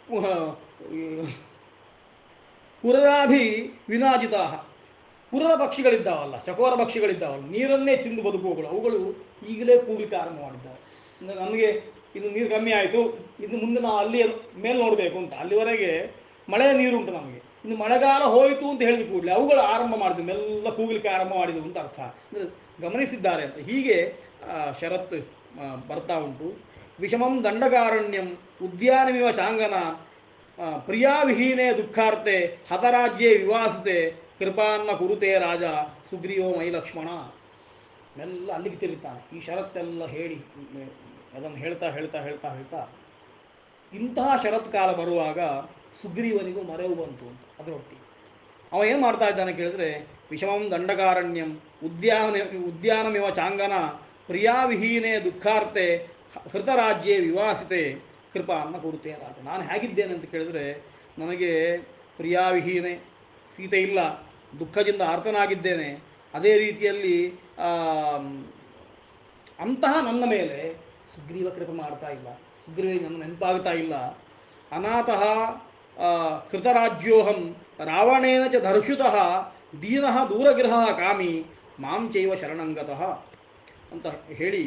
ಕುರರಾಭಿ ವಿನಾಜಿತಾ ಕುರರ ಪಕ್ಷಿಗಳಿದ್ದಾವಲ್ಲ ಚಕೋರ ಪಕ್ಷಿಗಳಿದ್ದಾವಲ್ಲ ನೀರನ್ನೇ ತಿಂದು ಬದುಕುವಗಳು ಅವುಗಳು ಈಗಲೇ ಕೂಗಲಿಕ್ಕೆ ಆರಂಭ ಮಾಡಿದ್ದಾವೆ ಅಂದರೆ ನಮಗೆ ಇದು ನೀರು ಕಮ್ಮಿ ಆಯಿತು ಇನ್ನು ಮುಂದೆ ನಾವು ಅಲ್ಲಿ ಮೇಲೆ ನೋಡಬೇಕು ಅಂತ ಅಲ್ಲಿವರೆಗೆ ಮಳೆಯ ನೀರುಂಟು ನಮಗೆ ಇನ್ನು ಮಳೆಗಾಲ ಹೋಯಿತು ಅಂತ ಹೇಳಿದ ಕೂಡಲೇ ಅವುಗಳು ಆರಂಭ ಮಾಡಿದ್ವು ಮೆಲ್ಲ ಕೂಗಲಿಕ್ಕೆ ಆರಂಭ ಮಾಡಿದವು ಅಂತ ಅರ್ಥ ಅಂದರೆ ಗಮನಿಸಿದ್ದಾರೆ ಅಂತ ಹೀಗೆ ಆ, ಷರತ್ತು ಆ, ಬರ್ತಾ ಉಂಟು ವಿಷಮಂ ದಂಡಕಾರಣ್ಯಂ ಉದ್ಯಾನಮಿವ ಚಾಂಗನ ಆ, ಪ್ರಿಯಾವಿಹೀನೆ ದುಃಖಾರ್ತೆ ಹತರಾಜ್ಯೆ ವಿವಾಸತೆ ಕೃಪಾನ್ನ ಕುರುತೆ ರಾಜ ಸುಗ್ರೀವೋ ಮೈ ಲಕ್ಷ್ಮಣ ಮೆಲ್ಲ ಅಲ್ಲಿಗೆ ತಿರುಗ್ತಾನೆ ಈ ಷರತ್ತೆಲ್ಲ ಹೇಳಿ ಮ್, ಅದನ್ನು ಹೇಳ್ತಾ ಹೇಳ್ತಾ ಹೇಳ್ತಾ ಹೇಳ್ತಾ ಇಂತಹ ಶರತ್ಕಾಲ ಬರುವಾಗ ಸುಗ್ರೀವನಿಗೂ ಮರೆವು ಬಂತು ಅಂತ ಅದರೊಟ್ಟಿಗೆ ಅವ ಏನು ಮಾಡ್ತಾ ಇದ್ದಾನೆ ಕೇಳಿದ್ರೆ ವಿಷಮಂ ದಂಡಕಾರಣ್ಯಂ ಉದ್ಯಾನ ಉದ್ಯಾನಮಿವ ಚಾಂಗನ ಪ್ರಿಯಾವಿಹೀನೆ ದುಃಖಾರ್ತೆ ಹ- ಹೃತರಾಜ್ಯೆ ವಿವಾಸಿತೆ ಕೃಪಾ ಅನ್ನ ಕೊಡುತ್ತೆ ರಾಜ ನಾನು ಹೇಗಿದ್ದೇನೆ ಅಂತ ಕೇಳಿದ್ರೆ ನನಗೆ ಪ್ರಿಯಾವಿಹೀನೆ ಸೀತೆ ಇಲ್ಲ ದುಃಖದಿಂದ ಆರ್ತನಾಗಿದ್ದೇನೆ ಅದೇ ರೀತಿಯಲ್ಲಿ ಆಮ್, ಅಂತಹ ನನ್ನ ಮೇಲೆ ಸುಗ್ರೀವ ಕೃಪೆ ಮಾಡ್ತಾ ಇಲ್ಲ ಸುಗ್ರೀವ ನನ್ನ ನೆನಪಾಗ್ತಾ ಇಲ್ಲ ಅನಾಥಃ ಆ, ಕೃತರಾಜ್ಯೋಹಂ ರಾವಣೇನ ಚ ದರ್ಶುತಃ ದೀನಃ ದೂರಗೃಹ ಕಾಮಿ ಮಾಂ ಚೈವ ಶರಣಂಗತಃ ಅಂತ ಹೇಳಿ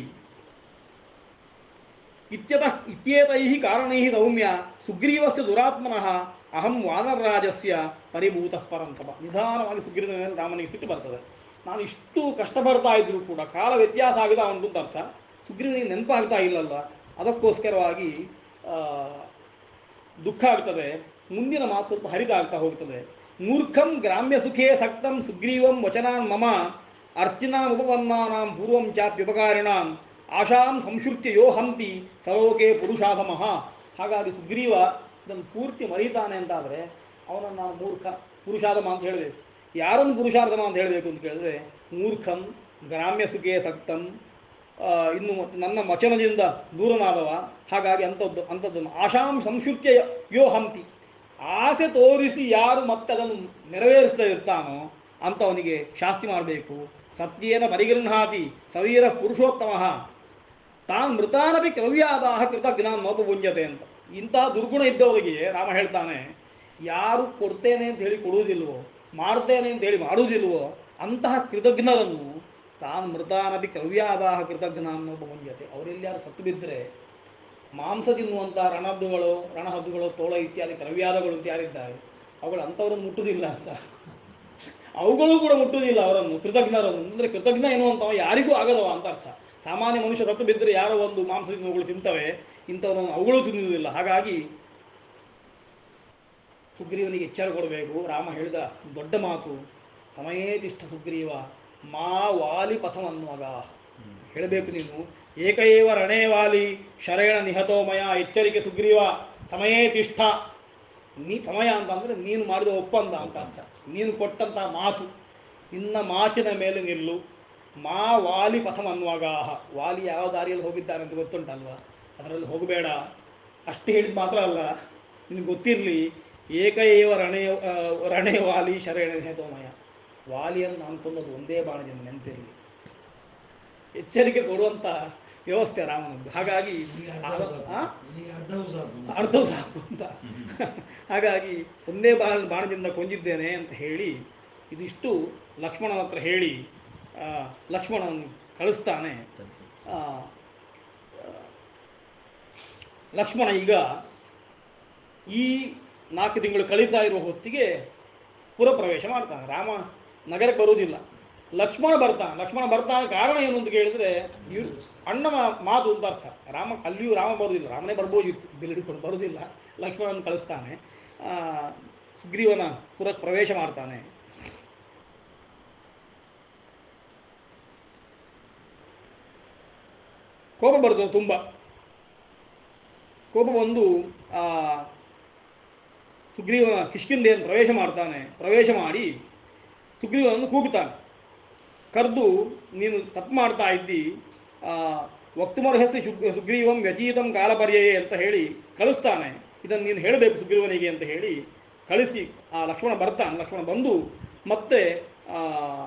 ಇತ್ಯತಃ ಇತ್ಯೇತೈಃ ಕಾರಣೈಃ ಸೌಮ್ಯ ಸುಗ್ರೀವಸ್ಯ ದುರಾತ್ಮನಃ ಅಹಂ ವಾನರರಾಜಸ್ಯ ಪರಿಭೂತಃ ಪರಂತಪ ನಿಧಾನವಾಗಿ ಸುಗ್ರೀವನ ಮೇಲೆ ರಾಮನಿಗೆ ಸಿಟ್ಟು ಬರ್ತದೆ ನಾನು ಇಷ್ಟು ಕಷ್ಟಪಡ್ತಾ ಇದ್ರು ಕೂಡ ಕಾಲ ವ್ಯತ್ಯಾಸ ಆಗಿದ ಉಂಟು ಅಂತ ಅರ್ಥ ಸುಗ್ರೀವನಿಗೆ ನೆನಪಾಗ್ತಾ ಇಲ್ಲಲ್ಲ ಅದಕ್ಕೋಸ್ಕರವಾಗಿ ಆ, ದುಃಖ ಆಗ್ತದೆ ಮುಂದಿನ ಮಾತು ಸ್ವಲ್ಪ ಹರಿದಾಗ್ತಾ ಹೋಗ್ತದೆ ಮೂರ್ಖಂ ಗ್ರಾಮ್ಯ ಸುಖೇ ಸಕ್ತಂ ಸುಗ್ರೀವಂ ವಚನಾನ್ ಮಮ ಅರ್ಚನಾಮುಪಪನ್ನಾನಾಂ ಪೂರ್ವಂ ಚಾಪ್ಯುಪಕಾರಿಣಾಂ ಆಶಾಂ ಸಂಶುತ್ಯ ಯೋ ಹಂತಿ ಸಲೋಕೆ ಪುರುಷಾಧಮಃ ಹಾಗಾಗಿ ಸುಗ್ರೀವ ಇದನ್ನು ಪೂರ್ತಿ ಮರೀತಾನೆ ಅಂತಾದರೆ ಅವನನ್ನು ನಾನು ಮೂರ್ಖ ಪುರುಷಾಧಮ ಅಂತ ಹೇಳಬೇಕು ಯಾರನ್ನು ಪುರುಷಾರ್ಥಮ ಅಂತ ಹೇಳಬೇಕು ಅಂತ ಕೇಳಿದ್ರೆ ಮೂರ್ಖಂ ಗ್ರಾಮ್ಯ ಸುಖೇ ಸಕ್ತಂ ಆ, ಇನ್ನು ಮತ್ತು ನನ್ನ ವಚನದಿಂದ ದೂರನಾದವ ಹಾಗಾಗಿ ಅಂಥದ್ದು ಅಂಥದ್ದನ್ನು ಆಶಾಂ ಸಂಶುತ್ಯ ಯೋ ಹಂತಿ ಆಸೆ ತೋರಿಸಿ ಯಾರು ಮತ್ತೆ ಅದನ್ನು ನೆರವೇರಿಸದೇ ಇರ್ತಾನೋ ಅಂಥವನಿಗೆ ಶಾಸ್ತಿ ಮಾಡಬೇಕು ಸತ್ಯೇನ ಪರಿಗೃಹಾತಿ ಸವೀರ ಪುರುಷೋತ್ತಮ ತಾನು ಮೃತಾನಪಿ ಕವ್ಯಾದಾಹ ಕೃತಜ್ಞಾನ ನೋಪುಂಜತೆ ಅಂತ ಇಂತಹ ದುರ್ಗುಣ ಇದ್ದವರಿಗೆ ರಾಮ ಹೇಳ್ತಾನೆ ಯಾರು ಕೊಡ್ತೇನೆ ಅಂತ ಹೇಳಿ ಕೊಡುವುದಿಲ್ವೋ ಮಾಡ್ತೇನೆ ಅಂತ ಹೇಳಿ ಮಾಡುವುದಿಲ್ವೋ ಅಂತಹ ಕೃತಜ್ಞರನ್ನು ತಾನು ಮೃತಾನಪಿ ಕವ್ಯಾದಾಹ ಕೃತಜ್ಞಾನ ನೋಪುಂಜತೆ ಅವರೆಲ್ಲಾರು ಸತ್ತು ಬಿದ್ದರೆ ಮಾಂಸ ತಿನ್ನುವಂಥ ರಣಹದ್ದುಗಳು ರಣಹದ್ದುಗಳು ತೋಳ ಇತ್ಯಾದಿ ಕರವ್ಯಾದಗಳು ಅಂತ ಯಾರಿದ್ದಾರೆ ಅವುಗಳು ಅಂಥವ್ರನ್ನು ಮುಟ್ಟುವುದಿಲ್ಲ ಅಂತ ಅವುಗಳು ಕೂಡ ಮುಟ್ಟುವುದಿಲ್ಲ ಅವರನ್ನು ಕೃತಜ್ಞರನ್ನು ಅಂದರೆ ಕೃತಜ್ಞ ಎನ್ನುವಂಥವ ಯಾರಿಗೂ ಆಗದವ ಅಂತ ಅರ್ಥ ಸಾಮಾನ್ಯ ಮನುಷ್ಯ ಸತ್ತು ಬಿದ್ದರೆ ಯಾರೋ ಒಂದು ಮಾಂಸ ತಿನ್ನುವಗಳು ತಿಂತವೆ ಇಂಥವರನ್ನು ಅವುಗಳು ತಿನ್ನುವುದಿಲ್ಲ ಹಾಗಾಗಿ ಸುಗ್ರೀವನಿಗೆ ಎಚ್ಚರ ಕೊಡಬೇಕು ರಾಮ ಹೇಳಿದ ದೊಡ್ಡ ಮಾತು ಸಮಯೇತಿಷ್ಠ ಸುಗ್ರೀವ ಮಾ ವಾಲಿ ಪಥವನ್ನುವಾಗ ಹೇಳಬೇಕು ನೀನು ಏಕಏವ ರಣೇ ವಾಲಿ ಶರೇಣ ನಿಹತೋಮಯ ಎಚ್ಚರಿಕೆ ಸುಗ್ರೀವ ಸಮಯೇತಿಷ್ಠ ನೀ ಸಮಯ ಅಂತ ಅಂದರೆ ನೀನು ಮಾಡಿದ ಒಪ್ಪಂದ ಅಂತ ಅರ್ಥ ನೀನು ಕೊಟ್ಟಂಥ ಮಾತು ನಿನ್ನ ಮಾಚಿನ ಮೇಲೆ ನಿಲ್ಲು ಮಾ ವಾಲಿ ಪಥಂ ಅನ್ವಾಗಾಹ ವಾಲಿ ಯಾವ ದಾರಿಯಲ್ಲಿ ಹೋಗಿದ್ದಾನೆ ಅಂತ ಗೊತ್ತುಂಟಲ್ವಾ ಅದರಲ್ಲಿ ಹೋಗಬೇಡ ಅಷ್ಟು ಹೇಳಿದ ಮಾತ್ರ ಅಲ್ಲ ನಿನಗೆ ಗೊತ್ತಿರಲಿ ಏಕಏವ ರಣೇ ಆ, ರಣೇ ವಾಲಿ ಶರೇಣ ನಿಹತೋಮಯ ವಾಲಿಯನ್ನು ಅನ್ಕೊಂಡದ್ದು ಒಂದೇ ಬಾಣದಿಂದ ನೆನಪಿರಲಿ ಎಚ್ಚರಿಕೆ ಕೊಡುವಂಥ ವ್ಯವಸ್ಥೆ ರಾಮನದ್ದು ಹಾಗಾಗಿ ಆ? ಅರ್ಧವು ಸಾಕು ಅಂತ ಹಾಗಾಗಿ ಒಂದೇ ಬಾಣ ಬಾಣದಿಂದ ಕೊಂಜಿದ್ದೇನೆ ಅಂತ ಹೇಳಿ ಇದಿಷ್ಟು ಲಕ್ಷ್ಮಣನ ಹತ್ರ ಹೇಳಿ ಆ, ಲಕ್ಷ್ಮಣನನ್ನು ಕಳಿಸ್ತಾನೆ ಆ, ಆ, ಲಕ್ಷ್ಮಣ ಈಗ ಈ ನಾಲ್ಕು ತಿಂಗಳು ಕಳೀತಾ ಇರುವ ಹೊತ್ತಿಗೆ ಪುರ ಪ್ರವೇಶ ಮಾಡ್ತಾನೆ ರಾಮ ನಗರಕ್ಕೆ ಬರುವುದಿಲ್ಲ ಲಕ್ಷ್ಮಣ ಬರ್ತಾನೆ ಲಕ್ಷ್ಮಣ ಬರ್ತಾನೆ ಕಾರಣ ಏನು ಅಂತ ಕೇಳಿದ್ರೆ ಇವ್ರು ಅಣ್ಣ ಮಾ- ಮಾತು ಅಂತ ಅರ್ಥ ರಾಮ ಅಲ್ಲಿಯೂ ರಾಮ ಬರುವುದಿಲ್ಲ ರಾಮನೇ ಬರ್ಬೋದಿತ್ತು ಬಿಲ್ಲಿಡ್ಕೊಂಡು ಬರುವುದಿಲ್ಲ ಲಕ್ಷ್ಮಣನ ಕಳಿಸ್ತಾನೆ ಆ, ಸುಗ್ರೀವನ ಪುರ ಪ್ರವೇಶ ಮಾಡ್ತಾನೆ ಕೋಪ ಬರ್ತದೆ ತುಂಬ ಕೋಪ ಬಂದು ಆ ಸುಗ್ರೀವನ ಕಿಷ್ಕಿಂದೆಯನ್ನು ಪ್ರವೇಶ ಮಾಡ್ತಾನೆ ಪ್ರವೇಶ ಮಾಡಿ ಸುಗ್ರೀವನನ್ನು ಕೂಗುತ್ತಾನೆ ಕರೆದು ನೀನು ತಪ್ಪು ಮಾಡ್ತಾ ಇದ್ದಿ ಆ, ವಕ್ತುಮರ್ಹಸಿ ಶುಗ್ ಸುಗ್ರೀವಂ ವ್ಯತೀತಂ ಕಾಲಪರ್ಯಯೇ ಅಂತ ಹೇಳಿ ಕಳಿಸ್ತಾನೆ ಇದನ್ನು ನೀನು ಹೇಳಬೇಕು ಸುಗ್ರೀವನಿಗೆ ಅಂತ ಹೇಳಿ ಕಳಿಸಿ ಆ ಲಕ್ಷ್ಮಣ ಬರ್ತಾನೆ ಲಕ್ಷ್ಮಣ ಬಂದು ಮತ್ತೆ ಆ,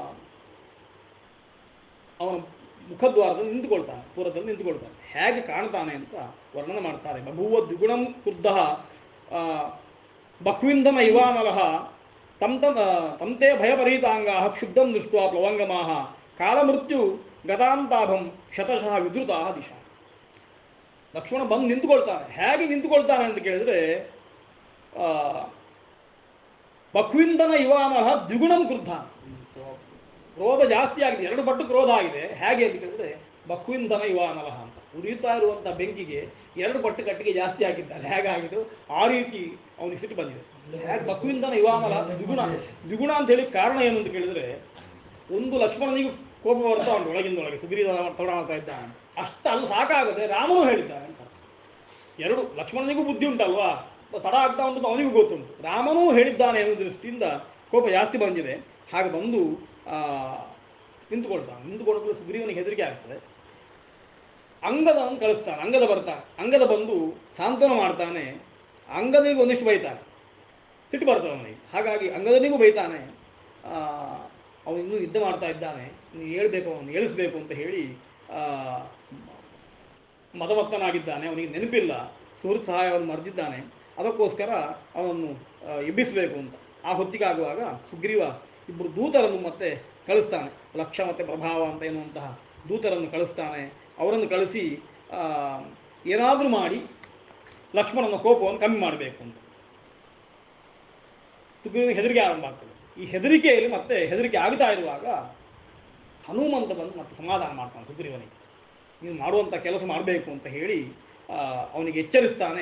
ಅವನ ಮುಖದ್ವಾರದಲ್ಲಿ ನಿಂತುಕೊಳ್ತಾನೆ ಪೂರದಲ್ಲಿ ನಿಂತುಕೊಳ್ತಾನೆ ಹೇಗೆ ಕಾಣ್ತಾನೆ ಅಂತ ವರ್ಣನೆ ಮಾಡ್ತಾರೆ ಬಭೂವ ದ್ವಿಗುಣಂ ಕ್ರುದ್ಧ ಆ, ಬಹ್ವಿಂದಮ ಇವಾನಲಃ ತಂ ತಂ ಆ, ತಂತೆ ಭಯಪರೀತಾಂಗಾ ಕ್ಷುಬ್ಧಂ ದೃಷ್ಟ ಪ್ಲವಂಗಮಾ ಕಾಲಮೃತ್ಯು ಗತಾಂತಾಭಂ ಶತಶಃ ವಿದ್ರುತ ದಿಶಾ ಲಕ್ಷ್ಮಣ ಬಂದು ನಿಂತುಕೊಳ್ತಾನೆ ಹೇಗೆ ನಿಂತುಕೊಳ್ತಾನೆ ಅಂತ ಕೇಳಿದ್ರೆ ಆ, ಬಹ್ವಿಂದನ ಇವಾನಲಃ ದ್ವಿಗುಣಂ ಕ್ರುದ್ಧ ಕ್ರೋಧ ಜಾಸ್ತಿ ಆಗಿದೆ ಎರಡು ಪಟ್ಟು ಕ್ರೋಧ ಆಗಿದೆ ಹೇಗೆ ಅಂತ ಕೇಳಿದ್ರೆ ಬಕ್ವಿಂದನ ಇವಾನಲಹ ಅಂತ ಉರಿಯುತ್ತಾ ಇರುವಂಥ ಬೆಂಕಿಗೆ ಎರಡು ಪಟ್ಟು ಕಟ್ಟಿಗೆ ಜಾಸ್ತಿ ಹಾಕಿದ್ದಾನೆ ಹೇಗಾಗಿದ್ದು ಆ ರೀತಿ ಅವನಿಗೆ ಸಿಟ್ಟು ಬಂದಿದೆ ಹೇಗೆ ಬಕ್ವಿಂದನ ಇವಾನಲ ದ್ವಿಗುಣ ದ್ವಿಗುಣ ಅಂತ ಹೇಳಿ ಕಾರಣ ಏನು ಅಂತ ಕೇಳಿದ್ರೆ ಒಂದು ಲಕ್ಷ್ಮಣನಿಗೂ ಕೋಪ ಬರ್ತಾ ಉಂಟು ಒಳಗಿಂದೊಳಗೆ ಸುಗ್ರೀವ ತಡ ಮಾಡ್ತಾ ಇದ್ದಾನೆ ಅಷ್ಟಲ್ಲ ಸಾಕಾಗದೆ ರಾಮನು ಹೇಳಿದ್ದಾನೆ ಅಂತ ಎರಡು ಲಕ್ಷ್ಮಣನಿಗೂ ಬುದ್ಧಿ ಉಂಟಲ್ವಾ ತಡ ಆಗ್ತಾ ಉಂಟು ಅಂತ ಅವನಿಗೂ ಗೊತ್ತುಂಟು ರಾಮನೂ ಹೇಳಿದ್ದಾನೆ ಅನ್ನೋ ದೃಷ್ಟಿಯಿಂದ ಕೋಪ ಜಾಸ್ತಿ ಬಂದಿದೆ ಹಾಗೆ ಬಂದು ಆ, ನಿಂತುಕೊಳ್ತಾನೆ ನಿಂತುಕೊಳ್ಳಲು ಸುಗ್ರೀವನಿಗೆ ಹೆದರಿಕೆ ಆಗ್ತದೆ ಅಂಗದವನ್ನು ಕಳಿಸ್ತಾನೆ ಅಂಗದ ಬರ್ತಾನೆ ಅಂಗದ ಬಂದು ಸಾಂತ್ವನ ಮಾಡ್ತಾನೆ ಅಂಗದನಿಗೆ ಒಂದಿಷ್ಟು ಬೈತಾನೆ ಸಿಟ್ಟು ಬರ್ತದೆ ಅವನಿಗೆ ಹಾಗಾಗಿ ಅಂಗದನಿಗೂ ಬೈತಾನೆ ಆ, ಅವನು ಇನ್ನೂ ಯುದ್ಧ ಮಾಡ್ತಾ ಇದ್ದಾನೆ ನೀವು ಹೇಳ್ಬೇಕು ಅವನು ಏಳಿಸ್ಬೇಕು ಅಂತ ಹೇಳಿ ಆ, ಮದಮತ್ತನಾಗಿದ್ದಾನೆ ಅವನಿಗೆ ನೆನಪಿಲ್ಲ ಸುಹೃತ್ ಸಹಾಯವನ್ನು ಮರೆದಿದ್ದಾನೆ ಅದಕ್ಕೋಸ್ಕರ ಅವನನ್ನು ಆ, ಎಬ್ಬಿಸಬೇಕು ಅಂತ ಆ ಹೊತ್ತಿಗಾಗುವಾಗ ಸುಗ್ರೀವ ಇಬ್ಬರು ದೂತರನ್ನು ಮತ್ತೆ ಕಳಿಸ್ತಾನೆ ಲಕ್ಷ ಮತ್ತು ಪ್ರಭಾವ ಅಂತ ಎನ್ನುವಂತಹ ದೂತರನ್ನು ಕಳಿಸ್ತಾನೆ ಅವರನ್ನು ಕಳಿಸಿ ಏನಾದರೂ ಮಾಡಿ ಲಕ್ಷ್ಮಣನ ಕೋಪವನ್ನು ಕಮ್ಮಿ ಮಾಡಬೇಕು ಅಂತ ಸುಗ್ರೀವನಿಗೆ ಹೆದರಿಕೆ ಆರಂಭ ಆಗ್ತದೆ ಈ ಹೆದರಿಕೆಯಲ್ಲಿ ಮತ್ತೆ ಹೆದರಿಕೆ ಆಗ್ತಾ ಇರುವಾಗ ಹನುಮಂತ ಬಂದು ಮತ್ತೆ ಸಮಾಧಾನ ಮಾಡ್ತಾನೆ ಸುಗ್ರೀವನಿಗೆ ನೀನು ಮಾಡುವಂಥ ಕೆಲಸ ಮಾಡಬೇಕು ಅಂತ ಹೇಳಿ ಆ, ಅವನಿಗೆ ಎಚ್ಚರಿಸ್ತಾನೆ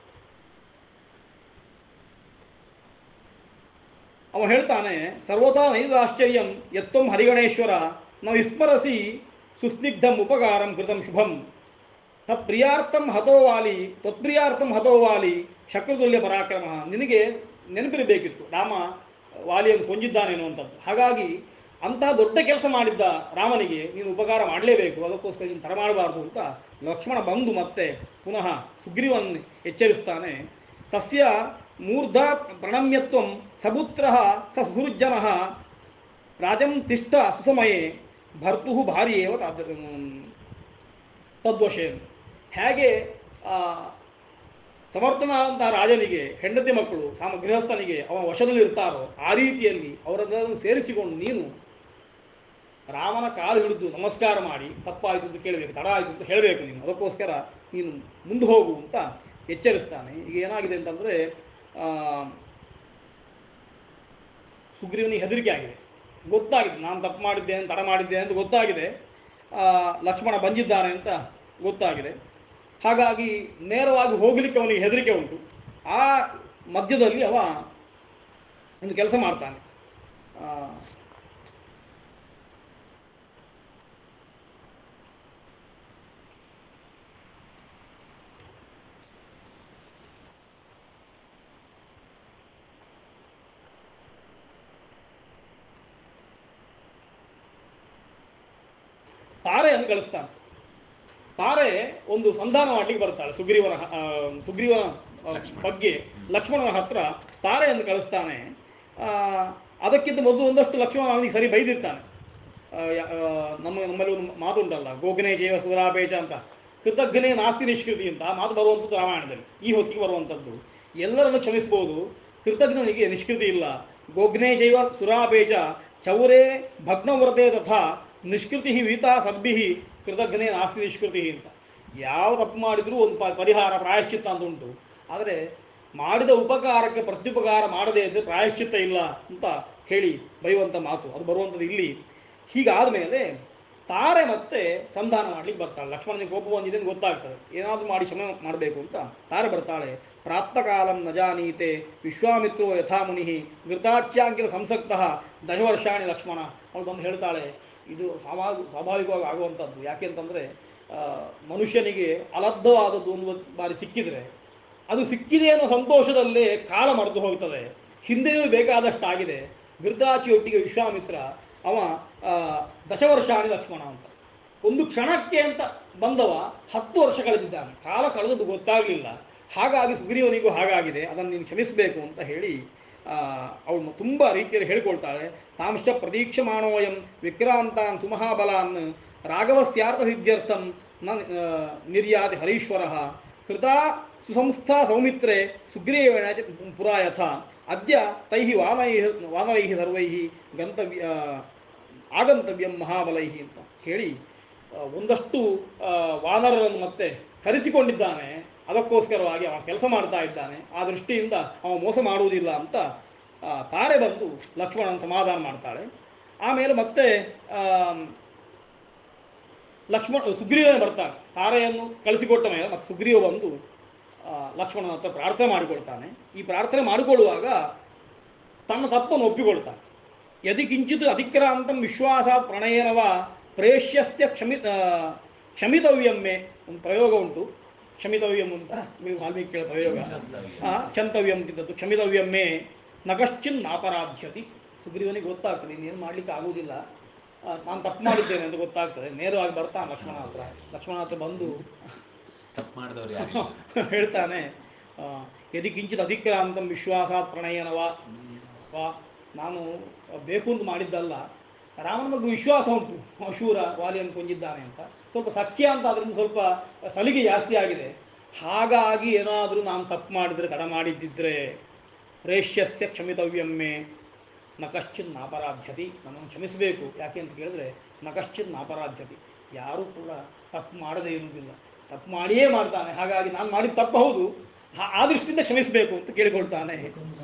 ಅವ ಹೇಳ್ತಾನೆ ಸರ್ವತಾ ನೈದು ಆಶ್ಚರ್ಯಂ ಯತ್ವಂ ಹರಿಗಣೇಶ್ವರ ನ ವಿಸ್ಮರಸಿ ಸುಸ್ನಿಗ್ಧಂ ಉಪಕಾರಂ ಕೃತಂ ಶುಭಂ ತತ್ಪ್ರಿಯಾರ್ಥಂ ಹತೋ ವಾಲಿ ತ್ವತ್ಪ್ರಿಯಾರ್ಥಂ ಹತೋ ವಾಲಿ ಶಕ್ರತುಲ್ಯ ಪರಾಕ್ರಮ ನಿನಗೆ ನೆನಪಿರಬೇಕಿತ್ತು ರಾಮ ವಾಲಿಯನ್ನು ಕೊಂಜಿದ್ದಾನೆ ಅನ್ನುವಂಥದ್ದು ಹಾಗಾಗಿ ಅಂತಹ ದೊಡ್ಡ ಕೆಲಸ ಮಾಡಿದ್ದ ರಾಮನಿಗೆ ನೀನು ಉಪಕಾರ ಮಾಡಲೇಬೇಕು ಅದಕ್ಕೋಸ್ಕರ ನೀನು ತಡ ಮಾಡಬಾರ್ದು ಅಂತ ಲಕ್ಷ್ಮಣ ಬಂದು ಮತ್ತೆ ಪುನಃ ಸುಗ್ರೀವನ್ನು ಎಚ್ಚರಿಸ್ತಾನೆ ತಸ್ಯ ಮೂರ್ಧ ಪ್ರಣಮ್ಯತ್ವಂ ಸಪುತ್ರಃ ಸ ಸುಹೃಜ್ಜನಃ ರಾಜಂ ತಿಷ್ಠ ಸುಸಮಯೇ ಭರ್ತುಃ ಭಾರಿ ಏವ ತಾದ ತದ್ವಶೆ ಅಂತ ಹೇಗೆ ಆ, ಸಮರ್ಥನಾದಂತಹ ರಾಜನಿಗೆ ಹೆಂಡತಿ ಮಕ್ಕಳು ಸಾಮ ಗೃಹಸ್ಥನಿಗೆ ಅವನ ವಶದಲ್ಲಿ ಇರ್ತಾರೋ ಆ ರೀತಿಯಲ್ಲಿ ಅವರನ್ನು ಸೇರಿಸಿಕೊಂಡು ನೀನು ರಾಮನ ಕಾಲು ಹಿಡಿದು ನಮಸ್ಕಾರ ಮಾಡಿ ತಪ್ಪಾಯಿತು ಅಂತ ಕೇಳಬೇಕು ತಡ ಆಯಿತು ಅಂತ ಹೇಳಬೇಕು ನೀನು ಅದಕ್ಕೋಸ್ಕರ ನೀನು ಮುಂದೆ ಹೋಗು ಅಂತ ಎಚ್ಚರಿಸ್ತಾನೆ ಈಗ ಏನಾಗಿದೆ ಅಂತಂದರೆ ಸುಗ್ರೀವನಿಗೆ ಹೆದರಿಕೆ ಆಗಿದೆ ಗೊತ್ತಾಗಿದೆ ನಾನು ತಪ್ಪು ಮಾಡಿದ್ದೇನೆ ತಡ ಮಾಡಿದ್ದೇನೆ ಅಂತ ಗೊತ್ತಾಗಿದೆ ಆ, ಲಕ್ಷ್ಮಣ ಬಂದಿದ್ದಾನೆ ಅಂತ ಗೊತ್ತಾಗಿದೆ ಹಾಗಾಗಿ ನೇರವಾಗಿ ಹೋಗಲಿಕ್ಕೆ ಅವನಿಗೆ ಹೆದರಿಕೆ ಉಂಟು ಆ ಮಧ್ಯದಲ್ಲಿ ಅವ ಒಂದು ಕೆಲಸ ಮಾಡ್ತಾನೆ ಆ, ತಾರೆಯನ್ನು ಕಳಿಸ್ತಾನೆ ತಾರೆ ಒಂದು ಸಂಧಾನ ಮಾಡ್ಲಿಕ್ಕೆ ಬರ್ತಾಳೆ ಸುಗ್ರೀವನ ಹ- ಆ, ಸುಗ್ರೀವನ ಆ, ಲಕ್ಷ್ಮಣ. ಬಗ್ಗೆ ಲಕ್ಷ್ಮಣನ ಹತ್ರ ತಾರೆಯನ್ನು ಕಳಿಸ್ತಾನೆ ಆ, ಅದಕ್ಕಿಂತ ಮೊದಲು ಒಂದಷ್ಟು ಲಕ್ಷ್ಮಣ ಅವನಿಗೆ ಸರಿ ಬೈದಿರ್ತಾನೆ ಆ, ಯಾ- ಆ, ನಮ್ಮ ನಮ್ಮಲ್ಲಿ ಒಂದು ಮಾತು ಉಂಟಲ್ಲ ಗೋಗ್ನೆ ಜೈವ ಸುರಾಪೇಚ ಅಂತ ಕೃತಜ್ಞನೇ ನಾಸ್ತಿ ನಿಷ್ಕೃತಿ ಅಂತ ಆ ಮಾತು ಬರುವಂಥದ್ದು ರಾಮಾಯಣದಲ್ಲಿ ಈ ಹೊತ್ತಿಗೆ ಬರುವಂಥದ್ದು ಎಲ್ಲರನ್ನು ಕ್ಷಮಿಸ್ಬೋದು ಕೃತಜ್ಞನಿಗೆ ನಿಷ್ಕೃತಿ ಇಲ್ಲ ಗೋಗ್ನೇ ಜೈವ ಸುರಾಪೇಚ ಚೌರೇ ಭಗ್ನವ್ರತೆ ತಥಾ ನಿಷ್ಕೃತಿ ವೀತಾ ಸದ್ಭಿ ಕೃತಜ್ಞನೇ ನಾಸ್ತಿ ನಿಷ್ಕೃತಿ ಅಂತ ಯಾವ ತಪ್ಪು ಮಾಡಿದರೂ ಒಂದು ಪ- ಪರಿಹಾರ ಪ್ರಾಯಶ್ಚಿತ್ತ ಅಂತ ಉಂಟು ಆದರೆ ಮಾಡಿದ ಉಪಕಾರಕ್ಕೆ ಪ್ರತ್ಯುಪಕಾರ ಮಾಡದೇ ಇದ್ದರೆ ಪ್ರಾಯಶ್ಚಿತ್ತ ಇಲ್ಲ ಅಂತ ಹೇಳಿ ಬೈಯುವಂಥ ಮಾತು ಅದು ಬರುವಂಥದ್ದು ಇಲ್ಲಿ ಹೀಗಾದ ಮೇಲೆ ತಾರೆ ಮತ್ತೆ ಸಂಧಾನ ಮಾಡ್ಲಿಕ್ಕೆ ಬರ್ತಾಳೆ ಲಕ್ಷ್ಮಣನಿಗೆ ಕೋಪ ಬಂದಿದೆ ಅಂತ ಗೊತ್ತಾಗ್ತದೆ ಏನಾದರೂ ಮಾಡಿ ಶ್ರಮ ಮಾಡಬೇಕು ಅಂತ ತಾರೆ ಬರ್ತಾಳೆ ಪ್ರಾಪ್ತಕಾಲಂ ನ ಜಾನೀತೆ ವಿಶ್ವಾಮಿತ್ರೋ ಯಥಾ ಮುನಿ ಘೃತಾಚ್ಯಾಂಕಿಲ ಸಂಸಕ್ತಃ ದಶವರ್ಷಾಣಿ ಲಕ್ಷ್ಮಣ ಅವಳು ಬಂದು ಹೇಳ್ತಾಳೆ ಇದು ಸ್ವಾಭಾವಿಕ ಸ್ವಾಭಾವಿಕವಾಗಿ ಆಗುವಂಥದ್ದು ಯಾಕೆ ಅಂತಂದರೆ ಮನುಷ್ಯನಿಗೆ ಅಲಬ್ಧವಾದದ್ದು ಒಂದು ಬಾರಿ ಸಿಕ್ಕಿದರೆ ಅದು ಸಿಕ್ಕಿದೆ ಅನ್ನೋ ಸಂತೋಷದಲ್ಲೇ ಕಾಲ ಮರೆತು ಹೋಗ್ತದೆ ಹಿಂದೆಯೂ ಬೇಕಾದಷ್ಟಾಗಿದೆ ಘೃತಾಚಿಯೊಟ್ಟಿಗೆ ವಿಶ್ವಾಮಿತ್ರ ಅವ ಆ, ದಶವರ್ಷಾಣಿ ಲಕ್ಷ್ಮಣ ಅಂತ ಒಂದು ಕ್ಷಣಕ್ಕೆ ಅಂತ ಬಂದವ ಹತ್ತು ವರ್ಷ ಕಳೆದಿದ್ದಾನೆ ಕಾಲ ಕಳೆದದ್ದು ಗೊತ್ತಾಗಲಿಲ್ಲ ಹಾಗಾಗಿ ಸುಗ್ರೀವನಿಗೂ ಹಾಗಾಗಿದೆ ಅದನ್ನು ನೀನು ಕ್ಷಮಿಸಬೇಕು ಅಂತ ಹೇಳಿ ಆ, ಅವಳು ತುಂಬ ರೀತಿಯಲ್ಲಿ ಹೇಳ್ಕೊಳ್ತಾಳೆ ತಾಂಶ ಪ್ರತೀಕ್ಷಮಾಣೋಯಂ ವಿಕ್ರಾಂತಾನ್ ಸುಮಹಾಬಲಾನ್ ರಾಘವಸ್ಯಾರ್ಥ ಸಿದ್ಧ್ಯರ್ಥಂ ನ ಆ, ನಿರ್ಯಾತಿ ಹರೀಶ್ವರ ಕೃತಾ ಸುಸಂಸ್ಥಾ ಸೌಮಿತ್ರೆ ಸುಗ್ರೀವೇಣ ಚ ಪುರಾ ಯಥಾ ಅದ್ಯ ತೈಃ ವಾನರೈಃ ವಾನರೈಃ ಸರ್ವೈಃ ಗಂತವ್ಯ ಆ, ಆಗಂತವ್ಯಂ ಮಹಾಬಲೈಹಿ ಅಂತ ಹೇಳಿ ಆ, ಒಂದಷ್ಟು ಆ, ವಾನರರನ್ನು ಮತ್ತೆ ಕರೆಸಿಕೊಂಡಿದ್ದಾನೆ ಅದಕ್ಕೋಸ್ಕರವಾಗಿ ಅವ ಕೆಲಸ ಮಾಡ್ತಾ ಇದ್ದಾನೆ ಆ ದೃಷ್ಟಿಯಿಂದ ಅವ ಮೋಸ ಮಾಡುವುದಿಲ್ಲ ಅಂತ ಆ, ತಾರೆ ಬಂದು ಲಕ್ಷ್ಮಣನ ಸಮಾಧಾನ ಮಾಡ್ತಾಳೆ ಆಮೇಲೆ ಮತ್ತೆ ಆಮ್, ಲಕ್ಷ್ಮಣ ಸುಗ್ರೀವನೇ ಬರ್ತಾನೆ ತಾರೆಯನ್ನು ಕಳಿಸಿಕೊಟ್ಟ ಮೇಲೆ ಮತ್ತೆ ಸುಗ್ರೀವ ಬಂದು ಆ, ಲಕ್ಷ್ಮಣನ ಹತ್ರ ಪ್ರಾರ್ಥನೆ ಮಾಡಿಕೊಳ್ತಾನೆ ಈ ಪ್ರಾರ್ಥನೆ ಮಾಡಿಕೊಳ್ಳುವಾಗ ತನ್ನ ತಪ್ಪನ್ನು ಒಪ್ಪಿಕೊಳ್ತಾನೆ ಯದಿ ಕಿಂಚಿತ್ ಅಧಿಕ್ರಾಂತಂ ವಿಶ್ವಾಸಾತ್ ಪ್ರಣಯನವ ಪ್ರೇಷ್ಯಸ್ಯ ಕ್ಷಮಿ ಆ, ಕ್ಷಮಿತವ್ಯಮ್ಮೆ ಒಂದು ಪ್ರಯೋಗ ಉಂಟು ಕ್ಷಮಿತವ್ಯಂ ಅಂತ ನೀವು ವಾಲ್ಮೀಕಿ ಕೇಳ ಪ್ರಯೋಗ ಆ, ಕ್ಷಂತವ್ಯಂ ಅಂತಿದ್ದದ್ದು ಕ್ಷಮಿತವ್ಯಮ್ಮೆ ನಗಶ್ಚಿನ್ ನಾಪರಾಧ್ಯತಿ ಸುಗ್ರೀವನಿಗೆ ಗೊತ್ತಾಗ್ತದೆ ಇನ್ನೇನು ಮಾಡ್ಲಿಕ್ಕೆ ಆಗುವುದಿಲ್ಲ ನಾನು ತಪ್ಪು ಮಾಡಿದ್ದೇನೆ ಅಂತ ಗೊತ್ತಾಗ್ತದೆ ನೇರವಾಗಿ ಬರ್ತಾನೆ ಲಕ್ಷ್ಮಣ ಹತ್ರ ಲಕ್ಷ್ಮಣ ಹತ್ರ ಬಂದು ತಪ್ಪು ಮಾಡಿದವ್ರು ಯಾರಿಲ್ಲ ಹೇಳ್ತಾನೆ ಆ, ಯದಿ ಕಿಂಚಿತ್ ಅಧಿಕ್ರಾಂತಂ ವಿಶ್ವಾಸಾತ್ ಪ್ರಣಯನವ ವಾ ನಾನು ಬೇಕು ಅಂತ ಮಾಡಿದ್ದಲ್ಲ ರಾಮನ ಬಗ್ಗೆ ವಿಶ್ವಾಸ ಉಂಟು ಅವ ಶೂರ ವಾಲಿಯನ್ನು ಕೊಂದಿದ್ದಾನೆ ಅಂತ ಸ್ವಲ್ಪ ಸಖ್ಯ ಅಂತ ಅದರಿಂದ ಸ್ವಲ್ಪ ಸಲಿಗೆ ಜಾಸ್ತಿ ಆಗಿದೆ ಹಾಗಾಗಿ ಏನಾದರೂ ನಾನು ತಪ್ಪು ಮಾಡಿದರೆ ತಡ ಮಾಡಿದ್ದಿದ್ರೆ ಪ್ರೇಷ್ಯಸ್ಯ ಕ್ಷಮಿತವ್ಯಮ್ಮೆ ನ ಕಶ್ಚಿತ್ ನಾಪರಾಧ್ಯತಿ ನನ್ನನ್ನು ಕ್ಷಮಿಸಬೇಕು ಯಾಕೆ ಅಂತ ಕೇಳಿದ್ರೆ ನ ಕಶ್ಚಿತ್ ನಾಪರಾಧ್ಯತಿ ಯಾರೂ ಕೂಡ ತಪ್ಪು ಮಾಡದೇ ಇರುವುದಿಲ್ಲ ತಪ್ಪು ಮಾಡಿಯೇ ಮಾಡ್ತಾನೆ ಹಾಗಾಗಿ ನಾನು ಮಾಡಿದ ತಪ್ಪು ಹೌದು ಆ- ಆ ದೃಷ್ಟಿಯಿಂದ ಕ್ಷಮಿಸಬೇಕು ಅಂತ ಕೇಳಿಕೊಳ್ತಾನೆ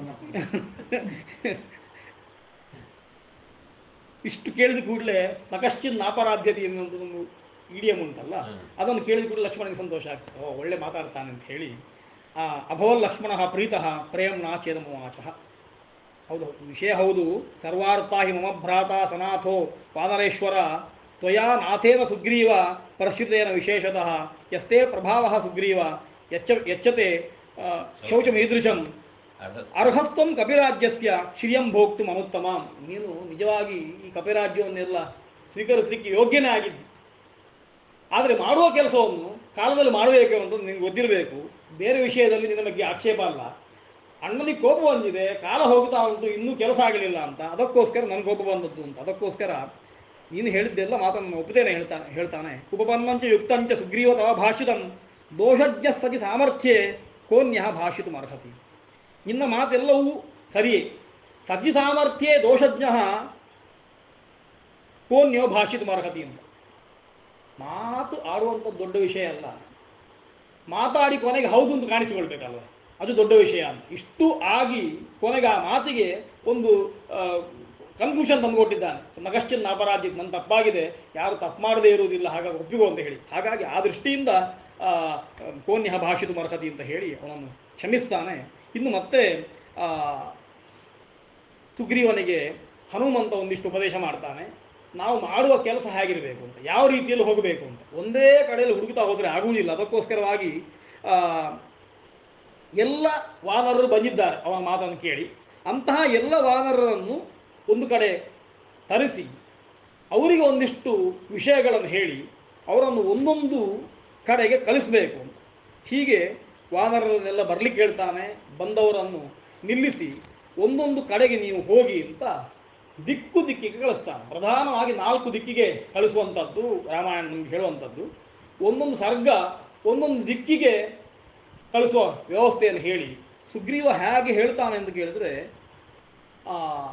ಇಷ್ಟು ಕೇಳಿದ ಕೂಡಲೇ ನಕಶ್ಚಿನ್ ನಾಪರಾಧ್ಯತೆ ಎನ್ನುವಂಥದ್ದೊಂದು ಇಡಿಯಂ ಉಂಟಲ್ಲ ಹ್ಮ್. ಅದನ್ನು ಕೇಳಿದ ಕೂಡಲೇ ಲಕ್ಷ್ಮಣನಿಗೆ ಸಂತೋಷ ಆಗ್ತದೆ ಓ ಒಳ್ಳೆ ಮಾತಾಡ್ತಾನೆ ಅಂತ ಹೇಳಿ ಆ ಅಭವಲ್ ಲಕ್ಷ್ಮಣ ಪ್ರೀತಃ ಪ್ರೇಮ್ನ ಚೇದಮವಾಚ ಹೌದು ವಿಷಯ ಹೌದು ಸರ್ವಾರ್ಥ ಹಿ ಮಮ ಭ್ರಾತ ಸನಾಥೋ ವಾನರೇಶ್ವರ ತ್ವಯಾ ನಾಥೇವ ಸುಗ್ರೀವ ಪರಿಶ್ರಿತೇನ ವಿಶೇಷತಃ ಯಸ್ತೆ ಪ್ರಭಾವ ಸುಗ್ರೀವ ಯಚ್ಚ ಯಚ್ಚತೆ ಆ, ಶೌಚಮೀದೃಶಂ ಅರ್ಧ ಅರ್ಹಸ್ತ್ವಂ ಕಪಿರಾಜ್ಯಸ್ಯ ಶ್ರಿಯಂ ಭೋಕ್ತು ಮನುತ್ತಮ ನೀನು ನಿಜವಾಗಿ ಈ ಕಪಿರಾಜ್ಯವನ್ನೆಲ್ಲ ಸ್ವೀಕರಿಸಲಿಕ್ಕೆ ಯೋಗ್ಯನೇ ಆಗಿದ್ದಿ ಆದರೆ ಮಾಡುವ ಕೆಲಸವನ್ನು ಕಾಲದಲ್ಲಿ ಮಾಡಬೇಕು ಅಂತ ನಿನಗೆ ಗೊತ್ತಿರಬೇಕು ಬೇರೆ ವಿಷಯದಲ್ಲಿ ನಿನ್ನ ಬಗ್ಗೆ ಆಕ್ಷೇಪ ಅಲ್ಲ ಅಣ್ಣನಿಗೆ ಕೋಪ ಬಂದಿದೆ ಕಾಲ ಹೋಗ್ತಾ ಉಂಟು ಇನ್ನೂ ಕೆಲಸ ಆಗಲಿಲ್ಲ ಅಂತ ಅದಕ್ಕೋಸ್ಕರ ನನಗೆ ಕೋಪ ಬಂದದ್ದು ಅಂತ ಅದಕ್ಕೋಸ್ಕರ ನೀನು ಹೇಳಿದ್ದೆಲ್ಲ ಮಾತನ್ನು ಒಪ್ಪುತ್ತೇನೆ ಹೇಳ್ತಾನೆ ಹೇಳ್ತಾನೆ ಉಪಪನ್ನಂಚ ಯುಕ್ತಂಚ ಸುಗ್ರೀವ ತವ ಭಾಷಿತಂ ದೋಷಜ್ಞ ಸತಿ ಸಾಮರ್ಥ್ಯೆ ಕೋನ್ಯ ಭಾಷಿತು ಅರ್ಹತಿ ನಿನ್ನ ಮಾತೆಲ್ಲವೂ ಸರಿಯೇ ಸಜ್ಜಿ ಸಾಮರ್ಥ್ಯೆ ದೋಷಜ್ಞ ಕೋನ್ಯೋ ಭಾಷಿತು ಅರ್ಹತಿ ಅಂತ ಮಾತು ಆಡುವಂಥದ್ದು ದೊಡ್ಡ ವಿಷಯ ಅಲ್ಲ ಮಾತಾಡಿ ಕೊನೆಗೆ ಹೌದು ಅಂತ ಕಾಣಿಸಿಕೊಳ್ಬೇಕಲ್ವ ಅದು ದೊಡ್ಡ ವಿಷಯ ಅಂತ ಇಷ್ಟು ಆಗಿ ಕೊನೆಗೆ ಆ ಮಾತಿಗೆ ಒಂದು ಕನ್ಕ್ಲೂಷನ್ ತಂದುಕೊಟ್ಟಿದ್ದಾನೆ ನಗಶ್ಚಿನ್ ಅಪರಾಜಿತ್ ನನ್ನ ತಪ್ಪಾಗಿದೆ ಯಾರು ತಪ್ಪು ಮಾಡದೇ ಇರುವುದಿಲ್ಲ ಹಾಗಾಗಿ ಒಪ್ಪಿಗೋ ಅಂತ ಹೇಳಿ ಹಾಗಾಗಿ ಆ ದೃಷ್ಟಿಯಿಂದ ಆ, ಕೋನ್ಯ ಭಾಷಿತು ಮರ್ಹತಿ ಅಂತ ಹೇಳಿ ಅವನನ್ನು ಕ್ಷಮಿಸ್ತಾನೆ ಇನ್ನು ಮತ್ತೆ ಆ, ಸುಗ್ರೀವನಿಗೆ ಹನುಮಂತ ಒಂದಿಷ್ಟು ಉಪದೇಶ ಮಾಡ್ತಾನೆ ನಾವು ಮಾಡುವ ಕೆಲಸ ಹೇಗಿರಬೇಕು ಅಂತ ಯಾವ ರೀತಿಯಲ್ಲಿ ಹೋಗಬೇಕು ಅಂತ ಒಂದೇ ಕಡೆಯಲ್ಲಿ ಹುಡುಕ್ತಾ ಹೋದರೆ ಆಗುವುದಿಲ್ಲ ಅದಕ್ಕೋಸ್ಕರವಾಗಿ ಆ, ಎಲ್ಲ ವಾನರರು ಬಂದಿದ್ದಾರೆ ಅವನ ಮಾತನ್ನು ಕೇಳಿ ಅಂತಹ ಎಲ್ಲ ವಾನರರನ್ನು ಒಂದು ಕಡೆ ತರಿಸಿ ಅವರಿಗೆ ಒಂದಿಷ್ಟು ವಿಷಯಗಳನ್ನು ಹೇಳಿ ಅವರನ್ನು ಒಂದೊಂದು ಕಡೆಗೆ ಕಳಿಸಬೇಕು ಅಂತ ಹೀಗೆ ವಾನರರನ್ನೆಲ್ಲ ಬರ್ಲಿಕ್ಕೆ ಹೇಳ್ತಾನೆ ಬಂದವರನ್ನು ನಿಲ್ಲಿಸಿ ಒಂದೊಂದು ಕಡೆಗೆ ನೀವು ಹೋಗಿ ಅಂತ ದಿಕ್ಕು ದಿಕ್ಕಿಗೆ ಕಳಿಸ್ತಾನೆ ಪ್ರಧಾನವಾಗಿ ನಾಲ್ಕು ದಿಕ್ಕಿಗೆ ಕಳಿಸುವಂಥದ್ದು ರಾಮಾಯಣ ನಮ್ಗೆ ಹೇಳುವಂಥದ್ದು ಒಂದೊಂದು ಸರ್ಗ ಒಂದೊಂದು ದಿಕ್ಕಿಗೆ ಕಳಿಸುವ ವ್ಯವಸ್ಥೆಯನ್ನು ಹೇಳಿ ಸುಗ್ರೀವ ಹೇಗೆ ಹೇಳ್ತಾನೆ ಅಂತ ಕೇಳಿದ್ರೆ ಆ,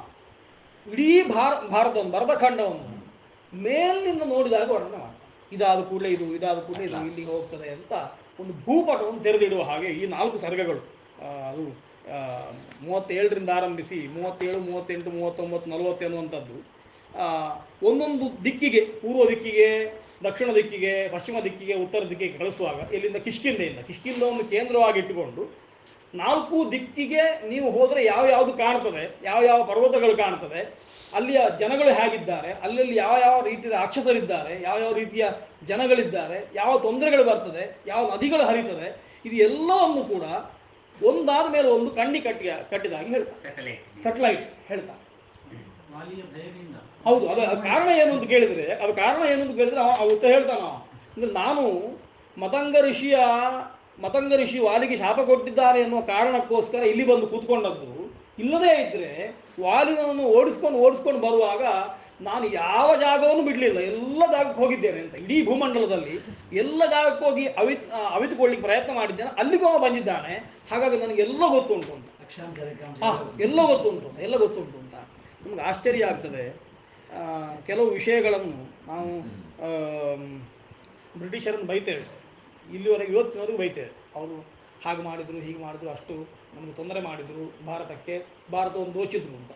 ಇಡೀ ಭಾರ ಭಾರತವನ್ನು ಭರತಖಂಡವನ್ನು ಮೇಲಿನಿಂದ ನೋಡಿದಾಗ ವರ್ಣನೆ ಮಾಡ್ತಾನೆ ಇದಾದ ಕೂಡಲೇ ಇದು ಇದಾದ ಕೂಡಲೇ ಇದು ಇಲ್ಲಿಗೆ ಹೋಗ್ತದೆ ಅಂತ ಒಂದು ಭೂಪಟವನ್ನು ತೆರೆದಿಡುವ ಹಾಗೆ ಈ ನಾಲ್ಕು ಸರ್ಗಗಳು ಆ, ಅದು ಆ, ಮೂವತ್ತೇಳರಿಂದ ಆರಂಭಿಸಿ ಮೂವತ್ತೇಳು ಮೂವತ್ತೆಂಟು ಮೂವತ್ತೊಂಬತ್ತು ನಲವತ್ತು ಅನ್ನುವಂಥದ್ದು ಆ, ಒಂದೊಂದು ದಿಕ್ಕಿಗೆ ಪೂರ್ವ ದಿಕ್ಕಿಗೆ ದಕ್ಷಿಣ ದಿಕ್ಕಿಗೆ ಪಶ್ಚಿಮ ದಿಕ್ಕಿಗೆ ಉತ್ತರ ದಿಕ್ಕಿಗೆ ಕಳಿಸುವಾಗ ಇಲ್ಲಿಂದ ಕಿಷ್ಕಿಂದೆಯಿಂದ ಕಿಷ್ಕಿಂದವನ್ನು ಕೇಂದ್ರವಾಗಿ ಇಟ್ಟುಕೊಂಡು ನಾಲ್ಕು ದಿಕ್ಕಿಗೆ ನೀವು ಹೋದರೆ ಯಾವ ಯಾವುದು ಕಾಣ್ತದೆ ಯಾವ ಯಾವ ಪರ್ವತಗಳು ಕಾಣ್ತದೆ ಅಲ್ಲಿಯ ಜನಗಳು ಹೇಗಿದ್ದಾರೆ ಅಲ್ಲಲ್ಲಿ ಯಾವ ಯಾವ ರೀತಿಯ ರಾಕ್ಷಸರಿದ್ದಾರೆ ಯಾವ ಯಾವ ರೀತಿಯ ಜನಗಳಿದ್ದಾರೆ ಯಾವ ತೊಂದರೆಗಳು ಬರ್ತದೆ ಯಾವ ನದಿಗಳು ಹರಿತದೆ ಇದು ಎಲ್ಲವನ್ನು ಕೂಡ ಒಂದಾದ ಮೇಲೆ ಒಂದು ಕಣ್ಣಿ ಕಟ್ಟಿ ಕಟ್ಟಿದಾಗಿ ಹೇಳ್ತಾರೆ ಸ್ಯಾಟಲೈಟ್ ಸೆಟಲೈಟ್ ಹೇಳ್ತಾರೆ ವಾಲಿಯ ಭಯದಿಂದ ಹೌದು ಅದು ಅದು ಕಾರಣ ಏನು ಅಂತ ಕೇಳಿದ್ರೆ ಅದು ಕಾರಣ ಏನು ಅಂತ ಕೇಳಿದ್ರೆ ಅವ ಅವ ಉತ್ತರ ಹೇಳ್ತಾನ ಅವ. ಅಂದ್ರೆ ನಾನು ಮತಂಗ ಋಷಿಯ ಮತಂಗ ಋಷಿ ವಾಲಿಗೆ ಶಾಪ ಕೊಟ್ಟಿದ್ದಾರೆ ಎನ್ನುವ ಕಾರಣಕ್ಕೋಸ್ಕರ ಇಲ್ಲಿ ಬಂದು ಕೂತ್ಕೊಂಡದ್ದು ಇಲ್ಲದೇ ಇದ್ರೆ ವಾಲಿನನ್ನು ಓಡಿಸ್ಕೊಂಡು ಓಡಿಸ್ಕೊಂಡು ಬರುವಾಗ ನಾನು ಯಾವ ಜಾಗವನ್ನು ಬಿಡಲಿಲ್ಲ ಎಲ್ಲ ಜಾಗಕ್ಕೆ ಹೋಗಿದ್ದೇನೆ ಅಂತ ಇಡೀ ಭೂಮಂಡಲದಲ್ಲಿ ಎಲ್ಲ ಜಾಗಕ್ಕೆ ಹೋಗಿ ಅವಿ ಆ, ಅವಿತುಕೊಳ್ಳಿಕ್ಕೆ ಪ್ರಯತ್ನ ಮಾಡಿದ್ದೇನೆ ಅಲ್ಲಿಗೂ ಅವ ಬಂದಿದ್ದಾನೆ ಹಾಗಾಗಿ ನನಗೆ ಎಲ್ಲ ಗೊತ್ತುಂಟು ಅಂತ ಅಕ್ಷಾಂಶ ರೇಖಾಂಶ ಹಾ, ಎಲ್ಲ ಗೊತ್ತುಂಟು ಎಲ್ಲ ಗೊತ್ತುಂಟು ಅಂತ ನಮ್ಗೆ ಆಶ್ಚರ್ಯ ಆಗ್ತದೆ ಆ, ಕೆಲವು ವಿಷಯಗಳನ್ನು ನಾವು ಆಮ್, ಬ್ರಿಟಿಷರನ್ನು ಬೈತೇವೆ ಇಲ್ಲಿವರೆಗೆ ಇವತ್ತಿನವರೆಗೂ ಬೈತೇವೆ ಅವರು ಹಾಗೆ ಮಾಡಿದರು ಹೀಗೆ ಮಾಡಿದ್ರು ಅಷ್ಟು ನಮಗೆ ತೊಂದರೆ ಮಾಡಿದರು ಭಾರತಕ್ಕೆ ಭಾರತವನ್ನು ದೋಚಿದ್ರು ಅಂತ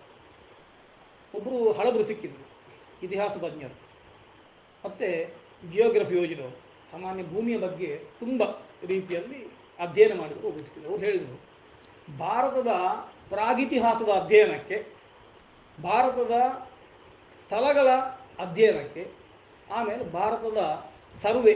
ಒಬ್ಬರು ಹಳಬರು ಸಿಕ್ಕಿದ್ರು ಇತಿಹಾಸ ತಜ್ಞರು ಮತ್ತು ಜಿಯೋಗ್ರಫಿ ಯೋಜನೆಯವರು ಸಾಮಾನ್ಯ ಭೂಮಿಯ ಬಗ್ಗೆ ತುಂಬ ರೀತಿಯಲ್ಲಿ ಅಧ್ಯಯನ ಮಾಡಿದ್ರು ಒಬ್ಬರು ಸಿಕ್ಕಿದ್ರು ಅವ್ರು ಹೇಳಿದರು ಭಾರತದ ಪ್ರಾಗಿತಿಹಾಸದ ಅಧ್ಯಯನಕ್ಕೆ ಭಾರತದ ಸ್ಥಳಗಳ ಅಧ್ಯಯನಕ್ಕೆ ಆಮೇಲೆ ಭಾರತದ ಸರ್ವೆ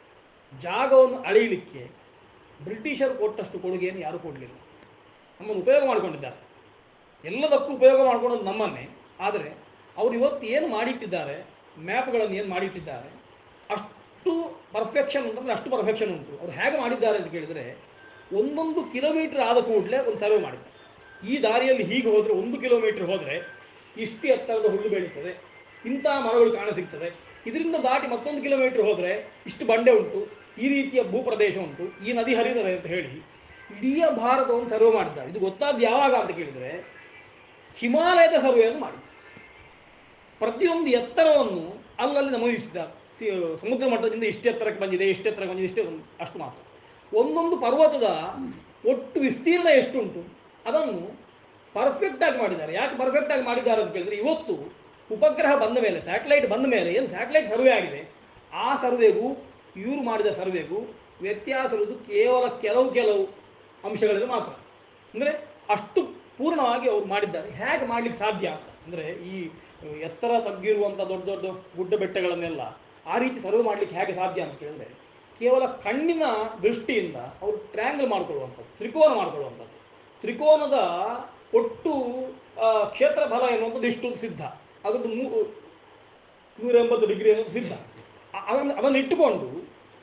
ಜಾಗವನ್ನು ಅಳೆಯಲಿಕ್ಕೆ ಬ್ರಿಟಿಷರು ಕೊಟ್ಟಷ್ಟು ಕೊಡುಗೆಯನ್ನು ಯಾರೂ ಕೊಡಲಿಲ್ಲ ನಮ್ಮನ್ನು ಉಪಯೋಗ ಮಾಡಿಕೊಂಡಿದ್ದಾರೆ ಎಲ್ಲದಕ್ಕೂ ಉಪಯೋಗ ಮಾಡ್ಕೊಳ್ಳೋದು ನಮ್ಮನ್ನೇ ಆದರೆ ಅವರು ಇವತ್ತು ಏನು ಮಾಡಿಟ್ಟಿದ್ದಾರೆ ಮ್ಯಾಪ್ಗಳನ್ನು ಏನು ಮಾಡಿಟ್ಟಿದ್ದಾರೆ ಅಷ್ಟು ಪರ್ಫೆಕ್ಷನ್ ಅಂತಂದರೆ ಅಷ್ಟು ಪರ್ಫೆಕ್ಷನ್ ಉಂಟು ಅವ್ರು ಹೇಗೆ ಮಾಡಿದ್ದಾರೆ ಅಂತ ಕೇಳಿದರೆ ಒಂದೊಂದು ಕಿಲೋಮೀಟರ್ ಆದ ಕೂಡಲೇ ಒಂದು ಸರ್ವೆ ಮಾಡಿದ್ದಾರೆ ಈ ದಾರಿಯಲ್ಲಿ ಹೀಗೆ ಹೋದರೆ ಒಂದು ಕಿಲೋಮೀಟರ್ ಹೋದರೆ ಇಷ್ಟು ಎತ್ತರದ ಹುಲ್ಲು ಬೆಳೀತದೆ ಇಂಥ ಮರಗಳು ಕಾಣಸಿಗ್ತದೆ ಇದರಿಂದ ದಾಟಿ ಮತ್ತೊಂದು ಕಿಲೋಮೀಟರ್ ಹೋದರೆ ಇಷ್ಟು ಬಂಡೆ ಉಂಟು ಈ ರೀತಿಯ ಭೂಪ್ರದೇಶ ಉಂಟು ಈ ನದಿ ಹರಿತದೆ ಅಂತ ಹೇಳಿ ಇಡೀ ಭಾರತವನ್ನು ಸರ್ವೆ ಮಾಡಿದ್ದಾರೆ ಇದು ಗೊತ್ತಾದ್ದು ಯಾವಾಗ ಅಂತ ಕೇಳಿದರೆ ಹಿಮಾಲಯದ ಸರ್ವೆಯನ್ನು ಮಾಡಿ ಪ್ರತಿಯೊಂದು ಎತ್ತರವನ್ನು ಅಲ್ಲಲ್ಲಿ ನಮೂದಿಸಿದ್ದಾರೆ ಸಿ- ಸಮುದ್ರ ಮಟ್ಟದಿಂದ ಇಷ್ಟು ಎತ್ತರಕ್ಕೆ ಬಂದಿದೆ ಇಷ್ಟು ಎತ್ತರಕ್ಕೆ ಬಂದಿದೆ ಇಷ್ಟೇ ಒಂದು- ಅಷ್ಟು ಮಾತ್ರ ಒಂದೊಂದು ಪರ್ವತದ ಒಟ್ಟು ವಿಸ್ತೀರ್ಣ ಎಷ್ಟುಂಟು ಅದನ್ನು ಪರ್ಫೆಕ್ಟ್ ಆಗಿ ಮಾಡಿದ್ದಾರೆ ಯಾಕೆ ಪರ್ಫೆಕ್ಟ್ ಆಗಿ ಮಾಡಿದ್ದಾರೆ ಅಂತ ಕೇಳಿದ್ರೆ ಇವತ್ತು ಉಪಗ್ರಹ ಬಂದ ಮೇಲೆ ಸ್ಯಾಟಲೈಟ್ ಬಂದ ಮೇಲೆ ಏನು ಸ್ಯಾಟಲೈಟ್ ಸರ್ವೆ ಆಗಿದೆ ಆ ಸರ್ವೆಗೂ ಇವರು ಮಾಡಿದ ಸರ್ವೆಗೂ ವ್ಯತ್ಯಾಸ ಇರುವುದು ಕೇವಲ ಕೆಲವು ಕೆಲವು ಅಂಶಗಳಲ್ಲಿ ಮಾತ್ರ ಅಂದರೆ ಅಷ್ಟು ಪೂರ್ಣವಾಗಿ ಅವರು ಮಾಡಿದ್ದಾರೆ ಹೇಗೆ ಮಾಡ್ಲಿಕ್ಕೆ ಸಾಧ್ಯ ಅಂತ ಅಂದರೆ ಈ ಎತ್ತರ ತಗ್ಗಿರುವಂಥ ದೊಡ್ಡ ದೊಡ್ಡ ಗುಡ್ಡ ಬೆಟ್ಟಗಳನ್ನೆಲ್ಲ ಆ ರೀತಿ ಸರ್ವೆ ಮಾಡ್ಲಿಕ್ಕೆ ಹೇಗೆ ಸಾಧ್ಯ ಅಂತ ಕೇಳಿದ್ರೆ ಕೇವಲ ಕಣ್ಣಿನ ದೃಷ್ಟಿಯಿಂದ ಅವರು ಟ್ರ್ಯಾಂಗಲ್ ಮಾಡ್ಕೊಳ್ಳುವಂಥದ್ದು ತ್ರಿಕೋನ ಮಾಡ್ಕೊಳ್ಳುವಂಥದ್ದು ತ್ರಿಕೋನದ ಒಟ್ಟು ಆ, ಕ್ಷೇತ್ರ ಫಲ ಎನ್ನುವಂಥದ್ದು ಇಷ್ಟು ಸಿದ್ಧ ಅದೊಂದು ಮೂ ನೂರ ಎಂಬತ್ತು ಡಿಗ್ರಿ ಅನ್ನೋದು ಸಿದ್ಧ ಅ- ಅದನ್ನು ಅದನ್ನು ಇಟ್ಟುಕೊಂಡು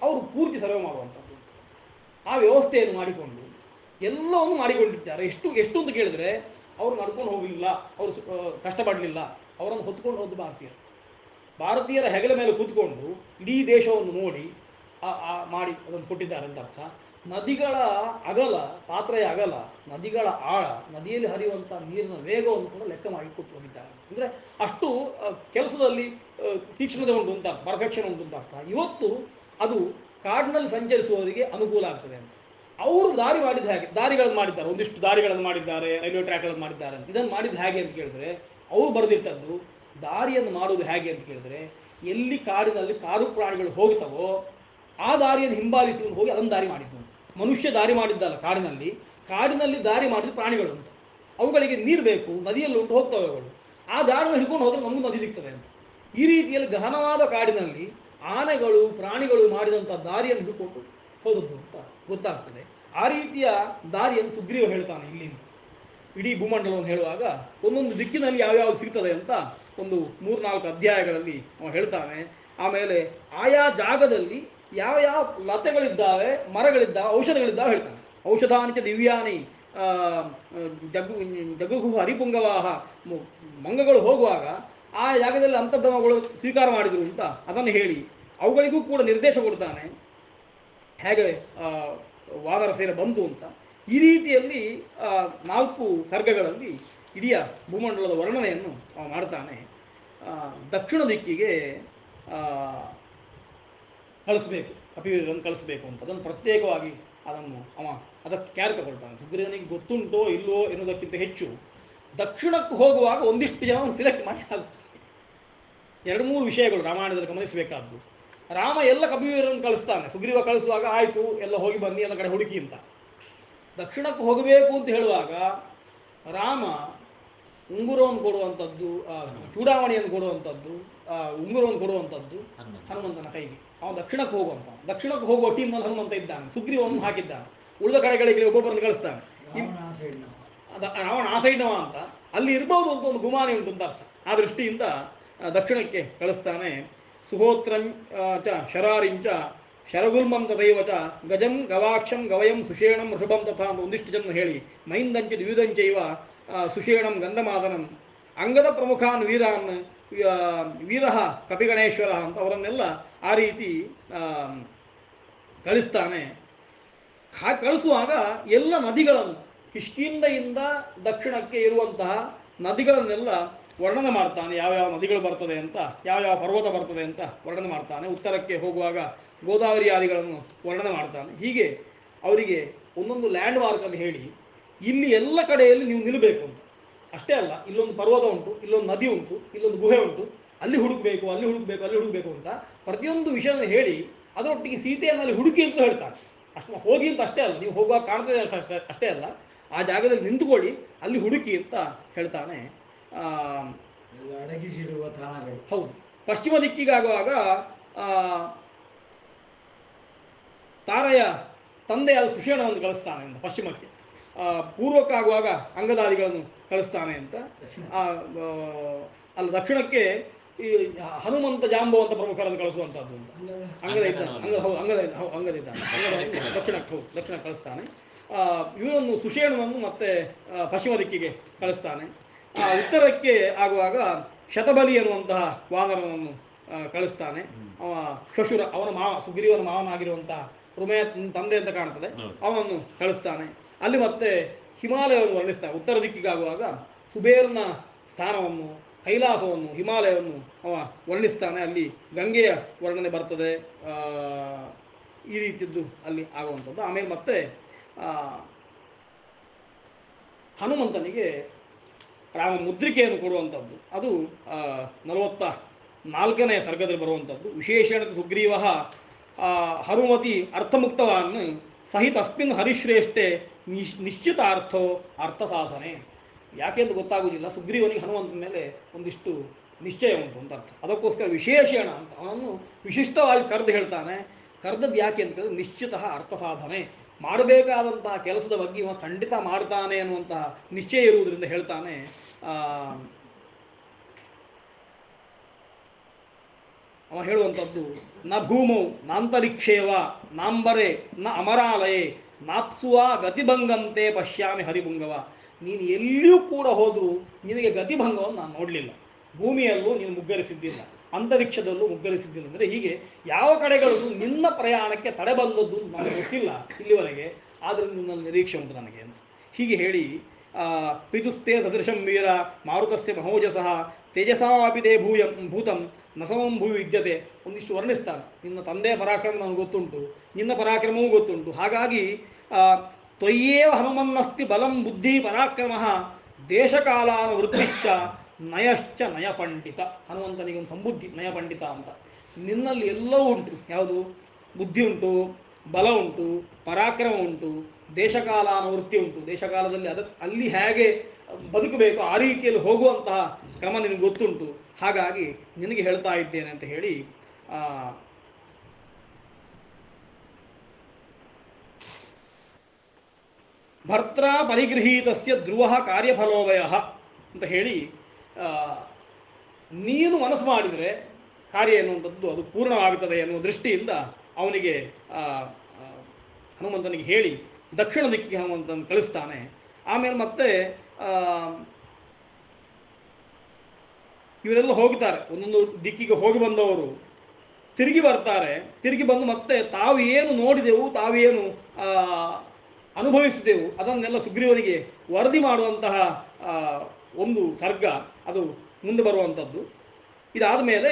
ಅವರು ಪೂರ್ತಿ ಸರ್ವೆ ಮಾಡುವಂಥದ್ದು ಆ ವ್ಯವಸ್ಥೆಯನ್ನು ಮಾಡಿಕೊಂಡು ಎಲ್ಲವನ್ನು ಮಾಡಿಕೊಂಡಿದ್ದಾರೆ ಎಷ್ಟು ಎಷ್ಟು ಅಂತ ಕೇಳಿದ್ರೆ ಅವರು ನಡ್ಕೊಂಡು ಹೋಗಲಿಲ್ಲ ಅವರು ಸು- ಆ, ಕಷ್ಟಪಡಲಿಲ್ಲ ಅವರನ್ನು ಹೊತ್ಕೊಂಡು ಹೋದ ಭಾರತೀಯರು ಭಾರತೀಯರ ಹೆಗಲ ಮೇಲೆ ಕೂತ್ಕೊಂಡು ಇಡೀ ದೇಶವನ್ನು ನೋಡಿ ಆ- ಆ ಮಾಡಿ ಅದನ್ನು ಕೊಟ್ಟಿದ್ದಾರೆ ಅಂತ ಅರ್ಥ ನದಿಗಳ ಅಗಲ ಪಾತ್ರೆಯ ಅಗಲ ನದಿಗಳ ಆಳ ನದಿಯಲ್ಲಿ ಹರಿಯುವಂಥ ನೀರಿನ ವೇಗವನ್ನು ಕೂಡ ಲೆಕ್ಕ ಮಾಡಿ ಕೊಟ್ಟು ಹೋಗಿದ್ದಾರೆ ಅಂದರೆ ಅಷ್ಟು ಆ, ಕೆಲಸದಲ್ಲಿ ಆ, ತೀಕ್ಷ್ಣತೆ ಉಂಟು ಅಂತ ಅರ್ಥ ಪರ್ಫೆಕ್ಷನ್ ಉಂಟು ಅಂತ ಅರ್ಥ ಇವತ್ತು ಅದು ಕಾಡಿನಲ್ಲಿ ಸಂಚರಿಸುವವರಿಗೆ ಅನುಕೂಲ ಆಗ್ತದೆ ಅಂತ ಅವರು ದಾರಿ ಮಾಡಿದ ಹಾಗೆ ದಾರಿಗಳನ್ನು ಮಾಡಿದ್ದಾರೆ ಒಂದಿಷ್ಟು ದಾರಿಗಳನ್ನು ಮಾಡಿದ್ದಾರೆ ರೈಲ್ವೆ ಟ್ರ್ಯಾಕ್ಗಳನ್ನು ಮಾಡಿದ್ದಾರೆ ಅಂತ ಇದನ್ನು ಮಾಡಿದ್ದು ಹೇಗೆ ಅಂತ ಕೇಳಿದ್ರೆ ಅವರು ಬರೆದಿಟ್ಟದ್ದು ದಾರಿಯನ್ನು ಮಾಡುವುದು ಹೇಗೆ ಅಂತ ಕೇಳಿದ್ರೆ ಎಲ್ಲಿ ಕಾಡಿನಲ್ಲಿ ಕಾಡು ಪ್ರಾಣಿಗಳು ಹೋಗ್ತವೋ ಆ ದಾರಿಯನ್ನು ಹಿಂಬಾಲಿಸಿಕೊಂಡು ಹೋಗಿ ಅದನ್ನು ದಾರಿ ಮಾಡಿದ್ದು ಅಂತ ಮನುಷ್ಯ ದಾರಿ ಮಾಡಿದ್ದಲ್ಲ ಕಾಡಿನಲ್ಲಿ ಕಾಡಿನಲ್ಲಿ ದಾರಿ ಮಾಡಿದ ಪ್ರಾಣಿಗಳು ಅಂತ ಅವುಗಳಿಗೆ ನೀರು ಬೇಕು ನದಿಯಲ್ಲಿ ಉಂಟು ಹೋಗ್ತವೆ ಅವುಗಳು ಆ ದಾರಿನ ಹಿಡ್ಕೊಂಡು ಹೋದ್ರೆ ನಮಗೂ ನದಿ ಸಿಗ್ತದೆ ಅಂತ ಈ ರೀತಿಯಲ್ಲಿ ಗಹನವಾದ ಕಾಡಿನಲ್ಲಿ ಆನೆಗಳು ಪ್ರಾಣಿಗಳು ಮಾಡಿದಂಥ ದಾರಿಯನ್ನು ಹಿಡ್ಕೊಂಡು ಹೋದದ್ದು ಅಂತ ಗೊತ್ತಾಗ್ತದೆ ಆ ರೀತಿಯ ದಾರಿಯನ್ನು ಸುಗ್ರೀವ ಹೇಳ್ತಾನೆ ಇಲ್ಲಿಂದ ಇಡೀ ಭೂಮಂಡಲವನ್ನು ಹೇಳುವಾಗ ಒಂದೊಂದು ದಿಕ್ಕಿನಲ್ಲಿ ಯಾವ್ಯಾವ್ದು ಸಿಗ್ತದೆ ಅಂತ ಒಂದು ಮೂರ್ನಾಲ್ಕು ಅಧ್ಯಾಯಗಳಲ್ಲಿ ಅವ ಹೇಳ್ತಾನೆ ಆಮೇಲೆ ಆಯಾ ಜಾಗದಲ್ಲಿ ಯಾವ ಯಾವ ಲತೆಗಳಿದ್ದಾವೆ ಮರಗಳಿದ್ದಾವೆ ಔಷಧಗಳಿದ್ದಾವೆ ಹೇಳ್ತಾನೆ ಔಷಧಾನಿಚ ದಿವ್ಯಾನಿ ಆ, ಜಗ್ಗು ಜಗ್ಗುಗು ಹರಿಪುಂಗವಾಹ ಮು- ಮಂಗಗಳು ಹೋಗುವಾಗ ಆ ಜಾಗದಲ್ಲಿ ಅಂತರ್ಧಮಗಳು ಸ್ವೀಕಾರ ಮಾಡಿದರು ಅಂತ ಅದನ್ನು ಹೇಳಿ ಅವುಗಳಿಗೂ ಕೂಡ ನಿರ್ದೇಶ ಕೊಡ್ತಾನೆ ಹೇಗೆ ಆ, ವಾನರ ಸೇನೆ ಬಂತು ಅಂತ ಈ ರೀತಿಯಲ್ಲಿ ಆ, ನಾಲ್ಕು ಸರ್ಗಗಳಲ್ಲಿ ಇಡೀ ಭೂಮಂಡಲದ ವರ್ಣನೆಯನ್ನು ಅವ ಮಾಡ್ತಾನೆ ಆ, ದಕ್ಷಿಣ ದಿಕ್ಕಿಗೆ ಆ, ಕಳಿಸ್ಬೇಕು ಕಪಿವೀರರನ್ನು ಕಳಿಸ್ಬೇಕು ಅಂತ ಅದನ್ನು ಪ್ರತ್ಯೇಕವಾಗಿ ಅದನ್ನು ಅವ ಅದಕ್ಕೆ ಕ್ಯಾರ್ ತಗೊಳ್ತಾನೆ ಸುಗ್ರೀವನಿಗೆ ಗೊತ್ತುಂಟೋ ಇಲ್ಲೋ ಎನ್ನುವುದಕ್ಕಿಂತ ಹೆಚ್ಚು ದಕ್ಷಿಣಕ್ಕೆ ಹೋಗುವಾಗ ಒಂದಿಷ್ಟು ಜನ ಸಿಲೆಕ್ಟ್ ಮಾಡಿ ಹಾಕ್ತಾನೆ. ಎರಡು ಮೂರು ವಿಷಯಗಳು ರಾಮಾಯಣದಲ್ಲಿ ಗಮನಿಸಬೇಕಾದ್ದು ರಾಮ ಎಲ್ಲ ಕಪಿವೀರರನ್ನು ಕಳಿಸ್ತಾನೆ ಸುಗ್ರೀವ ಕಳಿಸುವಾಗ ಆಯಿತು ಎಲ್ಲ ಹೋಗಿ ಬನ್ನಿ ಎಲ್ಲ ಕಡೆ ಹುಡುಕಿ ಅಂತ ದಕ್ಷಿಣಕ್ಕೆ ಹೋಗಬೇಕು ಅಂತ ಹೇಳುವಾಗ ರಾಮ ಉಂಗುರವನ್ನು ಕೊಡುವಂಥದ್ದು ಆ, ಚೂಡಾವಣಿಯನ್ನು ಕೊಡುವಂಥದ್ದು ಆ, ಉಂಗುರವನ್ನು ಕೊಡುವಂಥದ್ದು ಹನುಮಂತ ಹನುಮಂತನ ಕೈಗೆ ಅವನು ದಕ್ಷಿಣಕ್ಕೆ ಹೋಗುವಂತ ದಕ್ಷಿಣಕ್ಕೆ ಹೋಗುವ ಟೀಮ್ನಲ್ಲಿ ಹನುಮಂತ ಇದ್ದಾನೆ ಸುಗ್ರೀವವನ್ನು ಹಾಕಿದ್ದಾನೆ ಉಳಿದ ಕಡೆಗಳಿಗೆ ಒಬ್ಬೊಬ್ಬರನ್ನು ಕಳಿಸ್ತಾನೆ ಇಬ್- ರಾವಣ ಆ ಸೈಡ್ನವ ಅದ ರಾವಣ ಆ ಸೈಡ್ನವ ಅಂತ ಅಲ್ಲಿ ಇರ್ಬೋದು ಅಂತ ಒಂದು ಗುಮಾನಿ ಉಂಟು ಅಂತ ಅರ್ಥ ಆ ದೃಷ್ಟಿಯಿಂದ ಆ, ದಕ್ಷಿಣಕ್ಕೆ ಕಳಿಸ್ತಾನೆ ಸುಹೋತ್ರಂ ಆ, ಚ ಶರಾರಿಂಚ ಶರಗುಲ್ಮಂ ತಥೈವ ಚ ಗಜಂ ಗವಾಕ್ಷಂ ಗವಯಂ ಸುಷೇಣಂ ಋಷಭಂ ತಥಾ ಅಂತ ಒಂದಿಷ್ಟು ಜನ ಹೇಳಿ ಮೈಂದಂಚ ದ್ವಿಧಂಚೈವ ಆ, ಸುಷೇಣಂ ಗಂಧಮಾದನಂ ಅಂಗದ ಪ್ರಮುಖಾನ್ ವೀರಾನ್ ಆ, ವೀರಃ ಕಪಿಗಣೇಶ್ವರ ಅಂತ ಅವರನ್ನೆಲ್ಲ ಆ ರೀತಿ ಆ, ಕಳಿಸ್ತಾನೆ ಹಾ- ಕಳಿಸುವಾಗ ಎಲ್ಲ ನದಿಗಳನ್ನು ಕಿಷ್ಕಿಂದೆಯಿಂದ ದಕ್ಷಿಣಕ್ಕೆ ಇರುವಂತಹ ನದಿಗಳನ್ನೆಲ್ಲ ವರ್ಣನೆ ಮಾಡ್ತಾನೆ ಯಾವ್ಯಾವ ನದಿಗಳು ಬರ್ತದೆ ಅಂತ ಯಾವ್ಯಾವ ಪರ್ವತ ಬರ್ತದೆ ಅಂತ ವರ್ಣನೆ ಮಾಡ್ತಾನೆ ಉತ್ತರಕ್ಕೆ ಹೋಗುವಾಗ ಗೋದಾವರಿ ಆದಿಗಳನ್ನು ವರ್ಣನೆ ಮಾಡ್ತಾನೆ ಹೀಗೆ ಅವರಿಗೆ ಒಂದೊಂದು ಲ್ಯಾಂಡ್ ಮಾರ್ಕ್ ಅಂತ ಹೇಳಿ ಇಲ್ಲಿ ಎಲ್ಲ ಕಡೆಯಲ್ಲಿ ನೀವು ನಿಲ್ಲಬೇಕು ಅಂತ ಅಷ್ಟೇ ಅಲ್ಲ ಇಲ್ಲೊಂದು ಪರ್ವತ ಉಂಟು ಇಲ್ಲೊಂದು ನದಿ ಉಂಟು ಇಲ್ಲೊಂದು ಗುಹೆ ಉಂಟು ಅಲ್ಲಿ ಹುಡುಕಬೇಕು ಅಲ್ಲಿ ಹುಡುಕಬೇಕು ಅಲ್ಲಿ ಹುಡುಕಬೇಕು ಅಂತ ಪ್ರತಿಯೊಂದು ವಿಷಯನ ಹೇಳಿ ಅದರೊಟ್ಟಿಗೆ ಸೀತೆಯನ್ನು ಅಲ್ಲಿ ಹುಡುಕಿ ಅಂತ ಹೇಳ್ತಾನೆ ಅಷ್ಟು ಹೋಗಿ ಅಂತ ಅಷ್ಟೇ ಅಲ್ಲ ನೀವು ಹೋಗುವಾಗ ಕಾಣ್ತದೆ ಅಷ್ಟ- ಅಷ್ಟೇ- ಅಷ್ಟೇ ಅಲ್ಲ ಆ ಜಾಗದಲ್ಲಿ ನಿಂತುಕೊಳ್ಳಿ ಅಲ್ಲಿ ಹುಡುಕಿ ಅಂತ ಹೇಳ್ತಾನೆ ಆ, ಎಲ್ಲ ಅಡಗಿಸಿಡುವ ತಾಣಗಳು ಹೌದು ಪಶ್ಚಿಮ ದಿಕ್ಕಿಗಾಗುವಾಗ ಆ, ತಾರೆಯ ತಂದೆಯಾದ ಸುಷೇಣವನ್ನು ಕಳಿಸ್ತಾನೆ ಅಂತ ಪಶ್ಚಿಮಕ್ಕೆ ಆ, ಪೂರ್ವಕ್ಕಾಗುವಾಗ ಅಂಗದಾದಿಗಳನ್ನು ಕಳಿಸ್ತಾನೆ ಅಂತ ದಕ್ಷಿಣ ಆ, ಆ, ಅಲ್ಲ ದಕ್ಷಿಣಕ್ಕೆ ಈ ಹನುಮಂತ ಜಾಂಬವಂತ ಪ್ರಮುಖರನ್ನು ಕಳಿಸುವಂಥದ್ದು ಅಂತ ಅಂಗದ ಅಂಗದ ಇದ್ದ ಅಂಗ ಹೌದು ಅಂಗದ ಹೌದು ಅಂಗದ ಇದ್ದಾನೆ ಅಂಗದವನ್ನು ದಕ್ಷಿಣಕ್ಕೆ ಹೌದು ದಕ್ಷಿಣ ಕಳಿಸ್ತಾನೆ ಆ, ಇವರನ್ನು ಸುಷೇಣನನ್ನು ಮತ್ತೆ ಆ, ಪಶ್ಚಿಮ ದಿಕ್ಕಿಗೆ ಕಳಿಸ್ತಾನೆ ಆ, ಉತ್ತರಕ್ಕೆ ಆಗುವಾಗ ಶತಬಲಿ ಎನ್ನುವಂತಹ ವಾನರನನ್ನು ಆ, ಕಳಿಸ್ತಾನೆ ಹ್ಮ್. ಅವ ಶ್ವಶುರ ಅವನ ಮಾವ ಸುಗ್ರೀವನ ಮಾವನಾಗಿರುವಂತಹ ರುಮೆಯ ತಂದೆ ಅಂತ ಕಾಣ್ತದೆ ಹೌದು. ಅವನನ್ನು ಕಳಿಸ್ತಾನೆ ಅಲ್ಲಿ ಮತ್ತೆ ಹಿಮಾಲಯವನ್ನು ವರ್ಣಿಸ್ತಾನೆ ಉತ್ತರ ದಿಕ್ಕಿಗಾಗುವಾಗ ಕುಬೇರನ ಸ್ಥಾನವನ್ನು ಕೈಲಾಸವನ್ನು ಹಿಮಾಲಯವನ್ನು ಅವ ವರ್ಣಿಸ್ತಾನೆ ಅಲ್ಲಿ ಗಂಗೆಯ ವರ್ಣನೆ ಬರ್ತದೆ ಆ, ಈ ರೀತಿಯದ್ದು ಅಲ್ಲಿ ಆಗುವಂಥದ್ದು ಆಮೇಲೆ ಮತ್ತೆ ಆ, ಹನುಮಂತನಿಗೆ ರಾಮ ಮುದ್ರಿಕೆಯನ್ನು ಕೊಡುವಂಥದ್ದು ಅದು ಆ, ನಲವತ್ತ ನಾಲ್ಕನೆಯ ಸರ್ಗದಲ್ಲಿ ಬರುವಂಥದ್ದು ವಿಶೇಷಣ ಸುಗ್ರೀವ ಹನುಮತಿ ಅರ್ಥಮುಕ್ತವಾನ್ ಸಹಿತ ಅಸ್ಮಿನ್ ಹರಿಶ್ರೇಷ್ಠೆ ನಿಶ್ ನಿಶ್ಚಿತಾರ್ಥೋ ಅರ್ಥ ಸಾಧನೆ ಯಾಕೆ ಅಂತ ಗೊತ್ತಾಗುವುದಿಲ್ಲ ಸುಗ್ರೀವನಿಗೆ ಹನುಮಂತನ ಮೇಲೆ ಒಂದಿಷ್ಟು ನಿಶ್ಚಯ ಉಂಟು ಅಂತ ಅರ್ಥ ಅದಕ್ಕೋಸ್ಕರ ವಿಶೇಷಣ ಅಂತ ಅವನನ್ನು ವಿಶಿಷ್ಟವಾಗಿ ಕರೆದು ಹೇಳ್ತಾನೆ ಕರೆದದ್ದು ಯಾಕೆ ಅಂತ ಕೇಳಿದ್ರೆ ನಿಶ್ಚಿತ ಅರ್ಥ ಸಾಧನೆ ಮಾಡಬೇಕಾದಂತಹ ಕೆಲಸದ ಬಗ್ಗೆ ಇವ ಖಂಡಿತ ಮಾಡ್ತಾನೆ ಅನ್ನುವಂತಹ ನಿಶ್ಚಯ ಇರುವುದರಿಂದ ಹೇಳ್ತಾನೆ ಆ, ಅವ ಹೇಳುವಂಥದ್ದು ನ ಭೂಮೌ ನಾಂತರಿಕ್ಷೇವ ನಾಂಬರೆ ನ ಅಮರಾಲಯೇ ನಾಪ್ಸುವ ಗತಿಭಂಗಂತೆ ಪಶ್ಯಾಮಿ ಹರಿಭುಂಗವ ನೀನು ಎಲ್ಲಿಯೂ ಕೂಡ ಹೋದರೂ ನಿನಗೆ ಗತಿಭಂಗವನ್ನು ನಾನು ನೋಡಲಿಲ್ಲ ಭೂಮಿಯಲ್ಲೂ ನೀನು ಮುಗ್ಗರಿಸಿದ್ದಿಲ್ಲ ಅಂತರಿಕ್ಷದಲ್ಲೂ ಮುಗ್ಗರಿಸಿದ್ದಿಲ್ಲ ಅಂದರೆ ಹೀಗೆ ಯಾವ ಕಡೆಗಳು ನಿನ್ನ ಪ್ರಯಾಣಕ್ಕೆ ತಡೆ ಬಂದದ್ದು ನನಗೆ ಗೊತ್ತಿಲ್ಲ ಇಲ್ಲಿವರೆಗೆ ಆದರೆ ನಿನ್ನ ನಿರೀಕ್ಷೆ ಉಂಟು ನನಗೆ ಅಂತ ಹೀಗೆ ಹೇಳಿ ಆ, ಪಿತುಸ್ತೆ ಸದೃಶಂ ವೀರ ಮಾರುತಸ್ಯ ಮಹೋಜಸಃ ತೇಜಸಾಪಿ ದೇ ಭೂಯಂ ಭೂತಂ ನಸಮಂ ಭೂಯು ವಿದ್ಯತೆ ಒಂದಿಷ್ಟು ವರ್ಣಿಸ್ತಾನೆ ನಿನ್ನ ತಂದೆಯ ಪರಾಕ್ರಮ ನನಗೆ ಗೊತ್ತುಂಟು ನಿನ್ನ ಪರಾಕ್ರಮವೂ ಗೊತ್ತುಂಟು ಹಾಗಾಗಿ ಆ, ತ್ವಯ್ಯೇವ ಹನುಮನ್ನಸ್ತಿ ಬಲಂ ಬುದ್ಧಿ ಪರಾಕ್ರಮ ದೇಶಕಾಲಾನುವೃತ್ತಿಶ್ಚ ನಯಶ್ಚ ನಯ ಪಂಡಿತ ಹನುಮಂತನಿಗೆ ಒಂದು ಸಂಬುದ್ಧಿ ನಯ ಪಂಡಿತ ಅಂತ ನಿನ್ನಲ್ಲಿ ಎಲ್ಲವೂ ಉಂಟು ಯಾವುದು ಬುದ್ಧಿ ಉಂಟು ಬಲ ಉಂಟು ಪರಾಕ್ರಮ ಉಂಟು ದೇಶಕಾಲಾನುವೃತ್ತಿ ಉಂಟು ದೇಶಕಾಲದಲ್ಲಿ ಅದ ಅಲ್ಲಿ ಹೇಗೆ ಬದುಕಬೇಕು ಆ ರೀತಿಯಲ್ಲಿ ಹೋಗುವಂತಹ ಕ್ರಮ ನಿನಗೆ ಗೊತ್ತುಂಟು ಹಾಗಾಗಿ ನಿನಗೆ ಹೇಳ್ತಾ ಇದ್ದೇನೆ ಅಂತ ಹೇಳಿ ಆ, ಭರ್ತ್ರ ಪರಿಗೃಹೀತಸ್ಯ ಧ್ರುವ ಕಾರ್ಯಫಲೋದಯ ಅಂತ ಹೇಳಿ ಆ, ನೀನು ಮನಸ್ಸು ಮಾಡಿದರೆ ಕಾರ್ಯ ಎನ್ನುವಂಥದ್ದು ಅದು ಪೂರ್ಣವಾಗುತ್ತದೆ ಎನ್ನುವ ದೃಷ್ಟಿಯಿಂದ ಅವನಿಗೆ ಆ, ಆ, ಹನುಮಂತನಿಗೆ ಹೇಳಿ ದಕ್ಷಿಣ ದಿಕ್ಕಿಗೆ ಹನುಮಂತನ ಕಳಿಸ್ತಾನೆ ಆಮೇಲೆ ಮತ್ತೆ ಆ, ಇವರೆಲ್ಲ ಹೋಗ್ತಾರೆ ಒಂದೊಂದು ದಿಕ್ಕಿಗೆ ಹೋಗಿ ಬಂದವರು ತಿರುಗಿ ಬರ್ತಾರೆ ತಿರುಗಿ ಬಂದು ಮತ್ತೆ ತಾವು ಏನು ನೋಡಿದೆವು ತಾವೇನು ಆ, ಅನುಭವಿಸಿದೆವು ಅದನ್ನೆಲ್ಲ ಸುಗ್ರೀವನಿಗೆ ವರದಿ ಮಾಡುವಂತಹ ಆ, ಒಂದು ಸರ್ಗ ಅದು ಮುಂದೆ ಬರುವಂಥದ್ದು ಇದಾದ ಮೇಲೆ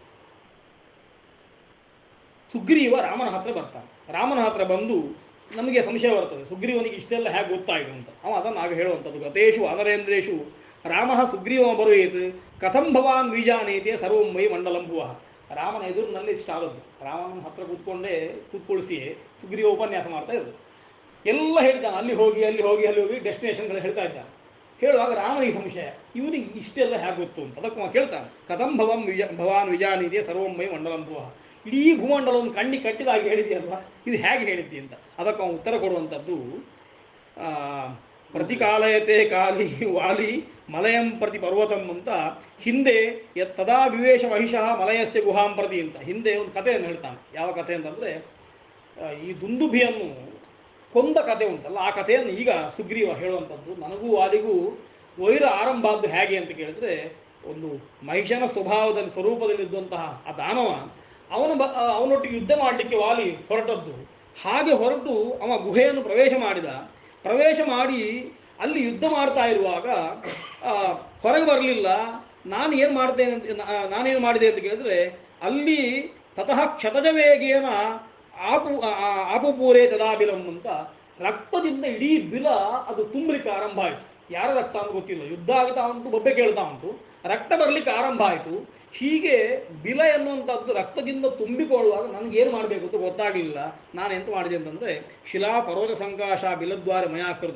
ಸುಗ್ರೀವ ರಾಮನ ಹತ್ರ ಬರ್ತಾನೆ ರಾಮನ ಹತ್ರ ಬಂದು ನಮಗೆ ಸಂಶಯ ಬರ್ತದೆ ಸುಗ್ರೀವನಿಗೆ ಇಷ್ಟೆಲ್ಲ ಹೇಗೆ ಗೊತ್ತಾಯಿತು ಅಂತ ಅವ ಅದನ್ನು ಆಗ ಹೇಳುವಂಥದ್ದು ಗತೇಶು ಅನರೇಂದ್ರೇಶು ರಾಮ ಸುಗ್ರೀವ ಬರುವೇತ್ ಕಥಂ ಭವಾನ್ ವೀಜಾನೇತೆ ಸರ್ವಂ ಮೈ ಮಂಡಲಂ ಭುವ ರಾಮನ ಎದುರಿನಲ್ಲಿ ಇಷ್ಟ ಆದದ್ದು ರಾಮನ ಹತ್ರ ಕೂತ್ಕೊಂಡೇ ಕೂತ್ಕೊಳಿಸಿ ಸುಗ್ರೀವ ಉಪನ್ಯಾಸ ಮಾಡ್ತಾ ಇದ್ರು ಎಲ್ಲ ಹೇಳ್ತಾನೆ ಅಲ್ಲಿ ಹೋಗಿ ಅಲ್ಲಿ ಹೋಗಿ ಅಲ್ಲಿ ಹೋಗಿ ಡೆಸ್ಟಿನೇಷನ್ಗಳು ಹೇಳ್ತಾ ಇದ್ದಾನೆ ಹೇಳುವಾಗ ರಾಮನಿಗೆ ಸಂಶಯ ಇವನಿಗೆ ಇಷ್ಟೆಲ್ಲ ಹೇಗೆ ಗೊತ್ತು ಅಂತ ಅದಕ್ಕೆ ಅವ ಕೇಳ್ತಾನೆ ಕಥಂ ಭವಂ ವಿಜ ಭವಾನ್ ವಿಜಾನಿದೆ ಸರ್ವಮೈ ಮಂಡಲಂ ಭುವ ಇಡೀ ಭೂಮಂಡಲವನ್ನು ಕಣ್ಣಿ ಕಟ್ಟಿದಾಗಿ ಹೇಳಿದೆಯಲ್ವಾ ಇದು ಹೇಗೆ ಹೇಳಿದ್ದಿ ಅಂತ ಅದಕ್ಕೆ ಅವನು ಉತ್ತರ ಕೊಡುವಂಥದ್ದು ಆ, ಪ್ರತಿಕಾಲಯತೆ ಕಾಲಿ ವಾಲಿ ಮಲಯಂ ಪ್ರತಿ ಪರ್ವತಂ ಅಂತ ಹಿಂದೆ ಯತ್ ತದಾ ವಿವೇಶ ಮಹಿಷಃ ಮಲಯಸ್ಯ ಗುಹಾಂ ಪ್ರತಿ ಅಂತ ಹಿಂದೆ ಒಂದು ಕಥೆಯನ್ನು ಹೇಳ್ತಾನೆ ಯಾವ ಕಥೆ ಅಂತಂದರೆ ಈ ದುಂದುಭಿಯನ್ನು ಕೊಂದ ಕಥೆ ಉಂಟಲ್ಲ ಆ ಕಥೆಯನ್ನು ಈಗ ಸುಗ್ರೀವ ಹೇಳುವಂಥದ್ದು ನನಗೂ ವಾಲಿಗೂ ವೈರ ಆರಂಭ ಆದ್ದು ಹೇಗೆ ಅಂತ ಕೇಳಿದ್ರೆ ಒಂದು ಮಹಿಷನ ಸ್ವಭಾವದಲ್ಲಿ ಸ್ವರೂಪದಲ್ಲಿದ್ದಂತಹ ಆ ದಾನವ ಅವನ ಬ ಆ, ಅವನೊಟ್ಟಿಗೆ ಯುದ್ಧ ಮಾಡಲಿಕ್ಕೆ ವಾಲಿ ಹೊರಟದ್ದು ಹಾಗೆ ಹೊರಟು ಅವ ಗುಹೆಯನ್ನು ಪ್ರವೇಶ ಮಾಡಿದ ಪ್ರವೇಶ ಮಾಡಿ ಅಲ್ಲಿ ಯುದ್ಧ ಮಾಡ್ತಾ ಇರುವಾಗ ಆ, ಹೊರಗೆ ಬರಲಿಲ್ಲ ನಾನು ಏನು ಮಾಡ್ತೇನೆ ಅಂತ ನಾ- ನಾನೇನು ಮಾಡಿದೆ ಅಂತ ಕೇಳಿದ್ರೆ ಅಲ್ಲಿ ತತಃ ಕ್ಷತಜ ವೇಗೇನ ಆಪು ಆ- ಆ- ಆಪುಪೂರೇ ತದಾಬಿಲಂ ಅಂತ ರಕ್ತದಿಂದ ಇಡೀ ಬಿಲ ಅದು ತುಂಬಲಿಕ್ಕೆ ಆರಂಭ ಆಯಿತು ಯಾರ ರಕ್ತ ಅಂತ ಗೊತ್ತಿಲ್ಲ ಯುದ್ಧ ಆಗ್ತಾ ಉಂಟು ಬೊಬ್ಬೆ ಕೇಳ್ತಾ ಉಂಟು ರಕ್ತ ಬರಲಿಕ್ಕೆ ಆರಂಭ ಆಯಿತು ಹೀಗೆ ಬಿಲ ಎನ್ನುವಂಥದ್ದು ರಕ್ತದಿಂದ ತುಂಬಿಕೊಳ್ಳುವಾಗ ನನಗೆ ಏನು ಮಾಡಬೇಕು ಅಂತ ಗೊತ್ತಾಗಲಿಲ್ಲ ನಾನು ಎಂತ ಮಾಡಿದೆ ಅಂತಂದರೆ ಶಿಲಾ ಪರ್ವತ ಸಂಕಾಶ ಬಿಲದ್ವಾರ ಮಯಾಕೃತ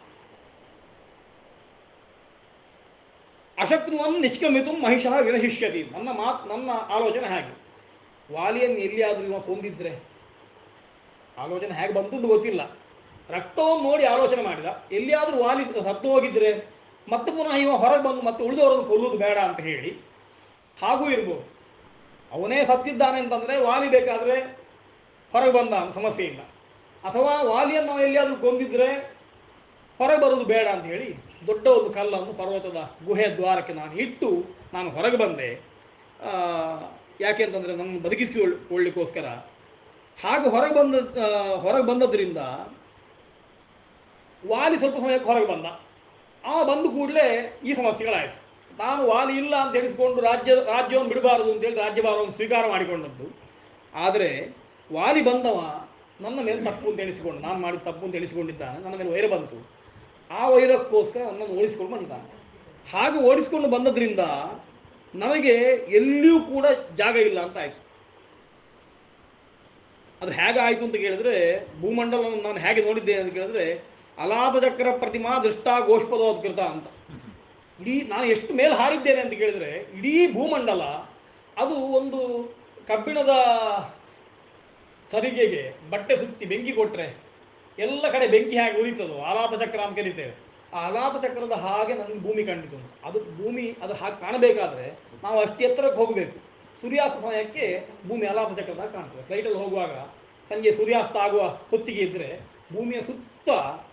ಅಶಕ್ನುವನ್ನು ನಿಷ್ಕ್ರಮಿತು ಮಹಿಷಃ ವಿರಹಿಷ್ಯತಿ ನನ್ನ ಮಾತು ನನ್ನ ಆಲೋಚನೆ ಹಾಗೆ ವಾಲಿಯನ್ನು ಎಲ್ಲಿಯಾದರೂ ಇವ ಕೊಂದಿದ್ರೆ ಆಲೋಚನೆ ಹೇಗೆ ಬಂತದ್ದು ಗೊತ್ತಿಲ್ಲ ರಕ್ತವನ್ನು ನೋಡಿ ಆಲೋಚನೆ ಮಾಡಿದ ಎಲ್ಲಿಯಾದರೂ ವಾಲಿ ಸತ್ತು ಹೋಗಿದ್ರೆ ಮತ್ತೆ ಪುನಃ ಇವ ಹೊರಗೆ ಬಂದು ಮತ್ತೆ ಉಳಿದವರನ್ನು ಕೊಲ್ಲುವುದು ಬೇಡ ಅಂತ ಹೇಳಿ ಹಾಗೂ ಇರ್ಬೋದು ಅವನೇ ಸತ್ತಿದ್ದಾನೆ ಅಂತಂದರೆ ವಾಲಿ ಬೇಕಾದರೆ ಹೊರಗೆ ಬಂದ ಸಮಸ್ಯೆ ಇಲ್ಲ ಅಥವಾ ವಾಲಿಯನ್ನು ನಾವು ಎಲ್ಲಿಯಾದರೂ ಕೊಂದಿದ್ರೆ ಹೊರಗೆ ಬರೋದು ಬೇಡ ಅಂತ ಹೇಳಿ ದೊಡ್ಡ ಒಂದು ಕಲ್ಲನ್ನು ಪರ್ವತದ ಗುಹೆಯ ದ್ವಾರಕ್ಕೆ ನಾನು ಇಟ್ಟು ನಾನು ಹೊರಗೆ ಬಂದೆ ಆ, ಯಾಕೆ ಅಂತಂದರೆ ನನ್ನ ಬದುಕಿಸಿಕೊಳ್ಳಿಕ್ಕೋಸ್ಕರ ಹಾಗೆ ಹೊರಗೆ ಬಂದ ಆ, ಹೊರಗೆ ಬಂದದ್ರಿಂದ ವಾಲಿ ಸ್ವಲ್ಪ ಸಮಯಕ್ಕೆ ಹೊರಗೆ ಬಂದ ಆ ಬಂದ ಕೂಡಲೇ ಈ ಸಮಸ್ಯೆಗಳಾಯಿತು ನಾನು ವಾಲಿ ಇಲ್ಲ ಅಂತ ಎಣಿಸ್ಕೊಂಡು ರಾಜ್ಯ ರಾಜ್ಯವನ್ನು ಬಿಡಬಾರದು ಅಂತೇಳಿ ರಾಜ್ಯಭಾರವನ್ನು ಸ್ವೀಕಾರ ಮಾಡಿಕೊಂಡದ್ದು ಆದರೆ ವಾಲಿ ಬಂದವ ನನ್ನ ಮೇಲೆ ತಪ್ಪು ಅಂತ ಎಣಿಸಿಕೊಂಡು ನಾನು ಮಾಡಿದ ತಪ್ಪು ಅಂತ ಎಣಿಸಿಕೊಂಡಿದ್ದಾನೆ ನನ್ನ ಮೇಲೆ ವೈರ ಬಂತು ಆ ವೈರಕ್ಕೋಸ್ಕರ ನನ್ನನ್ನು ಓಡಿಸ್ಕೊಂಡು ಬಂದಿದ್ದಾನೆ ಹಾಗೆ ಓಡಿಸ್ಕೊಂಡು ಬಂದದ್ರಿಂದ ನನಗೆ ಎಲ್ಲಿಯೂ ಕೂಡ ಜಾಗ ಇಲ್ಲ ಅಂತ ಆಯಿತು ಅದು ಹೇಗೆ ಆಯಿತು ಅಂತ ಕೇಳಿದ್ರೆ ಭೂಮಂಡಲವನ್ನು ನಾನು ಹೇಗೆ ನೋಡಿದ್ದೇನೆ ಅಂತ ಕೇಳಿದ್ರೆ ಅಲಾತ ಚಕ್ರ ಪ್ರತಿಮಾ ದೃಷ್ಟ ಗೋಷ್ಪದೋದ್ಕೃತ ಅಂತ ಇಡೀ ನಾನು ಎಷ್ಟು ಮೇಲೆ ಹಾರಿದ್ದೇನೆ ಅಂತ ಕೇಳಿದ್ರೆ ಇಡೀ ಭೂಮಂಡಲ ಅದು ಒಂದು ಕಬ್ಬಿಣದ ಸರಿಗೆಗೆ ಬಟ್ಟೆ ಸುತ್ತಿ ಬೆಂಕಿ ಕೊಟ್ಟರೆ ಎಲ್ಲ ಕಡೆ ಬೆಂಕಿ ಹೇಗೆ ಉರಿತದೋ ಆಲಾತ ಚಕ್ರ ಅಂತ ಕರಿತೇವೆ ಆ ಆಲಾತ ಚಕ್ರದ ಹಾಗೆ ನನಗೆ ಭೂಮಿ ಕಂಡಿತು ಅಂತ ಅದು ಭೂಮಿ ಅದು ಹಾಗೆ ಕಾಣಬೇಕಾದ್ರೆ ನಾವು ಅಷ್ಟು ಎತ್ತರಕ್ಕೆ ಹೋಗಬೇಕು ಸೂರ್ಯಾಸ್ತ ಸಮಯಕ್ಕೆ ಭೂಮಿ ಅಲಾಪ ಚಕ್ರದಾಗ ಕಾಣ್ತದೆ ಫ್ಲೈಟಲ್ಲಿ ಹೋಗುವಾಗ ಸಂಜೆ ಸೂರ್ಯಾಸ್ತ ಆಗುವ ಹೊತ್ತಿಗೆ ಇದ್ದರೆ ಭೂಮಿಯ ಸುತ್ತ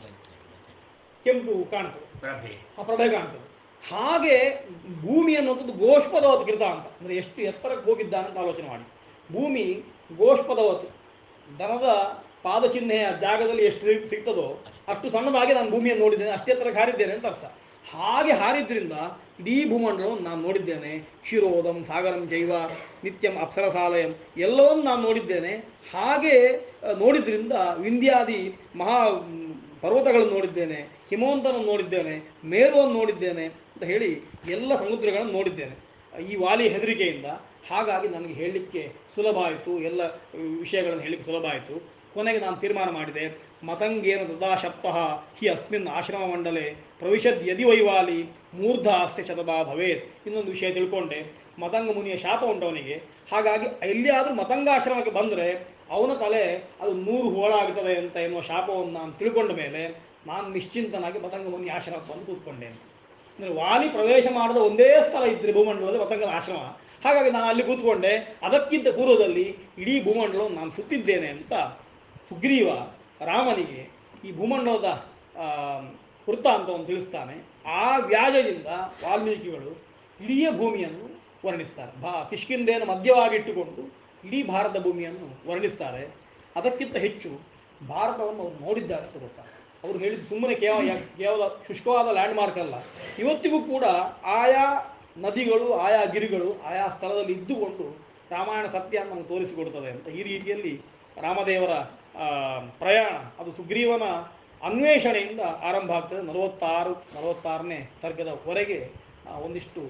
ಕೆಂಪು ಕಾಣ್ತದೆ ಪ್ರಭೆ ಆ ಪ್ರಭೆ ಕಾಣ್ತದೆ ಹಾಗೆ ಭೂಮಿ ಅನ್ನೋದು ಗೋಷ್ಪದವತ್ ಗಿರ್ತ ಅಂತ ಅಂದರೆ ಎಷ್ಟು ಎತ್ತರಕ್ಕೆ ಹೋಗಿದ್ದಾನೆ ಅಂತ ಆಲೋಚನೆ ಮಾಡಿ ಭೂಮಿ ಗೋಷ್ಪದವತ್ ದನದ ಪಾದಚಿಹ್ನೆಯ ಜಾಗದಲ್ಲಿ ಎಷ್ಟು ಸಿಗ್- ಸಿಗ್ತದೋ ಅಷ್ಟು ಸಣ್ಣದಾಗಿ ನಾನು ಭೂಮಿಯನ್ನು ನೋಡಿದ್ದೇನೆ ಅಷ್ಟೇ ಎತ್ತರಕ್ಕೆ ಹಾರಿದ್ದೇನೆ ಅಂತ ಅರ್ಥ ಹಾಗೆ ಹಾರಿದ್ರಿಂದ ಇಡೀ ಭೂಮಂಡಲವನ್ನು ನಾನು ನೋಡಿದ್ದೇನೆ ಕ್ಷೀರೋದಂ ಸಾಗರಂ ಜೈವ ನಿತ್ಯಂ ಅಪ್ಸರಸಾಲಯಂ ಎಲ್ಲವನ್ನೂ ನಾನು ನೋಡಿದ್ದೇನೆ ಹಾಗೆ ಆ, ನೋಡಿದ್ರಿಂದ ವಿಂಧ್ಯಾದಿ ಮಹಾ ಮ್, ಪರ್ವತಗಳನ್ನು ನೋಡಿದ್ದೇನೆ ಹಿಮವಂತನನ್ನು ನೋಡಿದ್ದೇನೆ ಮೇರುವನ್ನು ನೋಡಿದ್ದೇನೆ ಅಂತ ಹೇಳಿ ಎಲ್ಲ ಸಮುದ್ರಗಳನ್ನು ನೋಡಿದ್ದೇನೆ ಈ ವಾಲಿ ಹೆದರಿಕೆಯಿಂದ ಹಾಗಾಗಿ ನನಗೆ ಹೇಳಲಿಕ್ಕೆ ಸುಲಭ ಆಯಿತು ಎಲ್ಲ ವಿಷಯಗಳನ್ನು ಹೇಳಲಿಕ್ಕೆ ಸುಲಭ ಆಯಿತು ಕೊನೆಗೆ ನಾನು ತೀರ್ಮಾನ ಮಾಡಿದೆ ಮತಂಗೇನ ತದಾಶಪ್ತಃ ಹಿ ಅಸ್ಮಿನ್ ಆಶ್ರಮ ಮಂಡಲೆ ಪ್ರವಿಶದ್ ಯದಿ ವೈವಾಲಿ ಮೂರ್ಧ ಅಸ್ಯ ಶತದಾ ಭವೇತ್ ಇನ್ನೊಂದು ವಿಷಯ ತಿಳ್ಕೊಂಡೆ ಮತಂಗ ಮುನಿಯ ಶಾಪ ಉಂಟು ಅವನಿಗೆ ಹಾಗಾಗಿ ಎಲ್ಲಿಯಾದರೂ ಮತಂಗಾಶ್ರಮಕ್ಕೆ ಬಂದರೆ ಅವನ ತಲೆ ಅದು ನೂರು ಹೋಳಾಗ್ತದೆ ಅಂತ ಎನ್ನುವ ಶಾಪವನ್ನು ನಾನು ತಿಳ್ಕೊಂಡ ಮೇಲೆ ನಾನು ನಿಶ್ಚಿಂತನಾಗಿ ಮತಂಗ ಮುನಿ ಆಶ್ರಮಕ್ಕೆ ಬಂದು ಕೂತ್ಕೊಂಡೆ ಅಂತ ಅಂದರೆ ವಾಲಿ ಪ್ರವೇಶ ಮಾಡದ ಒಂದೇ ಸ್ಥಳ ಇದ್ರೆ ಭೂಮಂಡಲದ ಮತಂಗದ ಆಶ್ರಮ ಹಾಗಾಗಿ ನಾನು ಅಲ್ಲಿ ಕೂತ್ಕೊಂಡೆ ಅದಕ್ಕಿಂತ ಪೂರ್ವದಲ್ಲಿ ಇಡೀ ಭೂಮಂಡಲವನ್ನು ನಾನು ಸುತ್ತಿದ್ದೇನೆ ಅಂತ ಸುಗ್ರೀವ ರಾಮನಿಗೆ ಈ ಭೂಮಂಡಲದ ಆ, ವೃತ್ತಾಂತವನ್ನು ತಿಳಿಸ್ತಾನೆ ಆ ವ್ಯಾಜದಿಂದ ವಾಲ್ಮೀಕಿಗಳು ಇಡೀ ಭೂಮಿಯನ್ನು ವರ್ಣಿಸ್ತಾರೆ ಭಾ ಕಿಷ್ಕಿಂದೆಯನ್ನು ಮಧ್ಯವಾಗಿಟ್ಟುಕೊಂಡು ಇಡೀ ಭಾರತ ಭೂಮಿಯನ್ನು ವರ್ಣಿಸ್ತಾರೆ ಅದಕ್ಕಿಂತ ಹೆಚ್ಚು ಭಾರತವನ್ನು ಅವರು ನೋಡಿದ್ದಾರೆ ಅಂತ ಗೊತ್ತಾಗ್ತದೆ ಅವರು ಹೇಳಿದ್ದು ಸುಮ್ಮನೆ ಕೇವಲ ಯಾ- ಕೇವಲ ಶುಷ್ಕವಾದ ಲ್ಯಾಂಡ್ಮಾರ್ಕ್ ಅಲ್ಲ ಇವತ್ತಿಗೂ ಕೂಡ ಆಯಾ ನದಿಗಳು ಆಯಾ ಗಿರಿಗಳು ಆಯಾ ಸ್ಥಳದಲ್ಲಿ ಇದ್ದುಕೊಂಡು ರಾಮಾಯಣ ಸತ್ಯ ನಮಗೆ ತೋರಿಸಿಕೊಡುತ್ತದೆ ಅಂತ ಈ ರೀತಿಯಲ್ಲಿ ರಾಮದೇವರ ಆ, ಪ್ರಯಾಣ ಅದು ಸುಗ್ರೀವನ ಅನ್ವೇಷಣೆಯಿಂದ ಆರಂಭ ಆಗ್ತದೆ ನಲವತ್ತಾರು ನಲವತ್ತಾರನೇ ಸರ್ಗದವರೆಗೆ ಆ, ಒಂದಿಷ್ಟು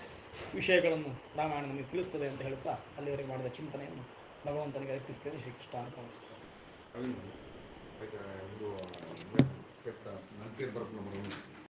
ವಿಷಯಗಳನ್ನು ರಾಮಾಯಣ ನಮಗೆ ತಿಳಿಸ್ತದೆ ಅಂತ ಹೇಳ್ತಾ ಅಲ್ಲಿವರೆಗೆ ಮಾಡಿದ ಚಿಂತನೆಯನ್ನು ಭಗವಂತನಿಗೆ ಅರ್ಪಿಸ್ತೇನೆ ಶ್ರೀಕೃಷ್ಣ ಅರ್ಪಣಿಸ್ತೇನೆ ಇದು ನಂಗೆ ಬರ್ತೀನಿ